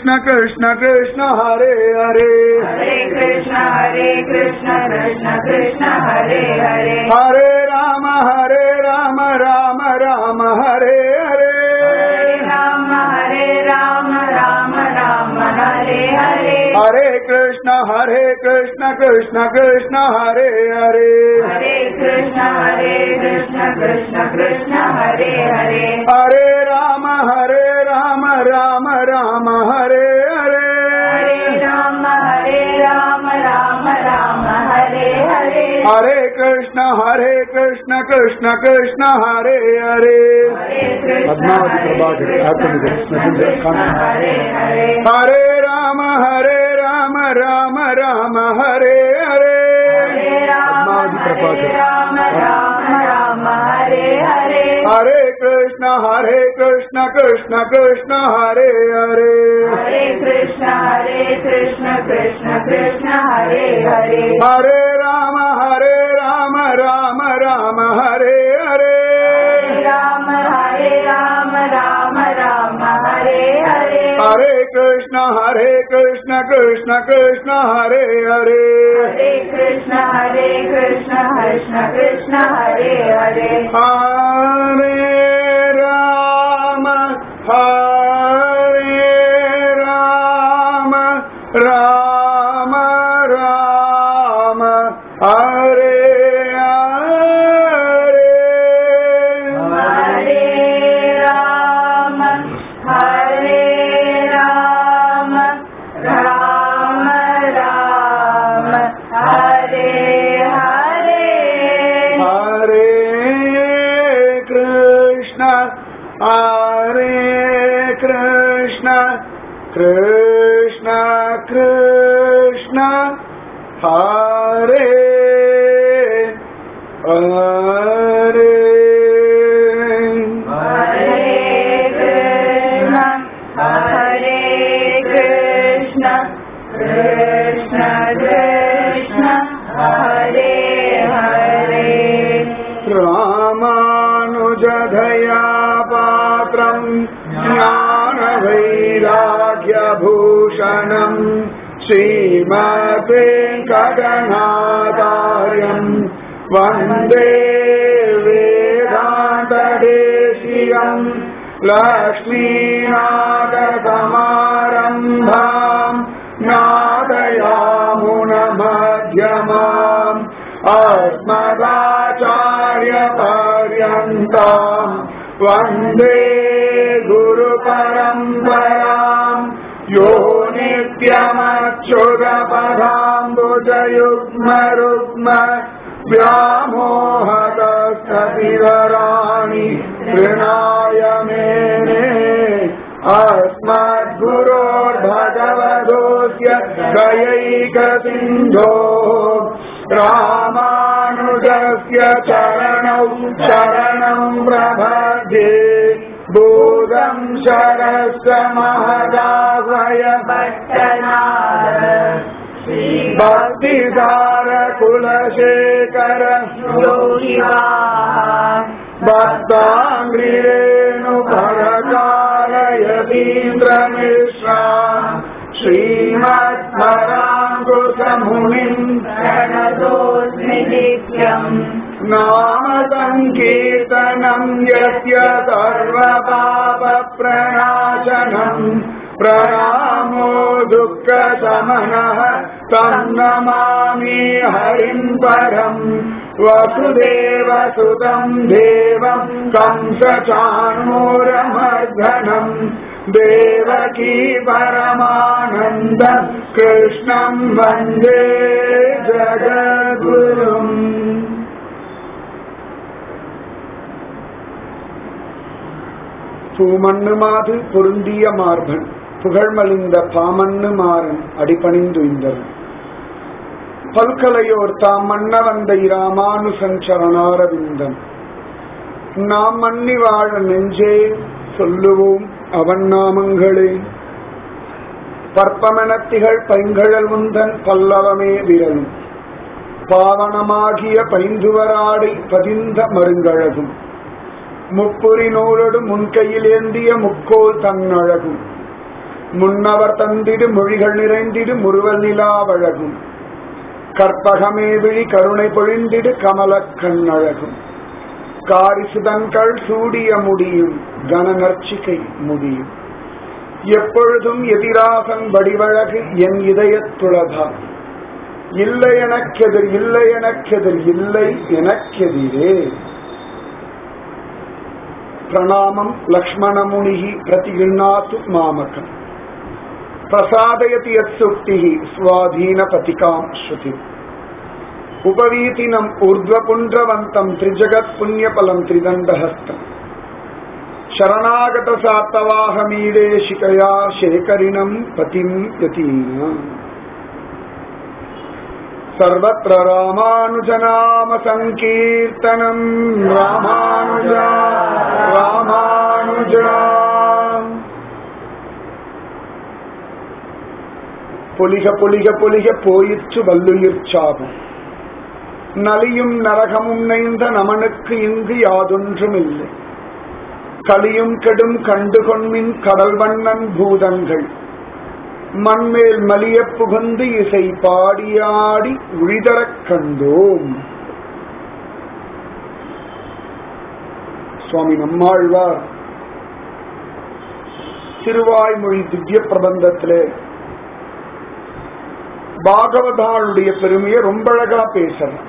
कृष्ण कृष्ण कृष्ण हरे हरे हरे कृष्ण हरे कृष्ण कृष्ण कृष्ण हरे हरे हरे राम हरे राम राम राम हरे हरे हरे राम हरे राम राम राम हरे हरे हरे कृष्ण हरे कृष्ण कृष्ण कृष्ण हरे हरे हरे कृष्ण हरे कृष्ण कृष्ण कृष्ण हरे हरे हरे राम हरे राम राम राम हरे हरे हरे राम हरे राम राम राम हरे हरे हरे कृष्ण हरे कृष्ण कृष्ण कृष्ण हरे हरे हरे कृष्ण पद्मावती हरे प्रभाकर, आपको मुझे कृष्ण इसमें से कृष्ण खाना- हरे हरे हरे राम हरे राम राम राम हरे हरे हरे राम पद्मावती हरे प्रभाकर राम राम राम हरे हरे हरे कृष्ण हरे कृष्ण कृष्ण कृष्ण हरे हरे हरे कृष्ण हरे कृष्ण कृष्ण कृष्ण हरे हरे हरे राम हरे राम राम राम हरे हरे हरे राम हरे राम राम राम हरे हरे हरे कृष्ण हरे कृष्ण कृष्ण कृष्ण हरे हरे हरे कृष्ण हरे कृष्ण कृष्ण कृष्ण हरे हरे हरे राम हरे राम राम राम हरे हरे हरे राम हरे राम राम राम हरे हरे हरे कृष्ण हरे कृष्ण कृष्ण कृष्ण हरे हरे हरे कृष्ण हरे कृष्ण कृष्ण कृष्ण हरे हरे रामानुजधया पात्रम् ज्ञानवैराग्यभूषणम् श्रीमद्वेङ्कटनादार्यम् वन्दे वेदान्तदेशियम् लक्ष्मीनाथसमारम्भाम् नादयामुनमध्यमाम् अस्मदाचार्यपर्यन्ताम् वन्दे गुरुपरम्पराम् यो नित्यमच्युतपदाम्बुजयुग्मरुग्म व्यामोहतस्ततिवराणि तृणाय मेने अस्मद्गुरोर्भगवतोऽस्य दयैकसिन्धोः रामानुजस्य चरणौ शरणम् प्रभजे बोधम् शरस्य महदाहय भट्टनाद भक्तिधारकुलशेखर योगिवाः भक्ताङ्ग्रिरेणुभरकालयतीन्द्रमिश्रा श्रीमत्पराङ्कुशमुनिम् प्रणतोऽस्मि नित्यम् नाम सङ्कीर्तनम् यस्य सर्वपापप्रणाशनम् प्रणामो दुःखशमनः तं नमामि हरिम् परम् वसुदेवसुतम् देवम् कंसचाणूरमर्दनम् देवकी परमानन्दम् कृष्णम् वन्दे जगद्गुरुम् பூமண்ணுமாது பொருந்திய மார்பன் புகழ்மலிந்த பாமண்ணு மாறன் அடிபணிந்துய்ந்தவன் பல்கலையோர் தாம் மன்ன வந்த இராமானுசன் சரணாரவிந்தன் நாம் மன்னி வாழ நெஞ்சே சொல்லுவோம் அவன் நாமங்களே பற்பமெனத்திகள் பைங்கழல் முந்தன் பல்லவமே விரலும் பாவனமாகிய பைந்துவராடை பதிந்த மருங்கழகும் முப்புரி நூலோடு முன்கையில் ஏந்திய முக்கோல் தன்னழகும் முன்னவர் தந்திடு மொழிகள் நிறைந்திடு முறுவல் நிலாவழகும் கற்பகமே விழி கருணை பொழிந்திடு கமலக் கண்ணழகும் காரிசுதங்கள் சூடிய முடியும் கனநர்ச்சிகை முடியும் எப்பொழுதும் எதிராகன் வடிவழகு என் இதயத்துளதா இல்லை எனக்கெதிர் இல்லை எனக்கெதிர் இல்லை எனக்கெதிரே பிரணாமம் லக்ஷ்மணமுனிः प्रतिगृह्णातु मामकम् प्रसादयति यत्सुक्तिः स्वाधीनपतिकाम् श्रुतिम् उपवीतिनम् ऊर्ध्वपुण्ड्रवन्तम् त्रिजगत्पुण्यफलम् त्रिदण्डहस्तम् शरणागतसात्तवाहमीडे शिकया शेखरिणम् पतिम् यतीनाम् सर्वत्र रामानुजनाम सङ्कीर्तनम् रामानुजा रामानुजा பொலிக பொலிக பொலிக போயிற்று வல்லுயிர் சாபம் நலியும் நரகமும் நைந்த நமனுக்கு இங்கு யாதொன்றும் இல்லை கலியும் கெடும் கண்டு கொண்மின் கடல் வண்ணன் பூதங்கள் மண்மேல் மலிய புகுந்து இசை பாடியாடி உழிதரக் கண்டோம் சுவாமி நம்மாழ்வார் திருவாய்மொழி திவ்ய பிரபந்தத்திலே பாகவதாளுடைய பெருமையை ரொம்ப அழகா பேசுறார்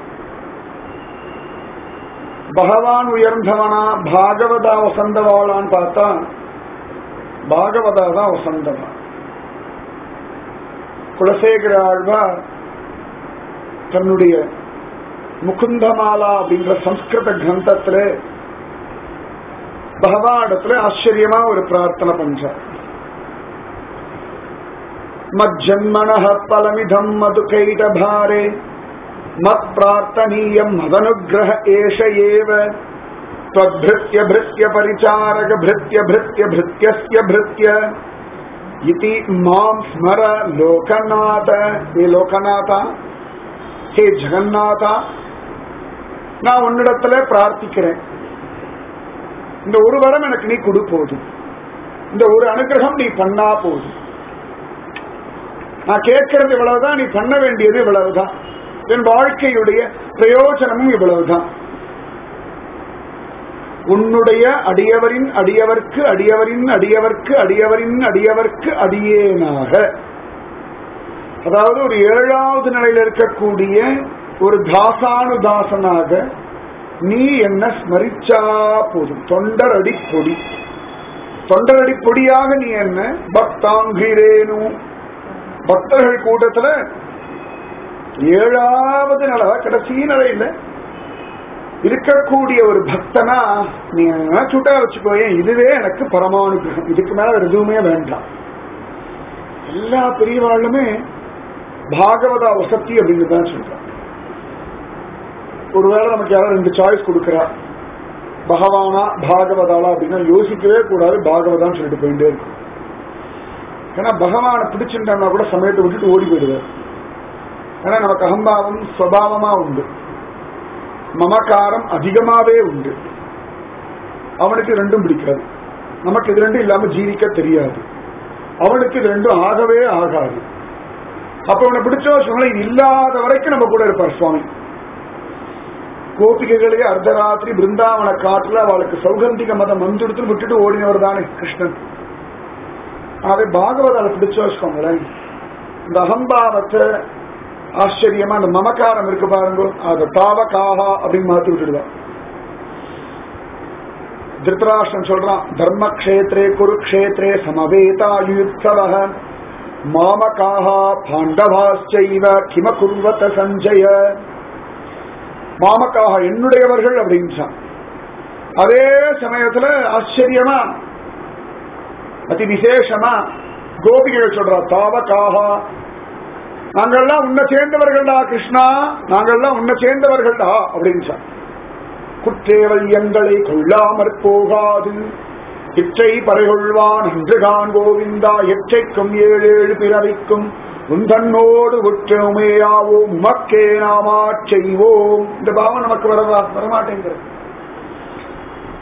பகவான் உயர்ந்தவனா பாகவதா வசந்தவாளான்னு பார்த்தா பாகவதா தான் வசந்தவா குலசேகர ஆழ்வார் தன்னுடைய முகுந்தமாலா அப்படின்ற சம்ஸ்கிருத கிரந்தத்துல பகவானிடத்துல ஆச்சரியமா ஒரு பிரார்த்தனை பண்றார் மஜ்ஜன்மன பலமிதம் மதுகைட பாரே மத் பிரார்த்தனீயம் மதனுகிரக ஏஷ ஏவ त्वद्भृत्य भृत्य परिचारक भृत्य भृत्य भृत्यस्य भृत्य इति மாம் ஸ்மர லோகநாத ஏ லோகநாதா ஹே ஜெகநாதா நான் உன்னிடத்துல பிரார்த்திக்கிறேன் இந்த ஒரு வரம் எனக்கு நீ கொடு போதும் இந்த ஒரு அனுகிரகம் நீ பண்ணா போதும் நான் கேட்கறது இவ்வளவுதான் நீ பண்ண வேண்டியது இவ்வளவுதான் என் வாழ்க்கையுடைய பிரயோஜனமும் இவ்வளவுதான் உன்னுடைய அடியவரின் அடியவர்க்கு அடியவரின் அடியவர்க்கு அடியவரின் அடியவர்க்கு அடியேனாக அதாவது ஒரு ஏழாவது நிலையில் இருக்கக்கூடிய ஒரு தாசானுதாசனாக நீ என்ன ஸ்மரிச்சா போதும் தொண்டரடி பொடி தொண்டரடி பொடியாக நீ என்ன பக்தாங்கிரேனு பக்தர்கள் கூட்டத்துல ஏழாவது நிலை கடைசி நிலையில இருக்கக்கூடிய ஒரு பக்தனா நீ சுட்டா வச்சுக்கோயேன் இதுவே எனக்கு பரமானுகிரகம் இதுக்கு மேல வேற எதுவுமே வேண்டாம் எல்லா பெரியவாளுமே பாகவதா வசதி அப்படின்னு தான் சொல்றாங்க ஒருவேளை நமக்கு யாராவது ரெண்டு சாய்ஸ் கொடுக்கறா பகவானா பாகவதாலா அப்படின்னா யோசிக்கவே கூடாது பாகவதான்னு சொல்லிட்டு போயிட்டே இருக்கும் ஏன்னா பகவானை பிடிச்சிருந்தா கூட சமயத்தை விட்டுட்டு ஓடி போயிடுவார் ஏன்னா நமக்கு அகம்பாவம் சுவாவமா உண்டு மமக்காரம் அதிகமாவே உண்டு அவனுக்கு ரெண்டும் பிடிக்காது நமக்கு இது ரெண்டும் இல்லாம ஜீவிக்க தெரியாது அவனுக்கு இது ரெண்டும் ஆகவே ஆகாது அப்ப அவனை பிடிச்ச சொன்ன இது இல்லாத வரைக்கும் நம்ம கூட இருப்பார் சுவாமி கோபிகைகளே அர்த்தராத்திரி பிருந்தாவன காட்டுல அவளுக்கு சௌகந்திக மதம் வந்துடுத்து விட்டுட்டு ஓடினவர் தானே கிருஷ்ணன் அதை பாகவதால பிடிச்சு வச்சுக்கோங்களேன் இந்த அகம்பாவத்தை ஆச்சரியமா அந்த மமக்காரம் இருக்கு பாருங்க அது தாவகாஹா அப்படின்னு மாத்தி விட்டுடுவான் திருத்தராஷ்டிரன் சொல்றான் தர்மக்ஷேத்ரே குருக்ஷேத்ரே சமவேதாயுத்சவ மாமகாஹா பாண்டவாச்சைவ கிம குர்வத சஞ்சய மாமக்காக என்னுடையவர்கள் அப்படின்றான் அதே சமயத்துல ஆச்சரியமா அதி விசேஷமா கோபிகள் சொல்றா தாவகாஹா நாங்கள்லாம் உன்னை சேர்ந்தவர்கள்டா கிருஷ்ணா நாங்கள்லாம் உன்னை சேர்ந்தவர்கள்டா அப்படின்னு குற்றேவல் எங்களை கொள்ளாமற் போகாது இற்றை பறைகொள்வான் என்று கான் கோவிந்தா எற்றைக்கும் ஏழு ஏழு பிறவிக்கும் உந்தன்னோடு உற்றமையாவோம் உமக்கே நாமா செய்வோம் இந்த பாவம் நமக்கு வரவா வரமாட்டேங்கிறது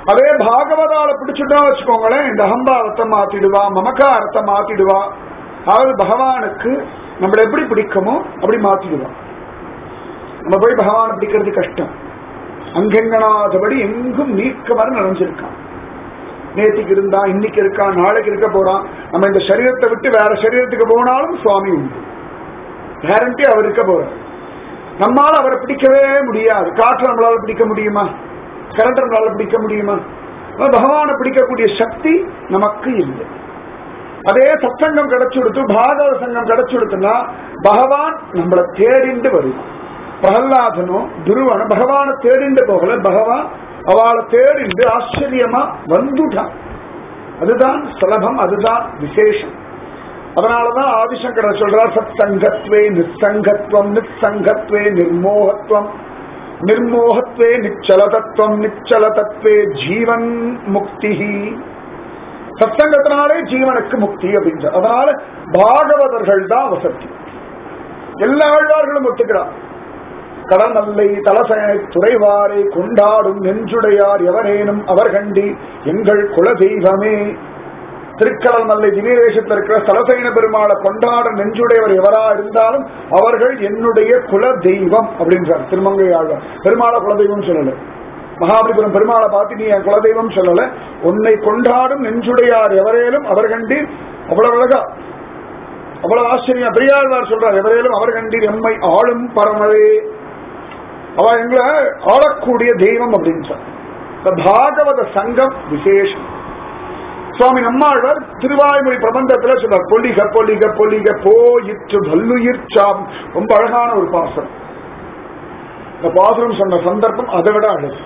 அதே பாகவதால பிடிச்சுட்டா வச்சுக்கோங்களேன் இந்த அகம்பாவத்தை மாத்திடுவா மமக்காரத்தை மாத்திடுவா அதாவது பகவானுக்கு நம்மள எப்படி பிடிக்குமோ அப்படி மாத்திடுவா நம்ம போய் பகவானை பிடிக்கிறது கஷ்டம் அங்கெங்கனாதபடி எங்கும் நீக்கமர நிறைஞ்சிருக்கான் நேத்திக்கு இருந்தா இன்னைக்கு இருக்கான் நாளைக்கு இருக்க போறான் நம்ம இந்த சரீரத்தை விட்டு வேற சரீரத்துக்கு போனாலும் சுவாமி உண்டு கேரண்டி அவர் இருக்க போறார் நம்மால அவரை பிடிக்கவே முடியாது காற்று நம்மளால பிடிக்க முடியுமா கரண்ட் நம்மளால பிடிக்க முடியுமா ஆனா பகவானை பிடிக்கக்கூடிய சக்தி நமக்கு இல்லை அதே சத்சங்கம் கிடைச்சு கொடுத்து பாகவத சங்கம் கிடைச்சு கொடுத்துனா பகவான் நம்மளை தேடிண்டு வருவான் பிரகலாதனும் துருவனும் பகவானை தேடிண்டு போகல பகவான் அவளை தேடிண்டு ஆச்சரியமா வந்துட்டான் அதுதான் சுலபம் அதுதான் விசேஷம் அதனாலதான் ஆதிசங்கரர் சொல்றார் சத் சங்கத்வே நிசங்கத்வம் நிசங்கத்வே நிர்மோகத்வம் நிர்மோகத்வே நிச்சலதத்துவம் நிச்சலதத்வே ஜீவன் முக்தி சத்சங்கத்தினாலே ஜீவனுக்கு முக்தி அப்படின்ற அதனால பாகவதர்கள் தான் வசதி எல்லா ஆழ்வார்களும் ஒத்துக்கிறார் கடல் நல்லை தலசனை துறைவாரை கொண்டாடும் நெஞ்சுடையார் எவரேனும் அவர் கண்டி எங்கள் குல தெய்வமே திருக்கடல் நல்லை திவ்யவேஷத்தில் இருக்கிற தலசைன பெருமாளை கொண்டாட நெஞ்சுடையவர் எவரா இருந்தாலும் அவர்கள் என்னுடைய குல தெய்வம் அப்படின்றார் திருமங்கை ஆழ்வார் பெருமாளை குலதெய்வம் சொல்லல மகாபலிபுரம் பெருமாளை பார்த்து நீ என் குலதெய்வம் சொல்லல உன்னை கொண்டாடும் நெஞ்சுடையார் எவரேனும் அவர் கண்டீர் அவ்வளவு அழகா அவ்வளவு ஆச்சரியம் பெரியாழ்வார் சொல்றார் எவரேலும் அவர் கண்டீர் எம்மை ஆளும் பரமவே அவ எங்களை ஆளக்கூடிய தெய்வம் அப்படின்னு சொல்ற இந்த பாகவத சங்கம் விசேஷம் சுவாமி நம்மாழ்வார் திருவாய்மொழி பிரபந்தத்துல சொல்றார் பொலிக பொலிக பொலிக போயிற்று வல்லுயிர் சாம் ரொம்ப அழகான ஒரு பாசனம் இந்த பாசுரம் சொன்ன சந்தர்ப்பம் அதை விட அழகு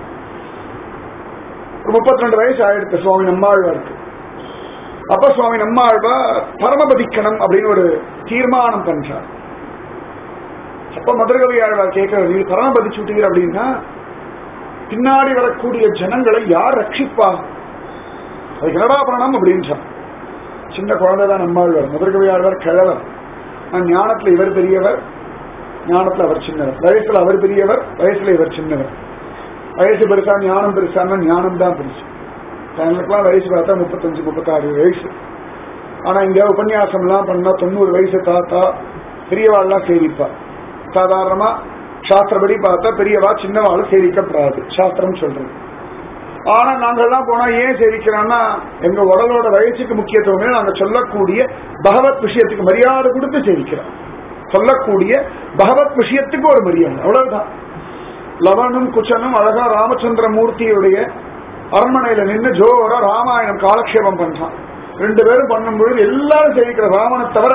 ஒரு முப்பத்தி ரெண்டு வயசு ஆயிடுத்து சுவாமி நம்மாழ்வாருக்கு அப்ப சுவாமி நம்மாழ்வார் பரமபதிக்கணும் அப்படின்னு ஒரு தீர்மானம் பண்றார் அப்ப மதுரகவி ஆழ்வார் கேட்கறது நீ பரமபதிச்சு விட்டீங்க அப்படின்னா பின்னாடி வரக்கூடிய ஜனங்களை யார் ரட்சிப்பா அதுக்கு என்னடா பண்ணணும் அப்படின்றான் சின்ன குழந்தை தான் நம்மாழ்வார் மதுரகவி ஆழ்வார் கிழவர் நான் ஞானத்துல இவர் பெரியவர் ஞானத்துல அவர் சின்னவர் வயசுல அவர் பெரியவர் வயசுல இவர் சின்னவர் வயசு பெருசா ஞானம் பெருசான்னா ஞானம் தான் பெருசு எங்களுக்குலாம் வயசு பார்த்தா முப்பத்தஞ்சு முப்பத்தாறு வயசு ஆனா இங்க உபன்யாசம் எல்லாம் பண்ணா தொண்ணூறு வயசு தாத்தா பெரியவாள்லாம் சேவிப்பா சாதாரணமா சாஸ்திரப்படி பார்த்தா பெரியவா சின்னவாள் சேவிக்கப்படாது சாஸ்திரம் சொல்றது ஆனா நாங்கெல்லாம் போனா ஏன் சேவிக்கிறோம்னா எங்க உடலோட வயசுக்கு முக்கியத்துவமே நாங்க சொல்லக்கூடிய பகவத் விஷயத்துக்கு மரியாதை கொடுத்து சேவிக்கிறோம் சொல்லக்கூடிய பகவத் விஷயத்துக்கு ஒரு மரியாதை அவ்வளவுதான் லவனும் குச்சனும் அழகா ராமச்சந்திர மூர்த்தியுடைய அரண்மனையில நின்று ஜோரா ராமாயணம் காலக்ஷேபம் பண்றான் ரெண்டு பேரும் பண்ணும் பொழுது எல்லாரும் சேவிக்கிற ராமனை தவிர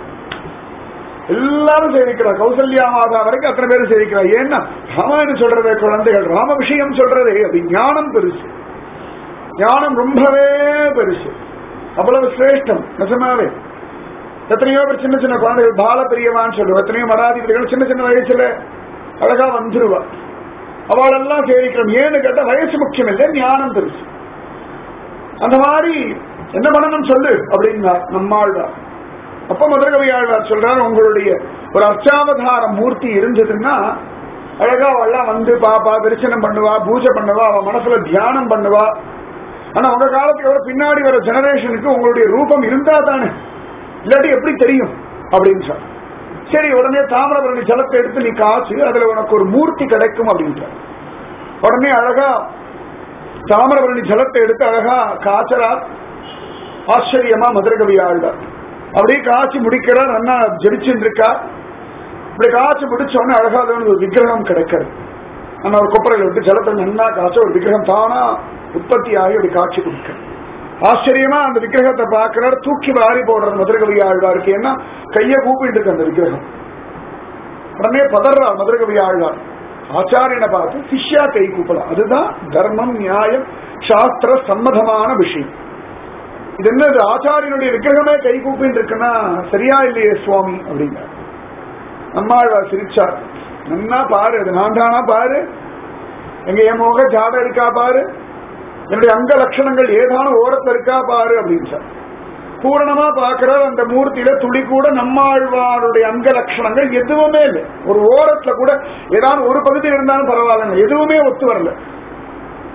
எல்லாரும் சேவிக்கிறார் கௌசல்யா மாதா வரைக்கும் அத்தனை பேரும் சேவிக்கிறார் ஏன்னா ராமாயணம் சொல்றதே குழந்தைகள் ராம விஷயம் சொல்றதே அப்படி ஞானம் பெருசு ஞானம் ரொம்பவே பெருசு அவ்வளவு சிரேஷ்டம் நிஜமாவே எத்தனையோ பேர் சின்ன சின்ன குழந்தைகள் பால பெரியவான்னு சொல்லுவோம் எத்தனையோ மடாதிபதிகள் சின்ன சின்ன வயசுல அழகா வந்துருவா அவளெல்லாம் சேவிக்கிறோம் ஏன்னு கேட்டா வயசு முக்கியம் இல்லை ஞானம் பெருசு அந்த மாதிரி என்ன பண்ணணும் சொல்லு அப்படின்னா நம்மாழ்வார் அப்ப மதுரகவி ஆழ்வார் சொல்றாரு உங்களுடைய ஒரு அர்ச்சாவதார மூர்த்தி இருந்ததுன்னா அழகா அவள்லாம் வந்து பாப்பா தரிசனம் பண்ணுவா பூஜை பண்ணுவா அவ மனசுல தியானம் பண்ணுவா ஆனா உங்க காலத்துக்கு வர பின்னாடி வர ஜெனரேஷனுக்கு உங்களுடைய ரூபம் இருந்தா தானே இல்லாட்டி எப்படி தெரியும் அப்படின்னு சொல் சரி உடனே தாமிரபரணி ஜலத்தை எடுத்து நீ காய்ச்சி அதுல உனக்கு ஒரு மூர்த்தி கிடைக்கும் அப்படின்ற உடனே அழகா தாமிரபரணி ஜலத்தை எடுத்து அழகா காய்ச்சரா ஆச்சரியமா மதுரகவி ஆழ்வார் அப்படியே காய்ச்சி முடிக்கிறார் அண்ணா ஜெடிச்சுட்டு இருக்கா இப்படி காய்ச்சி முடிச்ச உடனே அழகா அது ஒரு விக்கிரகம் கிடைக்கிறது அண்ணா ஒரு கொப்பரையில் விட்டு ஜலத்தை நன்னா காய்ச்ச ஒரு விக்கிரகம் தானா உற்பத்தி ஆகி அப்படி காட்சி கொடுக்க ஆச்சரியமா அந்த விக்கிரகத்தை பார்க்கிறார் தூக்கி வாரி போடுற மதுரகவி ஆழ்வாருக்கு ஏன்னா கைய கூப்பிட்டு இருக்கு அந்த விக்கிரகம் உடனே பதறார் மதுரகவி ஆழ்வார் ஆச்சாரியனை பார்த்து சிஷ்யா கை கூப்பலாம் அதுதான் தர்மம் நியாயம் சாஸ்திர சம்மதமான விஷயம் இது என்னது ஆச்சாரியனுடைய விக்கிரகமே கை கூப்பின்னு இருக்குன்னா சரியா இல்லையே சுவாமி அப்படிங்க நம்மாழ்வார் சிரிச்சார் நன்னா பாரு அது நான் தானா பாரு எங்க என் முக ஜாட இருக்கா பாரு என்னுடைய அங்க லட்சணங்கள் ஏதான ஓரத்துல இருக்கா பாரு அப்படின்னு சார் பூரணமா பாக்குறார் அந்த மூர்த்தியில துளி கூட நம்மாழ்வாருடைய அங்க லட்சணங்கள் எதுவுமே இல்லை ஒரு ஓரத்துல கூட ஏதாவது ஒரு பகுதி இருந்தாலும் பரவாயில்ல எதுவுமே ஒத்து வரல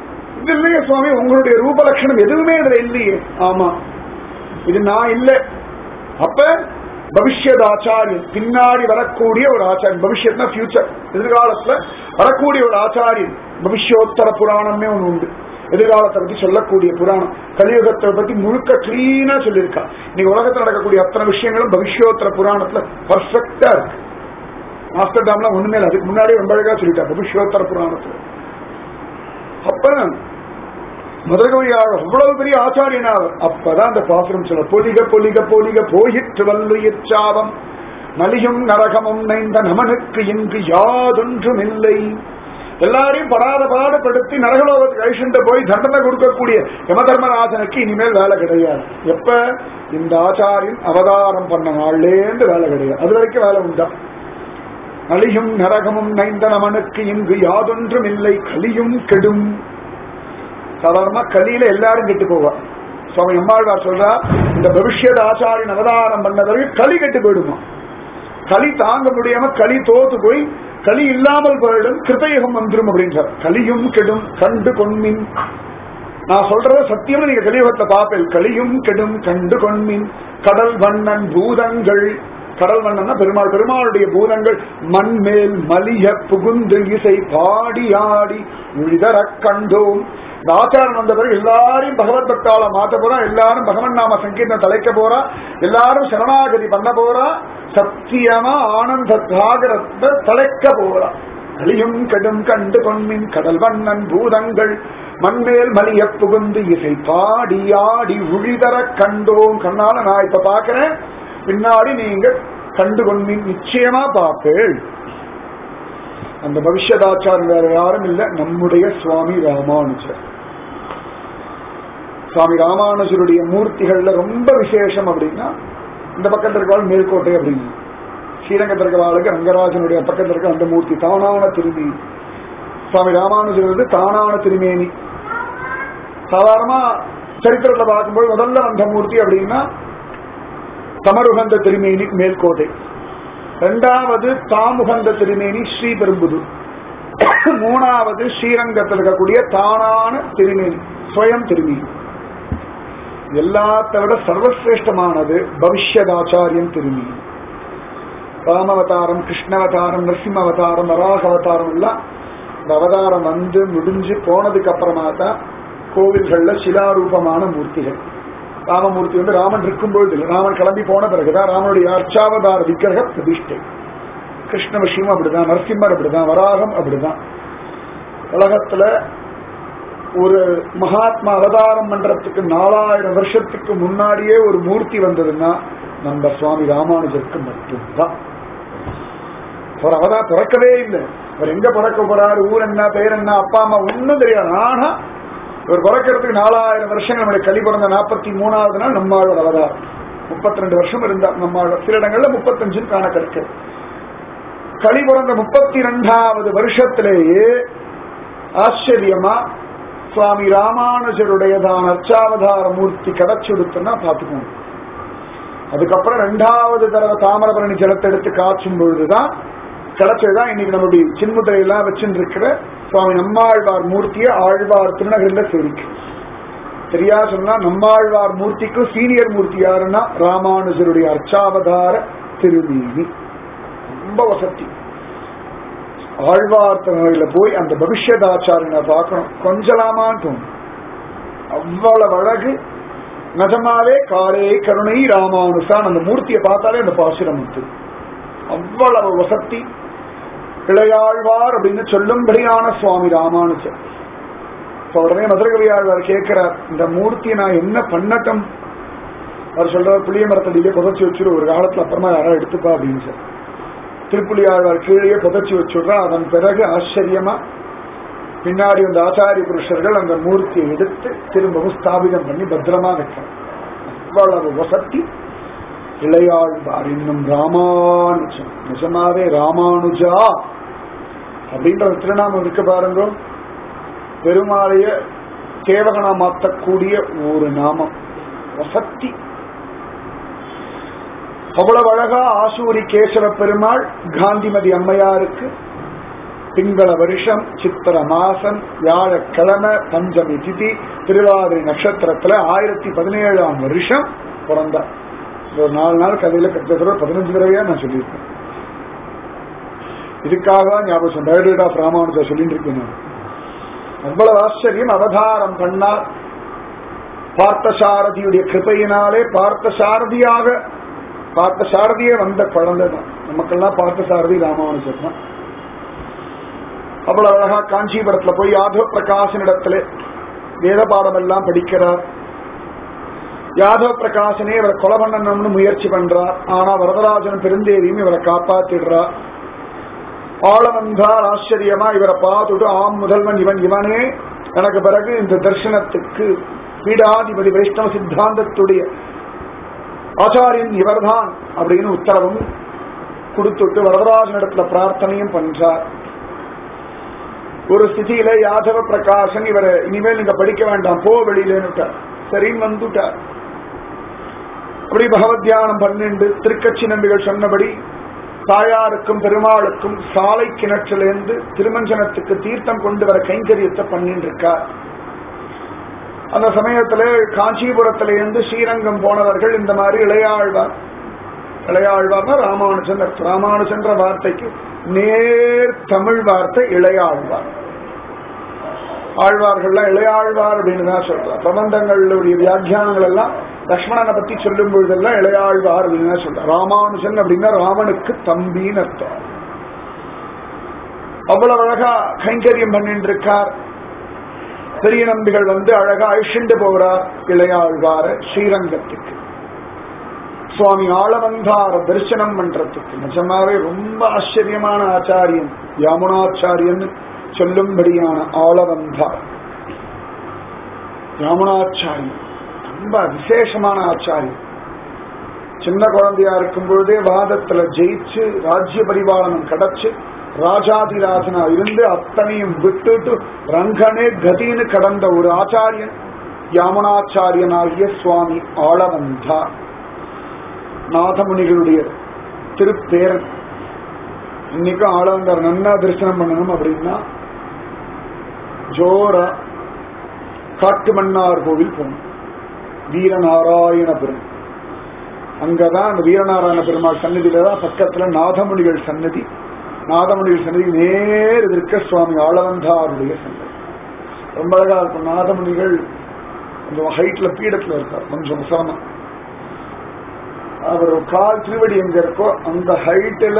இது இல்லையே சுவாமி உங்களுடைய ரூப லட்சணம் எதுவுமே இதுல இல்லையே ஆமா இது நான் இல்ல அப்ப பவிஷ்யத் ஆச்சாரியன் பின்னாடி வரக்கூடிய ஒரு ஆச்சாரியன் பவிஷ்யத்னா ஃபியூச்சர் எதிர்காலத்துல வரக்கூடிய ஒரு ஆச்சாரியன் பவிஷ்யோத்தர புராணம்னே ஒண்ணு உண்டு எதிர்காலத்தை பத்தி சொல்லக்கூடிய புராணம் கலியுகத்தை பத்தி முழுக்க கிளீனா சொல்லியிருக்கா இன்னைக்கு உலகத்துல நடக்கக்கூடிய அத்தனை விஷயங்களும் பவிஷ்யோத்தர புராணத்துல பர்ஃபெக்டா இருக்கு மாஸ்டர் டாம்லாம் ஒண்ணுமே இல்லை அதுக்கு முன்னாடியே ரொம்ப அழகா சொல்லிட்டா பவிஷ்யோத்தர புராணத்துல அப்ப மதுரகவியார் அவ்வளவு பெரிய ஆச்சாரியனா அவர் அப்பதான் அந்த பாசுரம் சொல்ல பொலிக பொலிக பொலிக போயிற்று வல்லுயிர் சாபம் நலியும் நரகமும் நைந்த நமனுக்கு இங்கு யாதொன்றும் இல்லை எல்லாரையும் படாத பாடுபடுத்தி நரகலோகத்துக்கு அழிச்சுட்டு போய் தண்டனை கொடுக்கக்கூடிய யம தர்மராஜனுக்கு இனிமேல் வேலை கிடையாது எப்ப இந்த ஆச்சாரியன் அவதாரம் பண்ண நாள்லேருந்து வேலை கிடையாது அது வரைக்கும் வேலை உண்டா நலியும் நரகமும் நைந்த நமனுக்கு இங்கு யாதொன்றும் இல்லை கலியும் கெடும் சாதாரணமா கலியில எல்லாரும் கெட்டு போவா சுவாமி அம்மாழ்வார் சொல்றா இந்த பவிஷ்யத் ஆச்சாரியன் அவதாரம் பண்ண பிறகு களி கெட்டு போயிடுமா களி தாங்க முடியாம களி தோத்து போய் களி இல்லாமல் போயிடும் கிருத்தயுகம் வந்துடும் அப்படின்றார் கலியும் கெடும் கண்டு கொன்மின் நான் சொல்றத சத்தியம் நீங்க கலியுகத்தை பார்ப்பேன் களியும் கெடும் கண்டு கொன்மின் கடல் வண்ணன் பூதங்கள் கடல் வண்ணன்னா பெருமாள் பெருமாளுடைய பூதங்கள் மண்மேல் மலிய புகுந்து இசை பாடி ஆடி உழிதரக் கண்டோம் இந்த ஆச்சாரம் வந்த பிறகு எல்லாரையும் பகவத் பக்தால மாத்த போறா எல்லாரும் பகவன் நாம சங்கீர்த்தம் தலைக்க போறா எல்லாரும் சரணாகதி பண்ண போறா சத்தியமா ஆனந்த சாகரத்தை தலைக்க போறா கலியும் கடும் கண்டு கொன்மின் கடல் வண்ணன் பூதங்கள் மண்மேல் மலிய புகுந்து இசை பாடி ஆடி உழிதர கண்டோம் கண்ணால நான் இப்ப பாக்குறேன் பின்னாடி நீங்க கண்டு கொன்மின் நிச்சயமா பார்ப்பேள் அந்த பவிஷ்யதாச்சாரம் வேற யாரும் இல்ல நம்முடைய சுவாமி ராமானுஜர் சுவாமி ராமானுஜருடைய மூர்த்திகள்ல ரொம்ப விசேஷம் அப்படின்னா இந்த பக்கத்துல இருக்கவாள் மேல்கோட்டை அப்படின்னு ஸ்ரீரங்கத்தில் இருக்கிறவாளுக்கு ரங்கராஜனுடைய பக்கத்தில் இருக்க அந்த மூர்த்தி தானான திருமேனி சுவாமி ராமானுஜர் வந்து தானான திருமேனி சாதாரணமா சரித்திரத்தை பார்க்கும்போது முதல்ல வந்த மூர்த்தி அப்படின்னா தமருகந்த திருமேனி மேல்கோட்டை ரெண்டாவது தாமுகந்த திருமேனி ஸ்ரீபெரும்புதூர் மூணாவது ஸ்ரீரங்கத்தில் இருக்கக்கூடிய தானான திருமேனி ஸ்வயம் திருமேனி எல்லாத்த விட சர்வசிரேஷ்டமானது பவிஷ்யதாச்சாரியன் திருமேனி ராமவதாரம் கிருஷ்ணவதாரம் நரசிம்ம அவதாரம் வராக அவதாரம் எல்லாம் இந்த அவதாரம் வந்து முடிஞ்சு போனதுக்கு அப்புறமா தான் கோவில்கள்ல சிலாரூபமான மூர்த்திகள் ராமமூர்த்தி வந்து ராமன் இருக்கும்பொழுது இல்லை ராமன் கிளம்பி போன பிறகுதான் ராமனுடைய அர்ச்சாவதார விக்கிரக பிரதிஷ்டை கிருஷ்ண விஷயம் அப்படிதான் நரசிம்மர் அப்படிதான் வராகம் அப்படிதான் உலகத்துல ஒரு மகாத்மா அவதாரம் பண்றதுக்கு நாலாயிரம் வருஷத்துக்கு முன்னாடியே ஒரு மூர்த்தி வந்ததுன்னா நம்ம சுவாமி ராமானுஜருக்கு மட்டும்தான் ஒரு அவதா பிறக்கவே இல்லை அவர் எங்க பிறக்க போறாரு ஊர் என்ன பேர் என்ன அப்பா அம்மா ஒன்னும் தெரியாது ஆனா இவர் பிறக்கிறதுக்கு நாலாயிரம் வருஷங்கள் நம்முடைய கலி பிறந்த நாற்பத்தி மூணாவது நாள் நம்மாழ்வார் அவதாரம் முப்பத்தி ரெண்டு வருஷம் இருந்தார் நம்மாழ்வார் சில இடங்கள்ல முப்பத்தஞ்சுன்னு காண கிடைக்கு களி பிறந்த முப்பத்தி ரெண்டாவது வருஷத்திலேயே ஆச்சரியமா சுவாமி ராமானுஜருடையதான அர்ச்சாவதார மூர்த்தி கிடைச்சுடுத்துன்னா பாத்துக்கோங்க அதுக்கப்புறம் ரெண்டாவது தடவை தாமிரபரணி ஜலத்தை எடுத்து காய்ச்சும் பொழுதுதான் கிடைச்சதுதான் இன்னைக்கு நம்முடைய சின்முட்டையெல்லாம் வச்சுட்டு இருக்கிற சுவாமி நம்மாழ்வார் மூர்த்தியை ஆழ்வார் திருநகரில சேரிக்கு சரியா சொன்னா நம்மாழ்வார் மூர்த்திக்கும் சீனியர் மூர்த்தி யாருன்னா ராமானுஜருடைய அர்ச்சாவதார திருமீனி ரொம்ப வசதி ஆழ்வார் திருநகரில போய் அந்த பவிஷ்யதாச்சாரியனை பார்க்கணும் கொஞ்சலாமான்னு தோணும் அவ்வளவு அழகு நிஜமாவே காரே கருணை ராமானுசான் அந்த மூர்த்தியை பார்த்தாலே அந்த பாசுரம் வந்து அவ்வளவு வசத்தி இளையாழ்வார் அப்படின்னு சொல்லும்படியான சுவாமி ராமானுஜர் இப்ப உடனே மதுரகவியாழ்வார் கேட்கிறார் இந்த மூர்த்தியை நான் என்ன பண்ணட்டும் அவர் சொல்றார் புளிய மரத்தடியிலே புதைச்சி வச்சிரு ஒரு காலத்துல அப்புறமா யாராவது எடுத்துப்பா அப்படின்னு சார் திருப்புலியாழ்வார் கீழே புதைச்சி வச்சுடுறா அதன் பிறகு ஆச்சரியமா பின்னாடி வந்த ஆச்சாரிய புருஷர்கள் அந்த மூர்த்தியை எடுத்து திரும்பவும் ஸ்தாபிதம் பண்ணி பத்திரமா வைக்கிறார் அவ்வளவு வசத்தி இளையாழ்வார் இன்னும் ராமானுஜம் நிஜமாவே ராமானுஜா அப்படின்ற ஒரு திருநாமம் இருக்கு பாருங்க பெருமாளைய சேவகனா மாற்றக்கூடிய ஒரு நாமம் வசத்தி அவ்வளவு அழகா ஆசூரி கேசவ பெருமாள் காந்திமதி அம்மையாருக்கு திங்கள வருஷம் சித்திர மாசம் வியாழக்கிழமை பஞ்சமி திதி திருவாதிரை நட்சத்திரத்துல ஆயிரத்தி பதினேழாம் வருஷம் பிறந்தார் ஒரு நாலு நாள் கதையில கிட்டத்தட்ட பதினஞ்சு தடவையா நான் சொல்லியிருக்கேன் இதுக்காக தான் ஞாபகம் டயர்ட் ஆஃப் ராமானுஜா சொல்லிட்டு இருக்கேன் நான் அவ்வளவு ஆச்சரியம் அவதாரம் பண்ணார் பார்த்தசாரதியுடைய கிருபையினாலே பார்த்தசாரதியாக பார்த்தசாரதியே வந்த குழந்தை தான் நமக்கெல்லாம் பார்த்தசாரதி ராமானுஜர் தான் அவ்வளவு அழகா காஞ்சிபுரத்துல போய் யாதவ பிரகாசனிடத்துல வேத பாடம் எல்லாம் படிக்கிறார் யாதவ பிரகாசனே இவரை கொலை பண்ணணும்னு முயற்சி பண்றார் ஆனா வரதராஜன் பெருந்தேவியும் இவரை காப்பாத்திடுறார் ஆள வந்தார் ஆச்சரியமா இவரை பார்த்துட்டு ஆம் முதல்வன் இவன் இவனே எனக்கு பிறகு இந்த தர்சனத்துக்கு பீடாதிபதி வைஷ்ணவ சித்தாந்தத்துடைய ஆச்சாரியன் இவர்தான் அப்படின்னு உத்தரவும் கொடுத்துட்டு வரதராஜனிடத்துல பிரார்த்தனையும் பண்றார் ஒரு ஸ்திதியில யாதவ பிரகாசன் இவரை இனிமேல் நீங்க படிக்க வேண்டாம் போ வெளியிலேன்னு சரின்னு வந்துட்டார் அப்படி பகவத் தியானம் பன்னெண்டு திருக்கட்சி நம்பிகள் சொன்னபடி தாயாருக்கும் பெருமாளுக்கும் சாலை கிணற்றிலிருந்து திருமஞ்சனத்துக்கு தீர்த்தம் கொண்டு வர கைங்கரியத்தை பண்ணிட்டு இருக்கார் அந்த சமயத்துல காஞ்சிபுரத்துல இருந்து ஸ்ரீரங்கம் போனவர்கள் இந்த மாதிரி இளையாழ்வார் இளையாழ்வார்னா ராமானுஜன் ராமானுஜன்ற வார்த்தைக்கு நேர் தமிழ் வார்த்தை இளையாழ்வார் ஆழ்வார்கள்லாம் இளையாழ்வார் அப்படின்னு தான் சொல்றார் பிரபந்தங்களுடைய வியாக்கியானங்கள் எல்லாம் லக்ஷ்மணனை பத்தி சொல்லும் பொழுதெல்லாம் இளையாழ்வார் அப்படின்னு தான் சொல்றார் ராமானுஜன் அப்படின்னா ராமனுக்கு தம்பின்னு அர்த்தம் அவ்வளவு அழகா கைங்கரியம் பண்ணிட்டு இருக்கார் பெரிய நம்பிகள் வந்து அழகா அழிச்சுண்டு போகிறார் இளையாழ்வார ஸ்ரீரங்கத்துக்கு சுவாமி ஆளவந்தார தரிசனம் பண்றதுக்கு நிஜமாவே ரொம்ப ஆச்சரியமான ஆச்சாரியன் யாமுனாச்சாரியன் சொல்லும்படியான ஆளவந்தார் யாமுனாச்சாரியன் ரொம்ப விசேஷமான ஆச்சாரியன் சின்ன குழந்தையா இருக்கும் பொழுதே வாதத்துல ஜெயிச்சு ராஜ்ய பரிபாலனம் கிடைச்சு ராஜாதிராஜனா இருந்து அத்தனையும் விட்டுட்டு ரங்கனே கதின்னு கடந்த ஒரு ஆச்சாரியன் யாமுனாச்சாரியனாகிய சுவாமி ஆளவந்தா நாதமுனிகளுடைய திருப்பேரன் இன்னைக்கும் ஆளவந்தார் நன்னா தரிசனம் பண்ணணும் அப்படின்னா ஜோரா காட்டுமன்னார் கோவில் போகணும் வீரநாராயண பெரும் அங்கதான் அந்த வீரநாராயண பெருமாள் சன்னதியில தான் பக்கத்துல நாதமுனிகள் சன்னதி நாதமுனிகள் சன்னதி நேர் எதிர்க்க சுவாமி ஆளவந்தாருடைய சன்னதி ரொம்ப அழகா இருக்கும் நாதமுனிகள் கொஞ்சம் ஹைட்ல பீடத்துல இருக்கார் கொஞ்சம் சிரமம் அவர் கால் திருவடி எங்க இருக்கோ அந்த ஹைட்டில்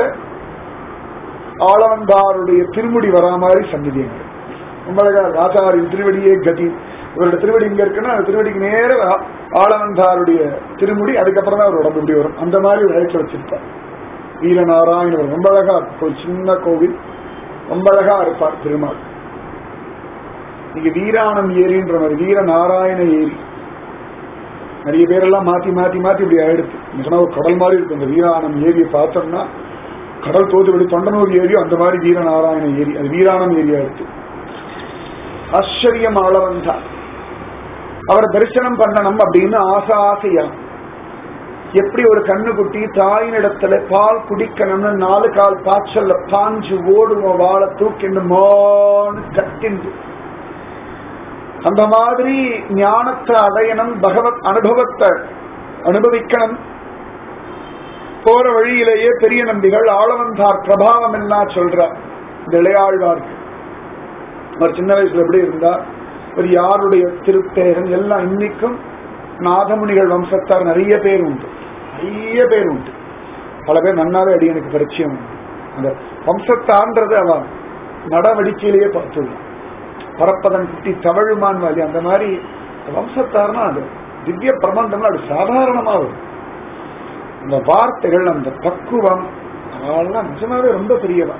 ஆளவந்தாருடைய திருமுடி வரா மாதிரி சன்னதி எங்க ரொம்ப அழகா ஆச்சாரியின் திருவடியே கதி இவரோட திருவடி இங்க இருக்குன்னா அந்த திருவடிக்கு நேர ஆளவந்தாருடைய திருமுடி அதுக்கப்புறம் தான் அவர் உடம்பு இப்படி வரும் அந்த மாதிரி ஒரு ஹைட்ல வச்சிருப்பார் வீரநாராயணர் ரொம்ப அழகா ஒரு சின்ன கோவில் ரொம்ப அழகா இருப்பார் பெருமாள் இங்க வீராணம் ஏரின்ற மாதிரி வீர நாராயண ஏரி நிறைய பேரெல்லாம் மாத்தி மாத்தி மாத்தி இப்படி ஆயிடுச்சு நிஜமா ஒரு கடல் மாதிரி இருக்கு அந்த வீராணம் ஏரியை பார்த்தோம்னா கடல் தோதுபடி தொண்டனூர் ஏரியோ அந்த மாதிரி வீரநாராயண ஏரி அது வீராணம் ஏரியா இருக்கு ஆச்சரியம் ஆளவன் தான் அவரை தரிசனம் பண்ணணும் அப்படின்னு ஆசை ஆசையா எப்படி ஒரு கண்ணுக்குட்டி தாயினிடத்துல பால் குடிக்கணும்னு நாலு கால் பாய்ச்சல்ல பாஞ்சு ஓடுவோம் வாழை தூக்கிண்டு மோன்னு கட்டிண்டு அந்த மாதிரி ஞானத்தை அடையணும் பகவத் அனுபவத்தை அனுபவிக்கணும் போற வழியிலேயே பெரிய நம்பிகள் ஆளவந்தார் பிரபாவம் என்ன சொல்றார் இந்த இளையாழ்வார்க்கு அவர் சின்ன வயசுல எப்படி இருந்தா ஒரு யாருடைய திருப்பேரன் எல்லாம் இன்னைக்கும் நாதமுனிகள் வம்சத்தார் நிறைய பேர் உண்டு நிறைய பேர் உண்டு பல பேர் நன்னாவே அடி எனக்கு பரிச்சயம் உண்டு அந்த வம்சத்தான்றது அவன் நடவடிக்கையிலேயே பார்த்துள்ளான் பரப்பதன் குட்டி தவழுமான் வாலி அந்த மாதிரி வம்சத்தார்னா அது திவ்ய பிரபந்தம்னா அது சாதாரணமா வரும் அந்த வார்த்தைகள் அந்த பக்குவம் அவெல்லாம் நிஜமாவே ரொம்ப பெரியவா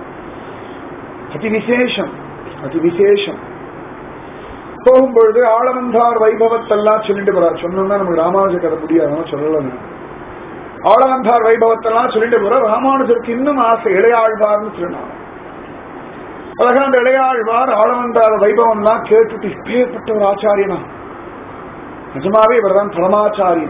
அதி விசேஷம் அதி விசேஷம் போகும்பொழுது ஆளவந்தார் வைபவத்தெல்லாம் சொல்லிட்டு போறார் சொன்னோம்னா நமக்கு ராமானுஜ கதை முடியாது சொல்லல நான் ஆளவந்தார் வைபவத்தெல்லாம் சொல்லிட்டு போற ராமானுஜருக்கு இன்னும் ஆசை இளையாழ்வார்னு சொன்னாங்க அழகா அந்த இளையாழ்வார் ஆளவந்தார் வைபவம் எல்லாம் கேட்டுட்டு இப்பேற்பட்ட ஒரு ஆச்சாரியனா நிஜமாவே இவர்தான் பரமாச்சாரியன்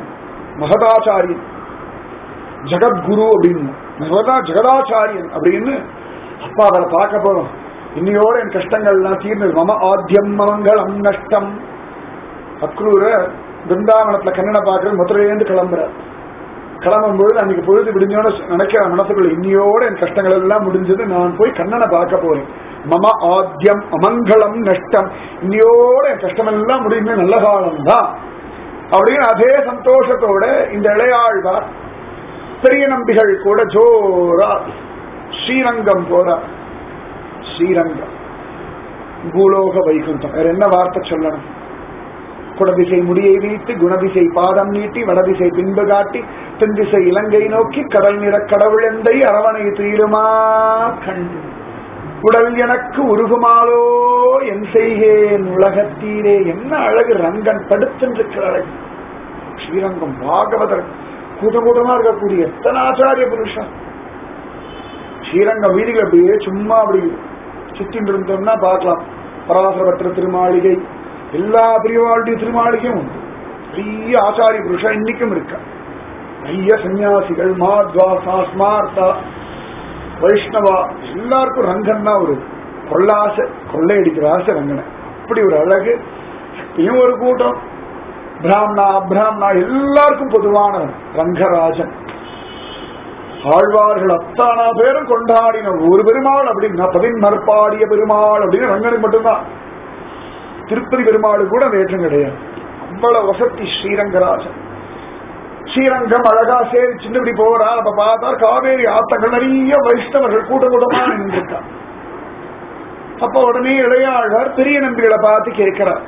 மகதாச்சாரியன் ஜெகத்குரு அப்படின்னு மகதா ஜெகதாச்சாரியன் அப்படின்னு அப்பா அவரை பார்க்க போறோம் இன்னையோட என் கஷ்டங்கள்லாம் தீர்ந்தது மம ஆத்தியம் மமங்கலம் நஷ்டம் அக்ரூர பிருந்தாவனத்துல கண்ணனை பார்க்கறது மதுரையிலேருந்து கிளம்புறார் கிளம்பும்போது அன்னைக்கு பொழுது விடிஞ்சோட நினைக்கிற மனசுக்குள்ள இன்னையோட என் கஷ்டங்கள் எல்லாம் முடிஞ்சது நான் போய் கண்ணனை பார்க்க போறேன் மம ஆத்தியம் அமங்கலம் நஷ்டம் இன்னையோட என் கஷ்டம் எல்லாம் முடியுமே நல்ல காலம் தான் அப்படின்னு அதே சந்தோஷத்தோட இந்த இளையாழ்வார் பெரிய நம்பிகள் கூட ஜோரா ஸ்ரீரங்கம் போறார் ஸ்ரீரங்கம் பூலோக வைகுண்டம் வேற என்ன வார்த்தை சொல்லணும் குடதிசை முடியை வீட்டு குணதிசை பாதம் நீட்டி வடதிசை பின்பு காட்டி தென்திசை இலங்கை நோக்கி கடல் நிற கடவுளெந்தை அரவணை தீருமா கண்டு உடல் எனக்கு உருகுமாலோ என் செய்கேன் உலகத்தீரே என்ன அழகு ரங்கன் படுத்திருக்கிற அழகு ஸ்ரீரங்கம் பாகவதர் கூட்டமா இருக்கக்கூடிய எத்தனை ஆச்சாரிய புருஷன் ஸ்ரீரங்கம் வீதிகள் அப்படியே சும்மா அப்படி சுத்தின்னு இருந்தோம்னா பார்க்கலாம் பராசரபத்திர திருமாளிகை எல்லா பிரிவாளுடைய திருமாளிகையும் உண்டு பெரிய ஆச்சாரிய புருஷன் இன்னைக்கும் இருக்கா நிறைய சன்னியாசிகள் மாத்வா ஸ்மார்த்தா வைஷ்ணவா எல்லாருக்கும் ரங்கன்னா ஒரு கொள்ளாசை கொள்ளையடிக்கிற ஆசை ரங்கனை அப்படி ஒரு அழகு இப்பயும் ஒரு கூட்டம் பிராமணா அப்ராமணா எல்லாருக்கும் பொதுவானவன் ரங்கராஜன் ஆழ்வார்கள் அத்தானா பேரும் கொண்டாடின ஒரு பெருமாள் அப்படின்னா பதின் மறுப்பாடிய பெருமாள் அப்படின்னு ரங்கனுக்கு மட்டும்தான் திருப்பதி பெருமாள் கூட வேற்றம் கிடையாது அவ்வளவு வசதி ஸ்ரீரங்கராஜன் ஸ்ரீரங்கம் அழகா சேரி சின்னபடி போறா அப்ப பார்த்தா காவேரி ஆத்தங்கள் நிறைய வைஷ்ணவர்கள் கூட்ட கூட்டமா நின்றுருக்கா அப்ப உடனே இளையாழ்வார் பெரிய நம்பிகளை பார்த்து கேட்கிறார்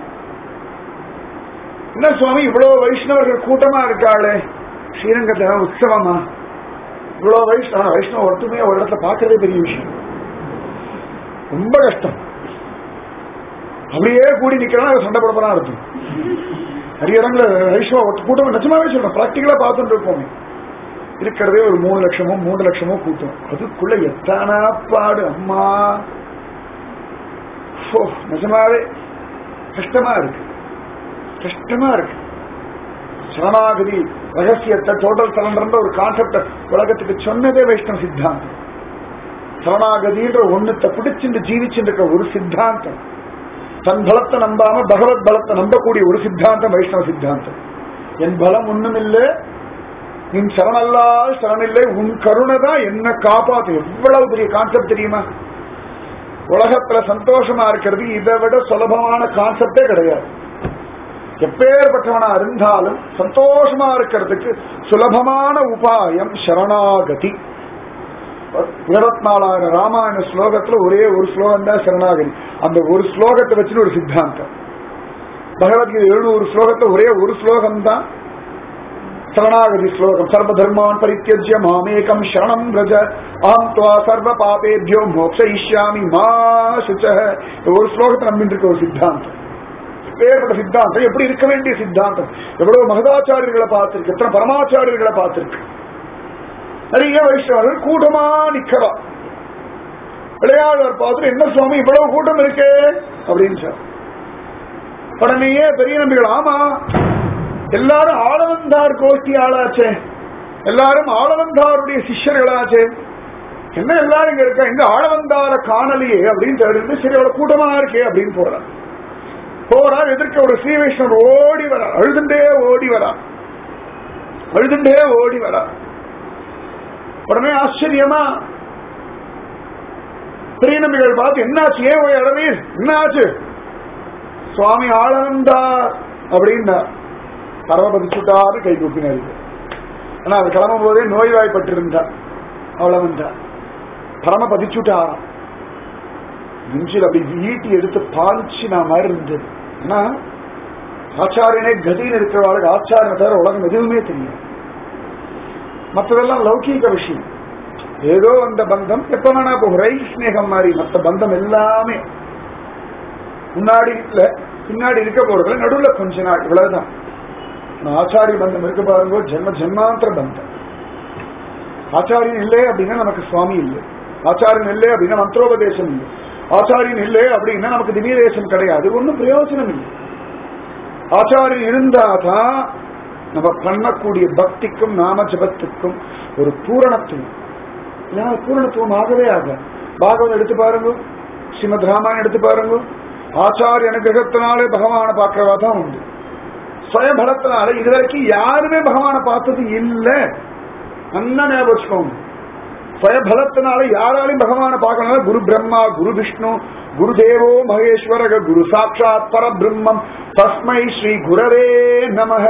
என்ன சுவாமி இவ்வளவு வைஷ்ணவர்கள் கூட்டமா இருக்காளே ஸ்ரீரங்கத்துல உற்சவமா இவ்வளவு வைஷ்ணவ வைஷ்ணவ ஒட்டுமையா ஒரு இடத்துல பாக்குறதே பெரிய விஷயம் ரொம்ப கஷ்டம் அப்படியே கூடி நிக்கிறோம் சண்டை போடப்பதான் இருக்கும் நிறைய இடங்கள வைஷ்ணவ ஒட்டு கூட்டம் நிஜமாவே சொல்றோம் பிராக்டிகலா பார்த்துட்டு இருப்போமே இருக்கிறதே ஒரு மூணு லட்சமோ மூணு லட்சமோ கூட்டம் அதுக்குள்ள எத்தனா பாடு அம்மா ஓ, நிஜமாவே கஷ்டமா இருக்கு கஷ்டமா இருக்கு சரணாகதி ரகசியத்தை டோட்டல் சரண்டர் ஒரு கான்செப்ட உலகத்துக்கு சொன்னதே வைஷ்ணவ சித்தாந்தம் சரணாகதின்ற ஒண்ணுத்தை பிடிச்சிட்டு ஜீவிச்சுட்டு இருக்க ஒரு சித்தாந்தம் தன் பலத்தை நம்பாம பகவத் பலத்தை நம்பக்கூடிய ஒரு சித்தாந்தம் வைஷ்ணவ சித்தாந்தம் என் பலம் ஒண்ணுமில்லை நின் சரணல்லால் சரணில்லை உன் கருணை தான் என்ன காப்பாத்து எவ்வளவு பெரிய கான்செப்ட் தெரியுமா உலகத்துல சந்தோஷமா இருக்கிறது இதை விட சுலபமான கான்செப்டே கிடையாது எப்பேற்பட்டவனா இருந்தாலும் சந்தோஷமா இருக்கிறதுக்கு சுலபமான உபாயம் சரணாகதி இருபத்தி நாலாயிரம் ராமாயண ஸ்லோகத்துல ஒரே ஒரு ஸ்லோகம் தான் சரணாகதி அந்த ஒரு ஸ்லோகத்தை வச்சுன்னு ஒரு சித்தாந்தம் பகவத்கீதை எழுநூறு ஸ்லோகத்துல ஒரே ஒரு ஸ்லோகம் தான் சரணாகதி ஸ்லோகம் சர்வ தர்மான் பரித்தியஜ்ய மாமேகம் சரணம் ரஜ ஆம் துவா சர்வ பாபேபியோ மோக்ஷயிஷ்யாமி மா சுச்ச ஒரு ஸ்லோகத்தை நம்பிட்டு இருக்க ஒரு சித்தாந்தம் வேறுபட்ட சித்தாந்தம் எப்படி இருக்க வேண்டிய சித்தாந்தம் எவ்வளவு மகதாச்சாரியர்களை பார்த்திருக்கு எத்தனை பரமாச்சாரியர்களை பார்த்திருக்கு நிறைய வைஷ்ணவர்கள் கூட்டமா நிக்கிறா விளையாடுவர் பார்த்துட்டு என்ன சுவாமி இவ்வளவு கூட்டம் இருக்கே அப்படின்னு சார் உடனேயே பெரிய நம்பிகள் ஆமா எல்லாரும் ஆளவந்தார் கோஷ்டி ஆளாச்சே எல்லாரும் ஆளவந்தாருடைய சிஷ்யர்களாச்சே என்ன எல்லாரும் இங்க இருக்க எங்க ஆளவந்தார காணலையே அப்படின்னு தெரிஞ்சு சரி அவ்வளவு கூட்டமா இருக்கே அப்படின்னு போறார் போறார் எதிர்க்க ஒரு ஸ்ரீ வைஷ்ணவர் ஓடி வரா அழுதுண்டே ஓடி வரா அழுதுண்டே ஓடி வரா உடனே ஆச்சரியமா பெரிய நம்பிகள் பார்த்து என்னாச்சு ஏன் ஓய் அழவீர் என்ன ஆச்சு சுவாமி ஆளவந்தார் அப்படின்னா பரமபதிச்சுட்டாரு கை கூப்பினாரு ஆனா அது கிளம்பும் போதே நோய்வாய்ப்பட்டிருந்தார் அவ்வளவந்தார் பரம பதிச்சுட்டாராம் நெஞ்சில் அப்படி ஈட்டி எடுத்து பாய்ச்சி நான் மாதிரி இருந்தது ஆனா ஆச்சாரியனே கதியில் இருக்கிறவாளுக்கு ஆச்சாரியனை தவிர உலகம் எதுவுமே தெரியும் மற்றதெல்லாம் லௌகீக விஷயம் ஏதோ அந்த பந்தம் எப்ப வேணா போகும் ரயில் ஸ்நேகம் மாதிரி மற்ற பந்தம் எல்லாமே முன்னாடி இல்ல பின்னாடி இருக்க போறது நடுவுல கொஞ்ச நாள் இவ்வளவுதான் ஆனா ஆச்சாரிய பந்தம் இருக்க பாருங்க ஜென்ம ஜென்மாந்திர பந்தம் ஆச்சாரியன் இல்லை அப்படின்னா நமக்கு சுவாமி இல்லை ஆச்சாரியன் இல்லை அப்படின்னா மந்திரோபதேசம் இல்லை ஆச்சாரியன் இல்லை அப்படின்னா நமக்கு திவ்யதேசம் கிடையாது ஒன்றும் பிரயோஜனம் இல்லை ஆச்சாரியன் இருந்தாதான் நம்ம பண்ணக்கூடிய பக்திக்கும் நாம ஜபத்துக்கும் ஒரு பூரணத்துவம் ஏன்னா பூரணத்துவம் ஆகவே ஆக பாகவதம் எடுத்து பாருங்க ஸ்ரீமத் ராமாயணம் எடுத்து பாருங்க ஆச்சாரிய அனுகிரகத்தினாலே பகவானை பார்க்கறதா தான் உண்டு சுயபலத்தினால இதுவரைக்கும் யாருமே பகவானை பார்த்தது இல்லை நல்லா ஞாபகம் வச்சுக்கோங்க சுயபலத்தினால யாராலையும் பகவானை பார்க்கணும் குரு பிரம்மா குரு விஷ்ணு குரு தேவோ மகேஸ்வரக குரு சாட்சாத் பரபிரம்மம் தஸ்மை ஸ்ரீ குரவே நமக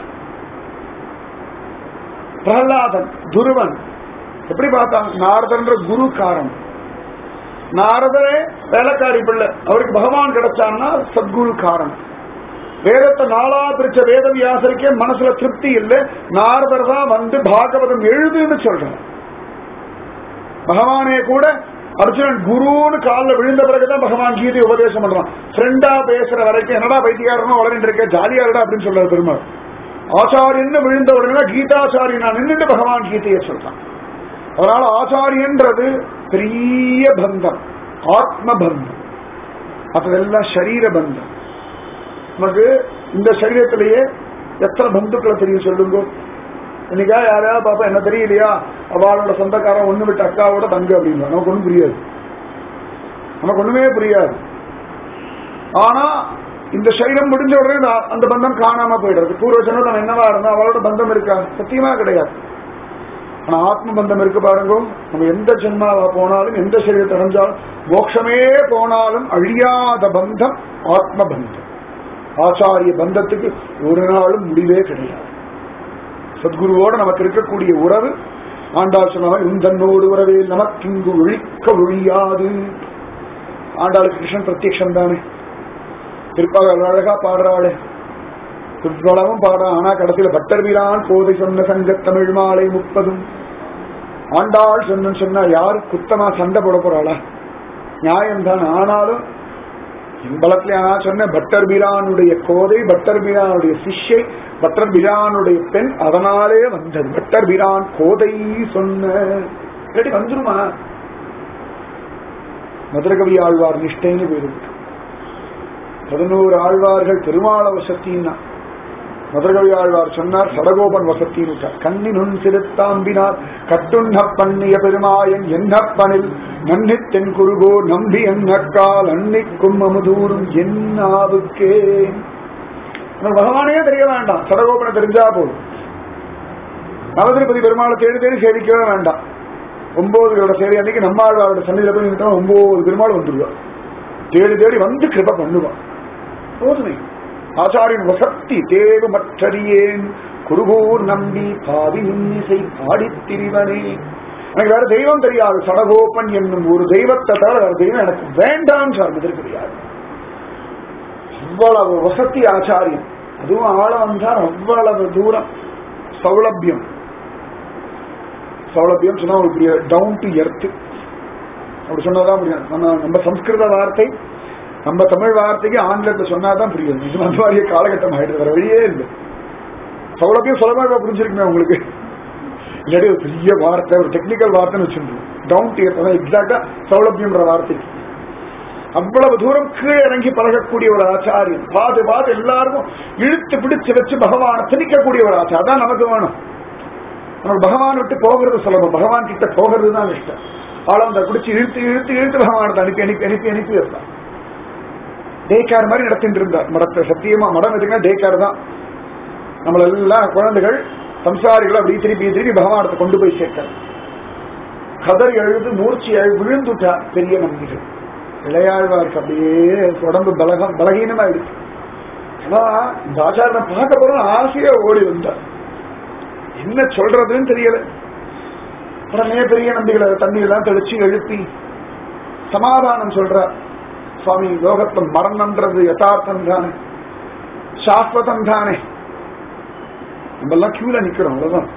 பிரகலாதன் துருவன் எப்படி பார்த்தான் நாரதன்ற குரு காரணம் நாரதரே வேலைக்காரி பிள்ளை அவருக்கு பகவான் கிடைச்சான்னா சத்குரு காரணம் வேதத்தை நாளா பிரிச்ச வேத வியாசருக்கே மனசுல திருப்தி இல்லை நாரதர் தான் வந்து பாகவதம் எழுதுன்னு சொல்றான் பகவானே கூட அர்ஜுனன் குருன்னு காலில் விழுந்த பிறகுதான் பகவான் கீதை உபதேசம் பண்றான் ஃப்ரெண்டா பேசுற வரைக்கும் என்னடா பைத்தியாரனும் வளர்ந்து இருக்க ஜாலியா இருடா அப்படின்னு சொல்றாரு பெருமாள் ஆச்சாரியன்னு விழுந்த உடனே கீதாச்சாரியனா நின்றுட்டு பகவான் கீதையை சொல்றான் அதனால ஆச்சாரியன்றது பெரிய பந்தம் ஆத்ம பந்தம் அதெல்லாம் சரீர பந்தம் நமக்கு இந்த சரீரத்திலேயே எத்தனை பந்துக்களை தெரியும் சொல்லுங்க இன்னைக்கா யாரையாவது பாப்பா என்ன தெரியலையா அவளோட சொந்தக்காரன் ஒண்ணு விட்டு அக்காவோட தங்க அப்படின்னு நமக்கு ஒண்ணும் புரியாது நமக்கு ஒண்ணுமே புரியாது ஆனா இந்த சரீரம் முடிஞ்ச உடனே இந்த- அந்த பந்தம் காணாம போயிடுறது பூர்வ ஜென்மம் நம்ம என்னவா இருந்தா அவளோட பந்தம் இருக்கா சத்தியமா கிடையாது ஆனா ஆத்ம பந்தம் இருக்கு பாருங்க நம்ம எந்த ஜென்மாவா போனாலும் எந்த சரீரத்தை அடைஞ்சாலும் மோட்சமே போனாலும் அழியாத பந்தம் ஆத்ம பந்தம் ஆச்சாரிய பந்தத்துக்கு ஒரு நாளும் முடிவே கிடையாது சத்குருவோடு நமக்கு இருக்கக்கூடிய உறவு ஆண்டாள் சொன்னவர் உந்தன்னோடு உறவே நமக்கு இங்கு ஒழிக்க ஒழியாது ஆண்டாளுக்கு கிருஷ்ணன் பிரத்யக்ஷம் தானே திருப்பாக அழகா பாடுறாளே துர்வளவும் பாடுறான் ஆனா கடைசியில பட்டர்வீரான் கோதை சொன்ன சங்க தமிழ் மாலை முப்பதும் ஆண்டாள் சொன்ன சொன்னா யாரு குத்தமா சண்டை போட போறாளா நியாயம் தான் ஆனாலும் இம்பலத்துல ஆனா சொன்ன பட்டர் பிரானுடைய கோதை பட்டர் பிரானுடைய சிஷ்யை பட்டர் பிரானுடைய பெண் அதனாலே வந்தது பட்டர் பிரான் கோதை சொன்ன இல்லாட்டி வந்துருமா மதுரகவி ஆழ்வார் நிஷ்டைன்னு போயிருக்கு பதினோரு ஆழ்வார்கள் பெருமாள வசத்தின்னா மதுரகவி ஆழ்வார் சொன்னார் சடகோபன் வசத்தின்னு கண்ணினுன் சிறுத்தாம்பினார் கட்டுண்ண பண்ணிய பெருமாயன் என்னப்பனில் நன்னித்தென் குருகோ நம்பி என்னக்கால் அன்னிக்கும் அமுதூரும் என்னாவுக்கே உனக்கு பகவானே தெரிய வேண்டாம் சடகோபனை தெரிஞ்சா போதும் நவதிருப்பதி பெருமாளை தேடி தேடி சேவிக்கவே வேண்டாம் ஒன்பதுகளோட சேவை அன்னைக்கு நம்மாழ்வாரோட சன்னிதியில போய் நின்றுட்டோம் ஒன்பது பெருமாள் வந்துருவா தேடி தேடி வந்து கிருப பண்ணுவான் போதுமே ஆச்சாரியின் வசக்தி தேவு மற்றறியேன் குருகூர் நம்பி பாவி இன்னிசை பாடித் திரிவனே எனக்கு வேற தெய்வம் தெரியாது சடகோபன் என்னும் ஒரு தெய்வத்தை தவிர வேற தெய்வம் எனக்கு வேண்டாம் சார் தெரியாது அவ்வளவு வசதி ஆச்சாரியம் அதுவும் ஆள வந்தார் அவ்வளவு தூரம் சௌலபியம் சௌலபியம் சொன்னா ஒரு பெரிய டவுன் டு எர்த் அப்படி சொன்னாதான் முடியும் நம்ம நம்ம சம்ஸ்கிருத வார்த்தை நம்ம தமிழ் வார்த்தைக்கு ஆங்கிலத்தை சொன்னாதான் புரியும் இது அந்த மாதிரியே காலகட்டம் ஆயிடுது வேற வழியே இல்லை சௌலபியம் சுலபமாக புரிஞ்சிருக்குமே உங்களுக்கு இல்லாட்டி ஒரு பெரிய வார்த்தை ஒரு டெக்னிக்கல் வார்த்தைன்னு வச்சிருந்தோம் டவுன் டு எர்த் எக்ஸாக்டா சௌலபியம்ன்ற வார்த்தைக்கு அவ்வளவு தூரம் கீழே இறங்கி பழகக்கூடிய ஒரு ஆச்சாரியம் பாது பாது எல்லாருக்கும் இழுத்து பிடிச்சு வச்சு பகவானை திணிக்கக்கூடிய ஒரு ஆச்சாரம் அதான் நமக்கு வேணும் நமக்கு பகவான் விட்டு போகிறது சுலபம் பகவான் கிட்ட போகிறது தான் இஷ்டம் ஆளவந்த பிடிச்சி இழுத்து இழுத்து இழுத்து பகவானத்தை அனுப்பி அனுப்பி அனுப்பி அனுப்பி வைப்பான் டேக்கார் மாதிரி நடத்திட்டு இருந்தார் மடத்தை சத்தியமா மடம் எதுங்க டேக்கார் தான் நம்மளெல்லாம் குழந்தைகள் சம்சாரிகள் அப்படி திருப்பி திருப்பி பகவானத்தை கொண்டு போய் சேர்க்க கதர் எழுது மூர்ச்சி எழு விழுந்துட்டா பெரிய நம்பிக்கை இளையாழ்வாருக்கு அப்படியே உடம்பு பலகம் பலகீனமாயிடுச்சு ஆனா இந்த ஆச்சாரனை பார்க்க போறோம் ஆசையா ஓடி வந்தார் என்ன சொல்றதுன்னு தெரியல உடனே பெரிய நம்பிகளை தண்ணீர்லாம் தெளிச்சு எழுப்பி சமாதானம் சொல்றார் சுவாமி லோகத்துல மரணம்ன்றது யதார்த்தம் தானே சாஸ்வதம் தானே நம்ம எல்லாம் கியூல நிக்கிறோம் அவ்வளவுதான்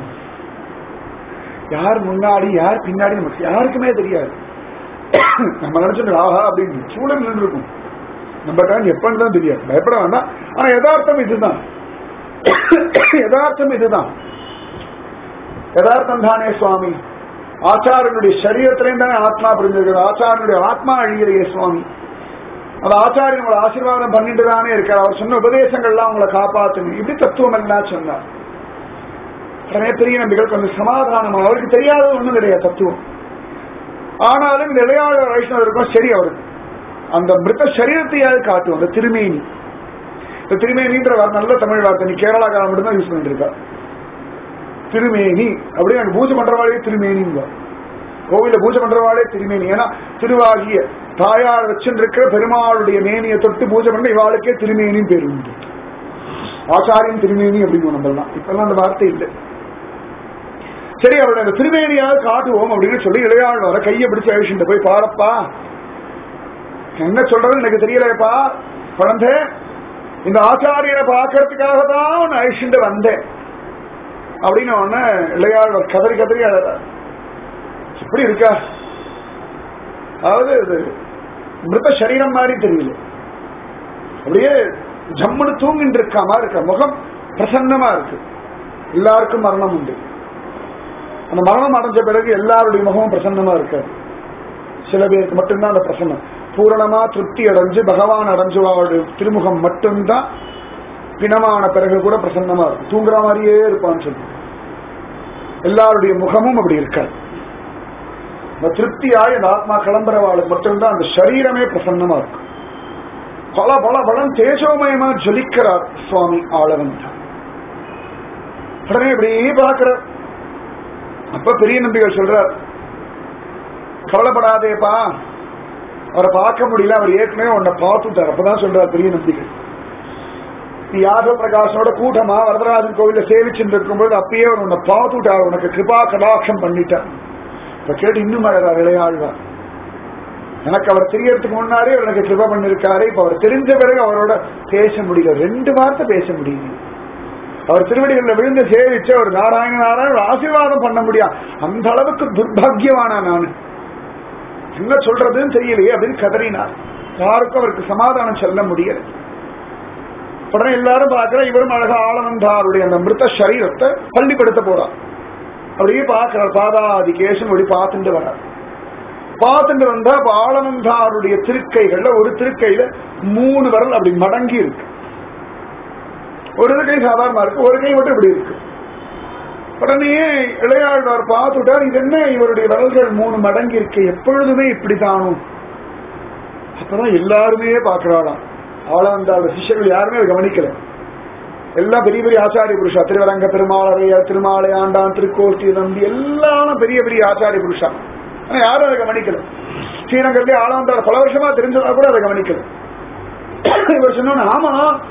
யார் முன்னாடி யார் பின்னாடி நமக்கு யாருக்குமே தெரியாது நம்ம நினைச்சோம் ஆஹா அப்படின்னு சூழல் நின்று இருக்கும் நம்ம டைம் எப்பன்னு தான் தெரியாது பயப்பட வேண்டாம் ஆனா யதார்த்தம் இதுதான் யதார்த்தம் இதுதான் யதார்த்தம் தானே சுவாமி ஆச்சாரனுடைய சரீரத்திலையும் தானே ஆத்மா புரிஞ்சிருக்கிறது ஆச்சாரனுடைய ஆத்மா அழியிறையே சுவாமி அந்த ஆச்சாரியன் உங்களை ஆசீர்வாதம் பண்ணிட்டு தானே இருக்கார் அவர் சொன்ன உபதேசங்கள்லாம் உங்களை காப்பாற்றணும் இப்படி தத்துவம் எல்லாம் சொன்னார் உடனே பெரிய நம்பிகள் கொஞ்சம் சமாதானம் அவருக்கு தெரியாத ஒண்ணும் கிடையாது தத்துவம் ஆனாலும் இந்த இளையாள வைஷ்ணவர் இருக்கும் சரி அவருக்கு அந்த மிருத சரீரத்தையாவது காட்டும் அந்த திருமேனி இந்த திருமேனின்ற வார்த்தை நல்ல தமிழ் வார்த்தை நீ கேரளாக்காரன் மட்டும் தான் யூஸ் பண்ணிட்டு இருக்கா திருமேனி அப்படியே அங்க பூஜை பண்றவாளே திருமேனிங்க கோவில பூஜை பண்றவாளே திருமேனி ஏன்னா திருவாகிய தாயார் வச்சுருக்கிற பெருமாளுடைய மேனியை தொட்டு பூஜை பண்ண இவாளுக்கே திருமேனின்னு பேர் உண்டு ஆச்சாரியம் திருமேனி அப்படின்னு நம்பலாம் இப்பெல்லாம் அந்த வார்த்தை இல்லை சரி அவருடைய அந்த திருமேனியாவது காட்டுவோம் அப்படின்னு சொல்லி இளையாள் வர கையை பிடிச்சு அழிச்சுட்டு போய் பாரப்பா என்ன சொல்றது எனக்கு தெரியலையப்பா குழந்தை இந்த ஆச்சாரியரை பார்க்கறதுக்காக தான் உன்னை அழிச்சுட்டு வந்தேன் அப்படின்னு உடனே இளையாழ்வார் கதறி கதறி அழறார் எப்படி இருக்கா அதாவது இது மிருத சரீரம் மாதிரி தெரியல அப்படியே ஜம்முன்னு தூங்கிட்டு இருக்கா மாதிரி இருக்க முகம் பிரசன்னமா இருக்கு எல்லாருக்கும் மரணம் உண்டு அந்த மரணம் அடைஞ்ச பிறகு எல்லாருடைய முகமும் பிரசன்னமா இருக்காது சில பேருக்கு மட்டும்தான் அந்த பிரசன்னம் பூரணமா திருப்தி அடைஞ்சு பகவான் அடைஞ்சவாளுடைய திருமுகம் மட்டும்தான் பிணமான பிறகு கூட பிரசன்னமா இருக்கும் தூங்குற மாதிரியே இருப்பான்னு சொல்லி எல்லாருடைய முகமும் அப்படி இருக்காது இந்த திருப்தியாய் அந்த ஆத்மா கிளம்புறவாளுக்கு மட்டும்தான் அந்த சரீரமே பிரசன்னமா இருக்கும் பல பல பலம் தேஜோமயமா ஜொலிக்கிறார் சுவாமி ஆளவன் உடனே இப்படியே பார்க்கிறார் அப்ப பெரிய நம்பிகள் சொல்றார் கவலைப்படாதேப்பா அவரை பார்க்க முடியல அவர் ஏற்கனவே உன்னை பார்த்துட்டார் அப்பதான் சொல்றார் பெரிய நம்பிகள் நீ யாதவ பிரகாசனோட கூட்டமா வரதராஜன் கோவில சேவிச்சுட்டு இருக்கும்போது அப்பயே அவர் உன்னை பார்த்துட்டார் உனக்கு கிருபா கடாட்சம் பண்ணிட்டார் இப்ப கேட்டு இன்னும் அழகார் இளையாழ்வார் எனக்கு அவர் தெரியறதுக்கு முன்னாடி அவர் எனக்கு கிருபா பண்ணிருக்காரு இப்ப அவர் தெரிஞ்ச பிறகு அவரோட பேச முடியல ரெண்டு வார்த்தை பேச முடியல அவர் திருவடிகளில் விழுந்து சேவிச்சு அவர் நாராயண நாராயண ஆசீர்வாதம் பண்ண முடியாது அந்த அளவுக்கு துர்பாகியவானா நான் என்ன சொல்றதுன்னு தெரியலையே அப்படின்னு கதறினார் யாருக்கும் அவருக்கு சமாதானம் சொல்ல முடியல உடனே எல்லாரும் பார்க்கிற இவரும் அழகா ஆளவந்தாருடைய அந்த மிருத சரீரத்தை பள்ளிப்படுத்த போறார் அப்படியே பார்க்கிறார் பாதாதி கேசம் அப்படி பார்த்துட்டு வரார் பார்த்துட்டு வந்தா அப்ப ஆளவந்தாருடைய திருக்கைகள்ல ஒரு திருக்கையில மூணு விரல் அப்படி மடங்கி இருக்கு ஒரு கை சாதாரணமா இருக்கு ஒரு கை மட்டும் இப்படி இருக்கு உடனே இளையாழ்வார் பார்த்துட்டார் இது என்ன இவருடைய விரல்கள் மூணு மடங்கி இருக்கு எப்பொழுதுமே இப்படித்தானும் அப்பதான் எல்லாருமே பார்க்கிறாளாம் ஆளாந்தாள் சிஷ்யர்கள் யாருமே அதை கவனிக்கல எல்லாம் பெரிய பெரிய ஆச்சாரிய புருஷா திருவரங்க பெருமாளையர் திருமாலை ஆண்டான் திருக்கோஷ்டி நம்பி எல்லாரும் பெரிய பெரிய ஆச்சாரிய புருஷா ஆனா யாரும் அதை கவனிக்கல ஸ்ரீரங்கத்திலே ஆளாந்தார் பல வருஷமா தெரிஞ்சதா கூட அதை கவனிக்கல இவர் சொன்ன ஆமா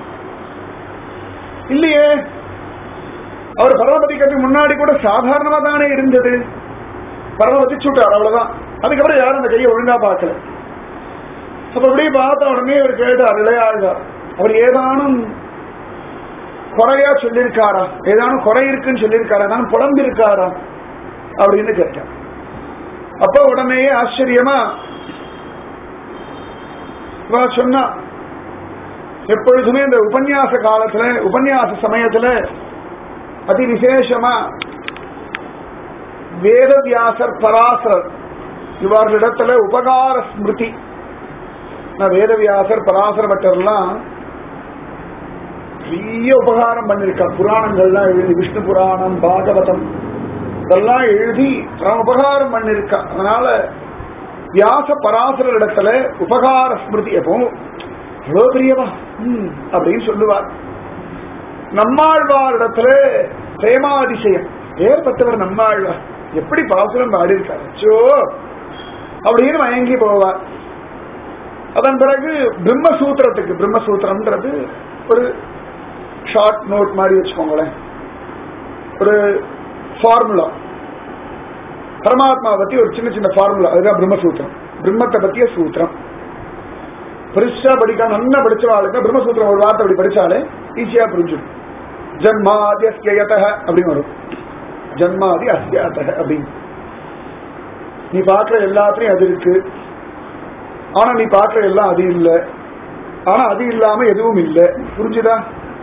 இல்லையே அவர் பரமபதிக்கு முன்னாடி கூட சாதாரணமா தானே இருந்தது பரமபதி சுட்டார் அவ்வளவுதான் அதுக்கப்புறம் யாரும் அந்த கையை ஒழுங்கா பார்க்கல அப்ப அப்படியே பார்த்த உடனே அவர் கேட்டார் இளையாழ்வார் அவர் ஏதானும் குறையா சொல்லியிருக்காரா ஏதானும் குறை இருக்குன்னு சொல்லியிருக்காரா ஏதானும் புலம்பு இருக்காரா அப்படின்னு கேட்டார் அப்ப உடனே ஆச்சரியமா இவ சொன்னா எப்பொழுதுமே இந்த உபன்யாச காலத்துல உபன்யாச சமயத்துல அதி விசேஷமா வேதவியாசர் பராசரர் இவர்களிடத்துல உபகார ஸ்மிருதி நான் வேதவியாசர் பராசர பட்டர்லாம் பெரிய உபகாரம் பண்ணிருக்கா புராணங்கள்லாம் எழுதி விஷ்ணு புராணம் பாகவதம் இதெல்லாம் எழுதி பரம உபகாரம் பண்ணிருக்கா அதனால வியாச பராசர இடத்துல உபகார ஸ்மிருதி எப்பவும் எவ்வளவு பெரியவா ம், அப்படின்னு சொல்லுவார் நம்மாழ்வார் இடத்துல பிரேமாதிசயம் ஏற்பட்டவர் நம்மாழ்வார் எப்படி பாசுரம் பாடியிருக்காரு அச்சோ அப்படின்னு மயங்கி போவார் அதன் பிறகு பிரம்மசூத்திரத்துக்கு பிரம்மசூத்திரம்ன்றது ஒரு ஷார்ட் நோட் மாதிரி வச்சுக்கோங்களேன் ஒரு ஃபார்முலா பரமாத்மா பத்தி ஒரு சின்ன சின்ன ஃபார்முலா அதுதான் பிரம்மசூத்திரம் பிரம்மத்தை பத்திய சூத்திரம் பெருசா படிக்காம நல்லா படிச்சவாளுக்கு பிரம்மசூத்திரம் ஒரு வார்த்தை அப்படி படிச்சாலே ஈஸியா புரிஞ்சிடும் ஜன்மாதி அஸ்யயத அப்படின்னு வரும் ஜன்மாதி அஸ்யத அப்படின்னு நீ பார்க்கிற எல்லாத்துலயும் அது இருக்கு ஆனா நீ பார்க்கிற எல்லாம் அது இல்ல ஆனா அது இல்லாம எதுவும் இல்ல புரிஞ்சுதா